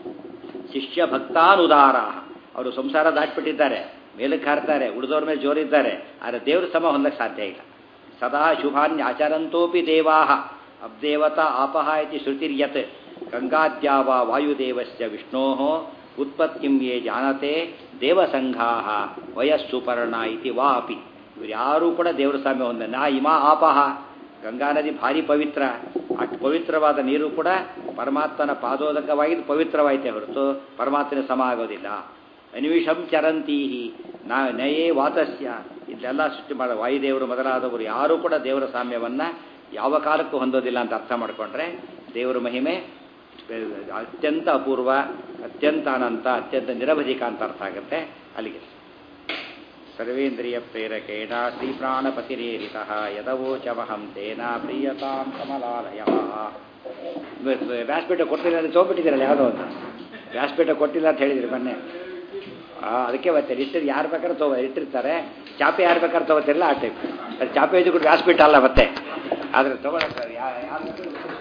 ಶಿಷ್ಯ ಭಕ್ತಾನುದಾರ ಅವರು ಸಂಸಾರ ದಾಟ್ಬಿಟ್ಟಿದ್ದಾರೆ ಮೇಲಕ್ಕೆ ಹಾರ್ತಾರೆ ಉಳಿದವ್ರ ಮೇಲೆ ಜೋರಿದ್ದಾರೆ ಆದರೆ ದೇವ್ರ ಸಮ ಹೊಂದಕ್ಕೆ ಸಾಧ್ಯ ಇಲ್ಲ ಸದಾ ಶುಭಾನ್ಯ ಆಚರಂತೋಪಿ ದೇವಾ ಅಬ್ದೇವತಾ ಆಪಹ ಇತಿ ಶ್ರುತಿರ್ಯತ್ ಗಂಗಾದ್ಯಾವ ವಾಯುದೇವಸ್ಯ ವಿಷ್ಣೋ ಉತ್ಪತ್ತಿಂ ಯೇ ಜಾನತೆ ದೇವಸಂಘಾ ವಯಸ್ಸುಪರ್ಣ ಇತಿ ವಾಪಿ ಇವರು ಯಾರೂ ಕೂಡ ದೇವರ ಸಾಮ್ಯ ಹೊಂದ ನಾ ಇಮಾ ಆಪಹ ಗಂಗಾ ನದಿ ಭಾರಿ ಪವಿತ್ರ ಅಷ್ಟು ಪವಿತ್ರವಾದ ನೀರು ಕೂಡ ಪರಮಾತ್ಮನ ಪಾದೋದಕವಾಗಿದ್ದು ಪವಿತ್ರವಾಯಿತೆ ಹೊರತು ಪರಮಾತ್ಮನ ಸಮ ಆಗೋದಿಲ್ಲ ಅನ್ವಿಷಂ ಚರಂತೀಹಿ ನಾ ನಯೇ ವಾತಸ್ಯ ಇದೆಲ್ಲ ಸೃಷ್ಟಿ ಮಾಡೋ ವಾಯುದೇವರು ಮೊದಲಾದವರು ಯಾರೂ ಕೂಡ ದೇವರ ಸಾಮ್ಯವನ್ನು ಯಾವ ಕಾಲಕ್ಕೂ ಹೊಂದೋದಿಲ್ಲ ಅಂತ ಅರ್ಥ ಮಾಡಿಕೊಂಡ್ರೆ ದೇವರ ಮಹಿಮೆ ಅತ್ಯಂತ ಅಪೂರ್ವ ಅತ್ಯಂತ ಅನಂತ ಅತ್ಯಂತ ನಿರವಧಿಕ ಅಂತ ಅರ್ಥ ಆಗುತ್ತೆ ಅಲ್ಲಿಗೆ ಸರ್ವೇಂದ್ರಿಯ ಪ್ರೇರಕೇಣ ಶ್ರೀಪ್ರಾಣಪತಿರೇರಿತ ಯದವೋಚಮಹಂ ತೇನ ಪ್ರಿಯತಾಂ ಕಮಲಾಲಯ ವ್ಯಾಸಪೀಠ ಕೊಟ್ಟಿಲ್ಲ ಅಂತ ತೊಗೊಬಿಟ್ಟಿದ್ದೀರಲ್ಲ ಯಾವುದೋ ಒಂದು ವ್ಯಾಸಪೀಠ ಕೊಟ್ಟಿಲ್ಲ ಅಂತ ಹೇಳಿದ್ರಿ ಮೊನ್ನೆ ಆ, ಅದಕ್ಕೆ ಮತ್ತೆ ಇಟ್ಟಿರ್ ಯಾರು ಬೇಕಾದ್ರೆ ತಗೋ ಇಟ್ಟಿರ್ತಾರೆ ಚಾಪೆ ಯಾರು ಬೇಕಾದ್ರೆ ತಗೋತಿರಲ್ಲ ಆ ಟೈಪ್ ಅದು ಚಾಪೆ ಇದ್ದು ವ್ಯಾಸಪೀಠ ಅಲ್ಲ ಮತ್ತೆ ಆದರೆ ತಗೊಳಕ್ಕೆ ಯಾರು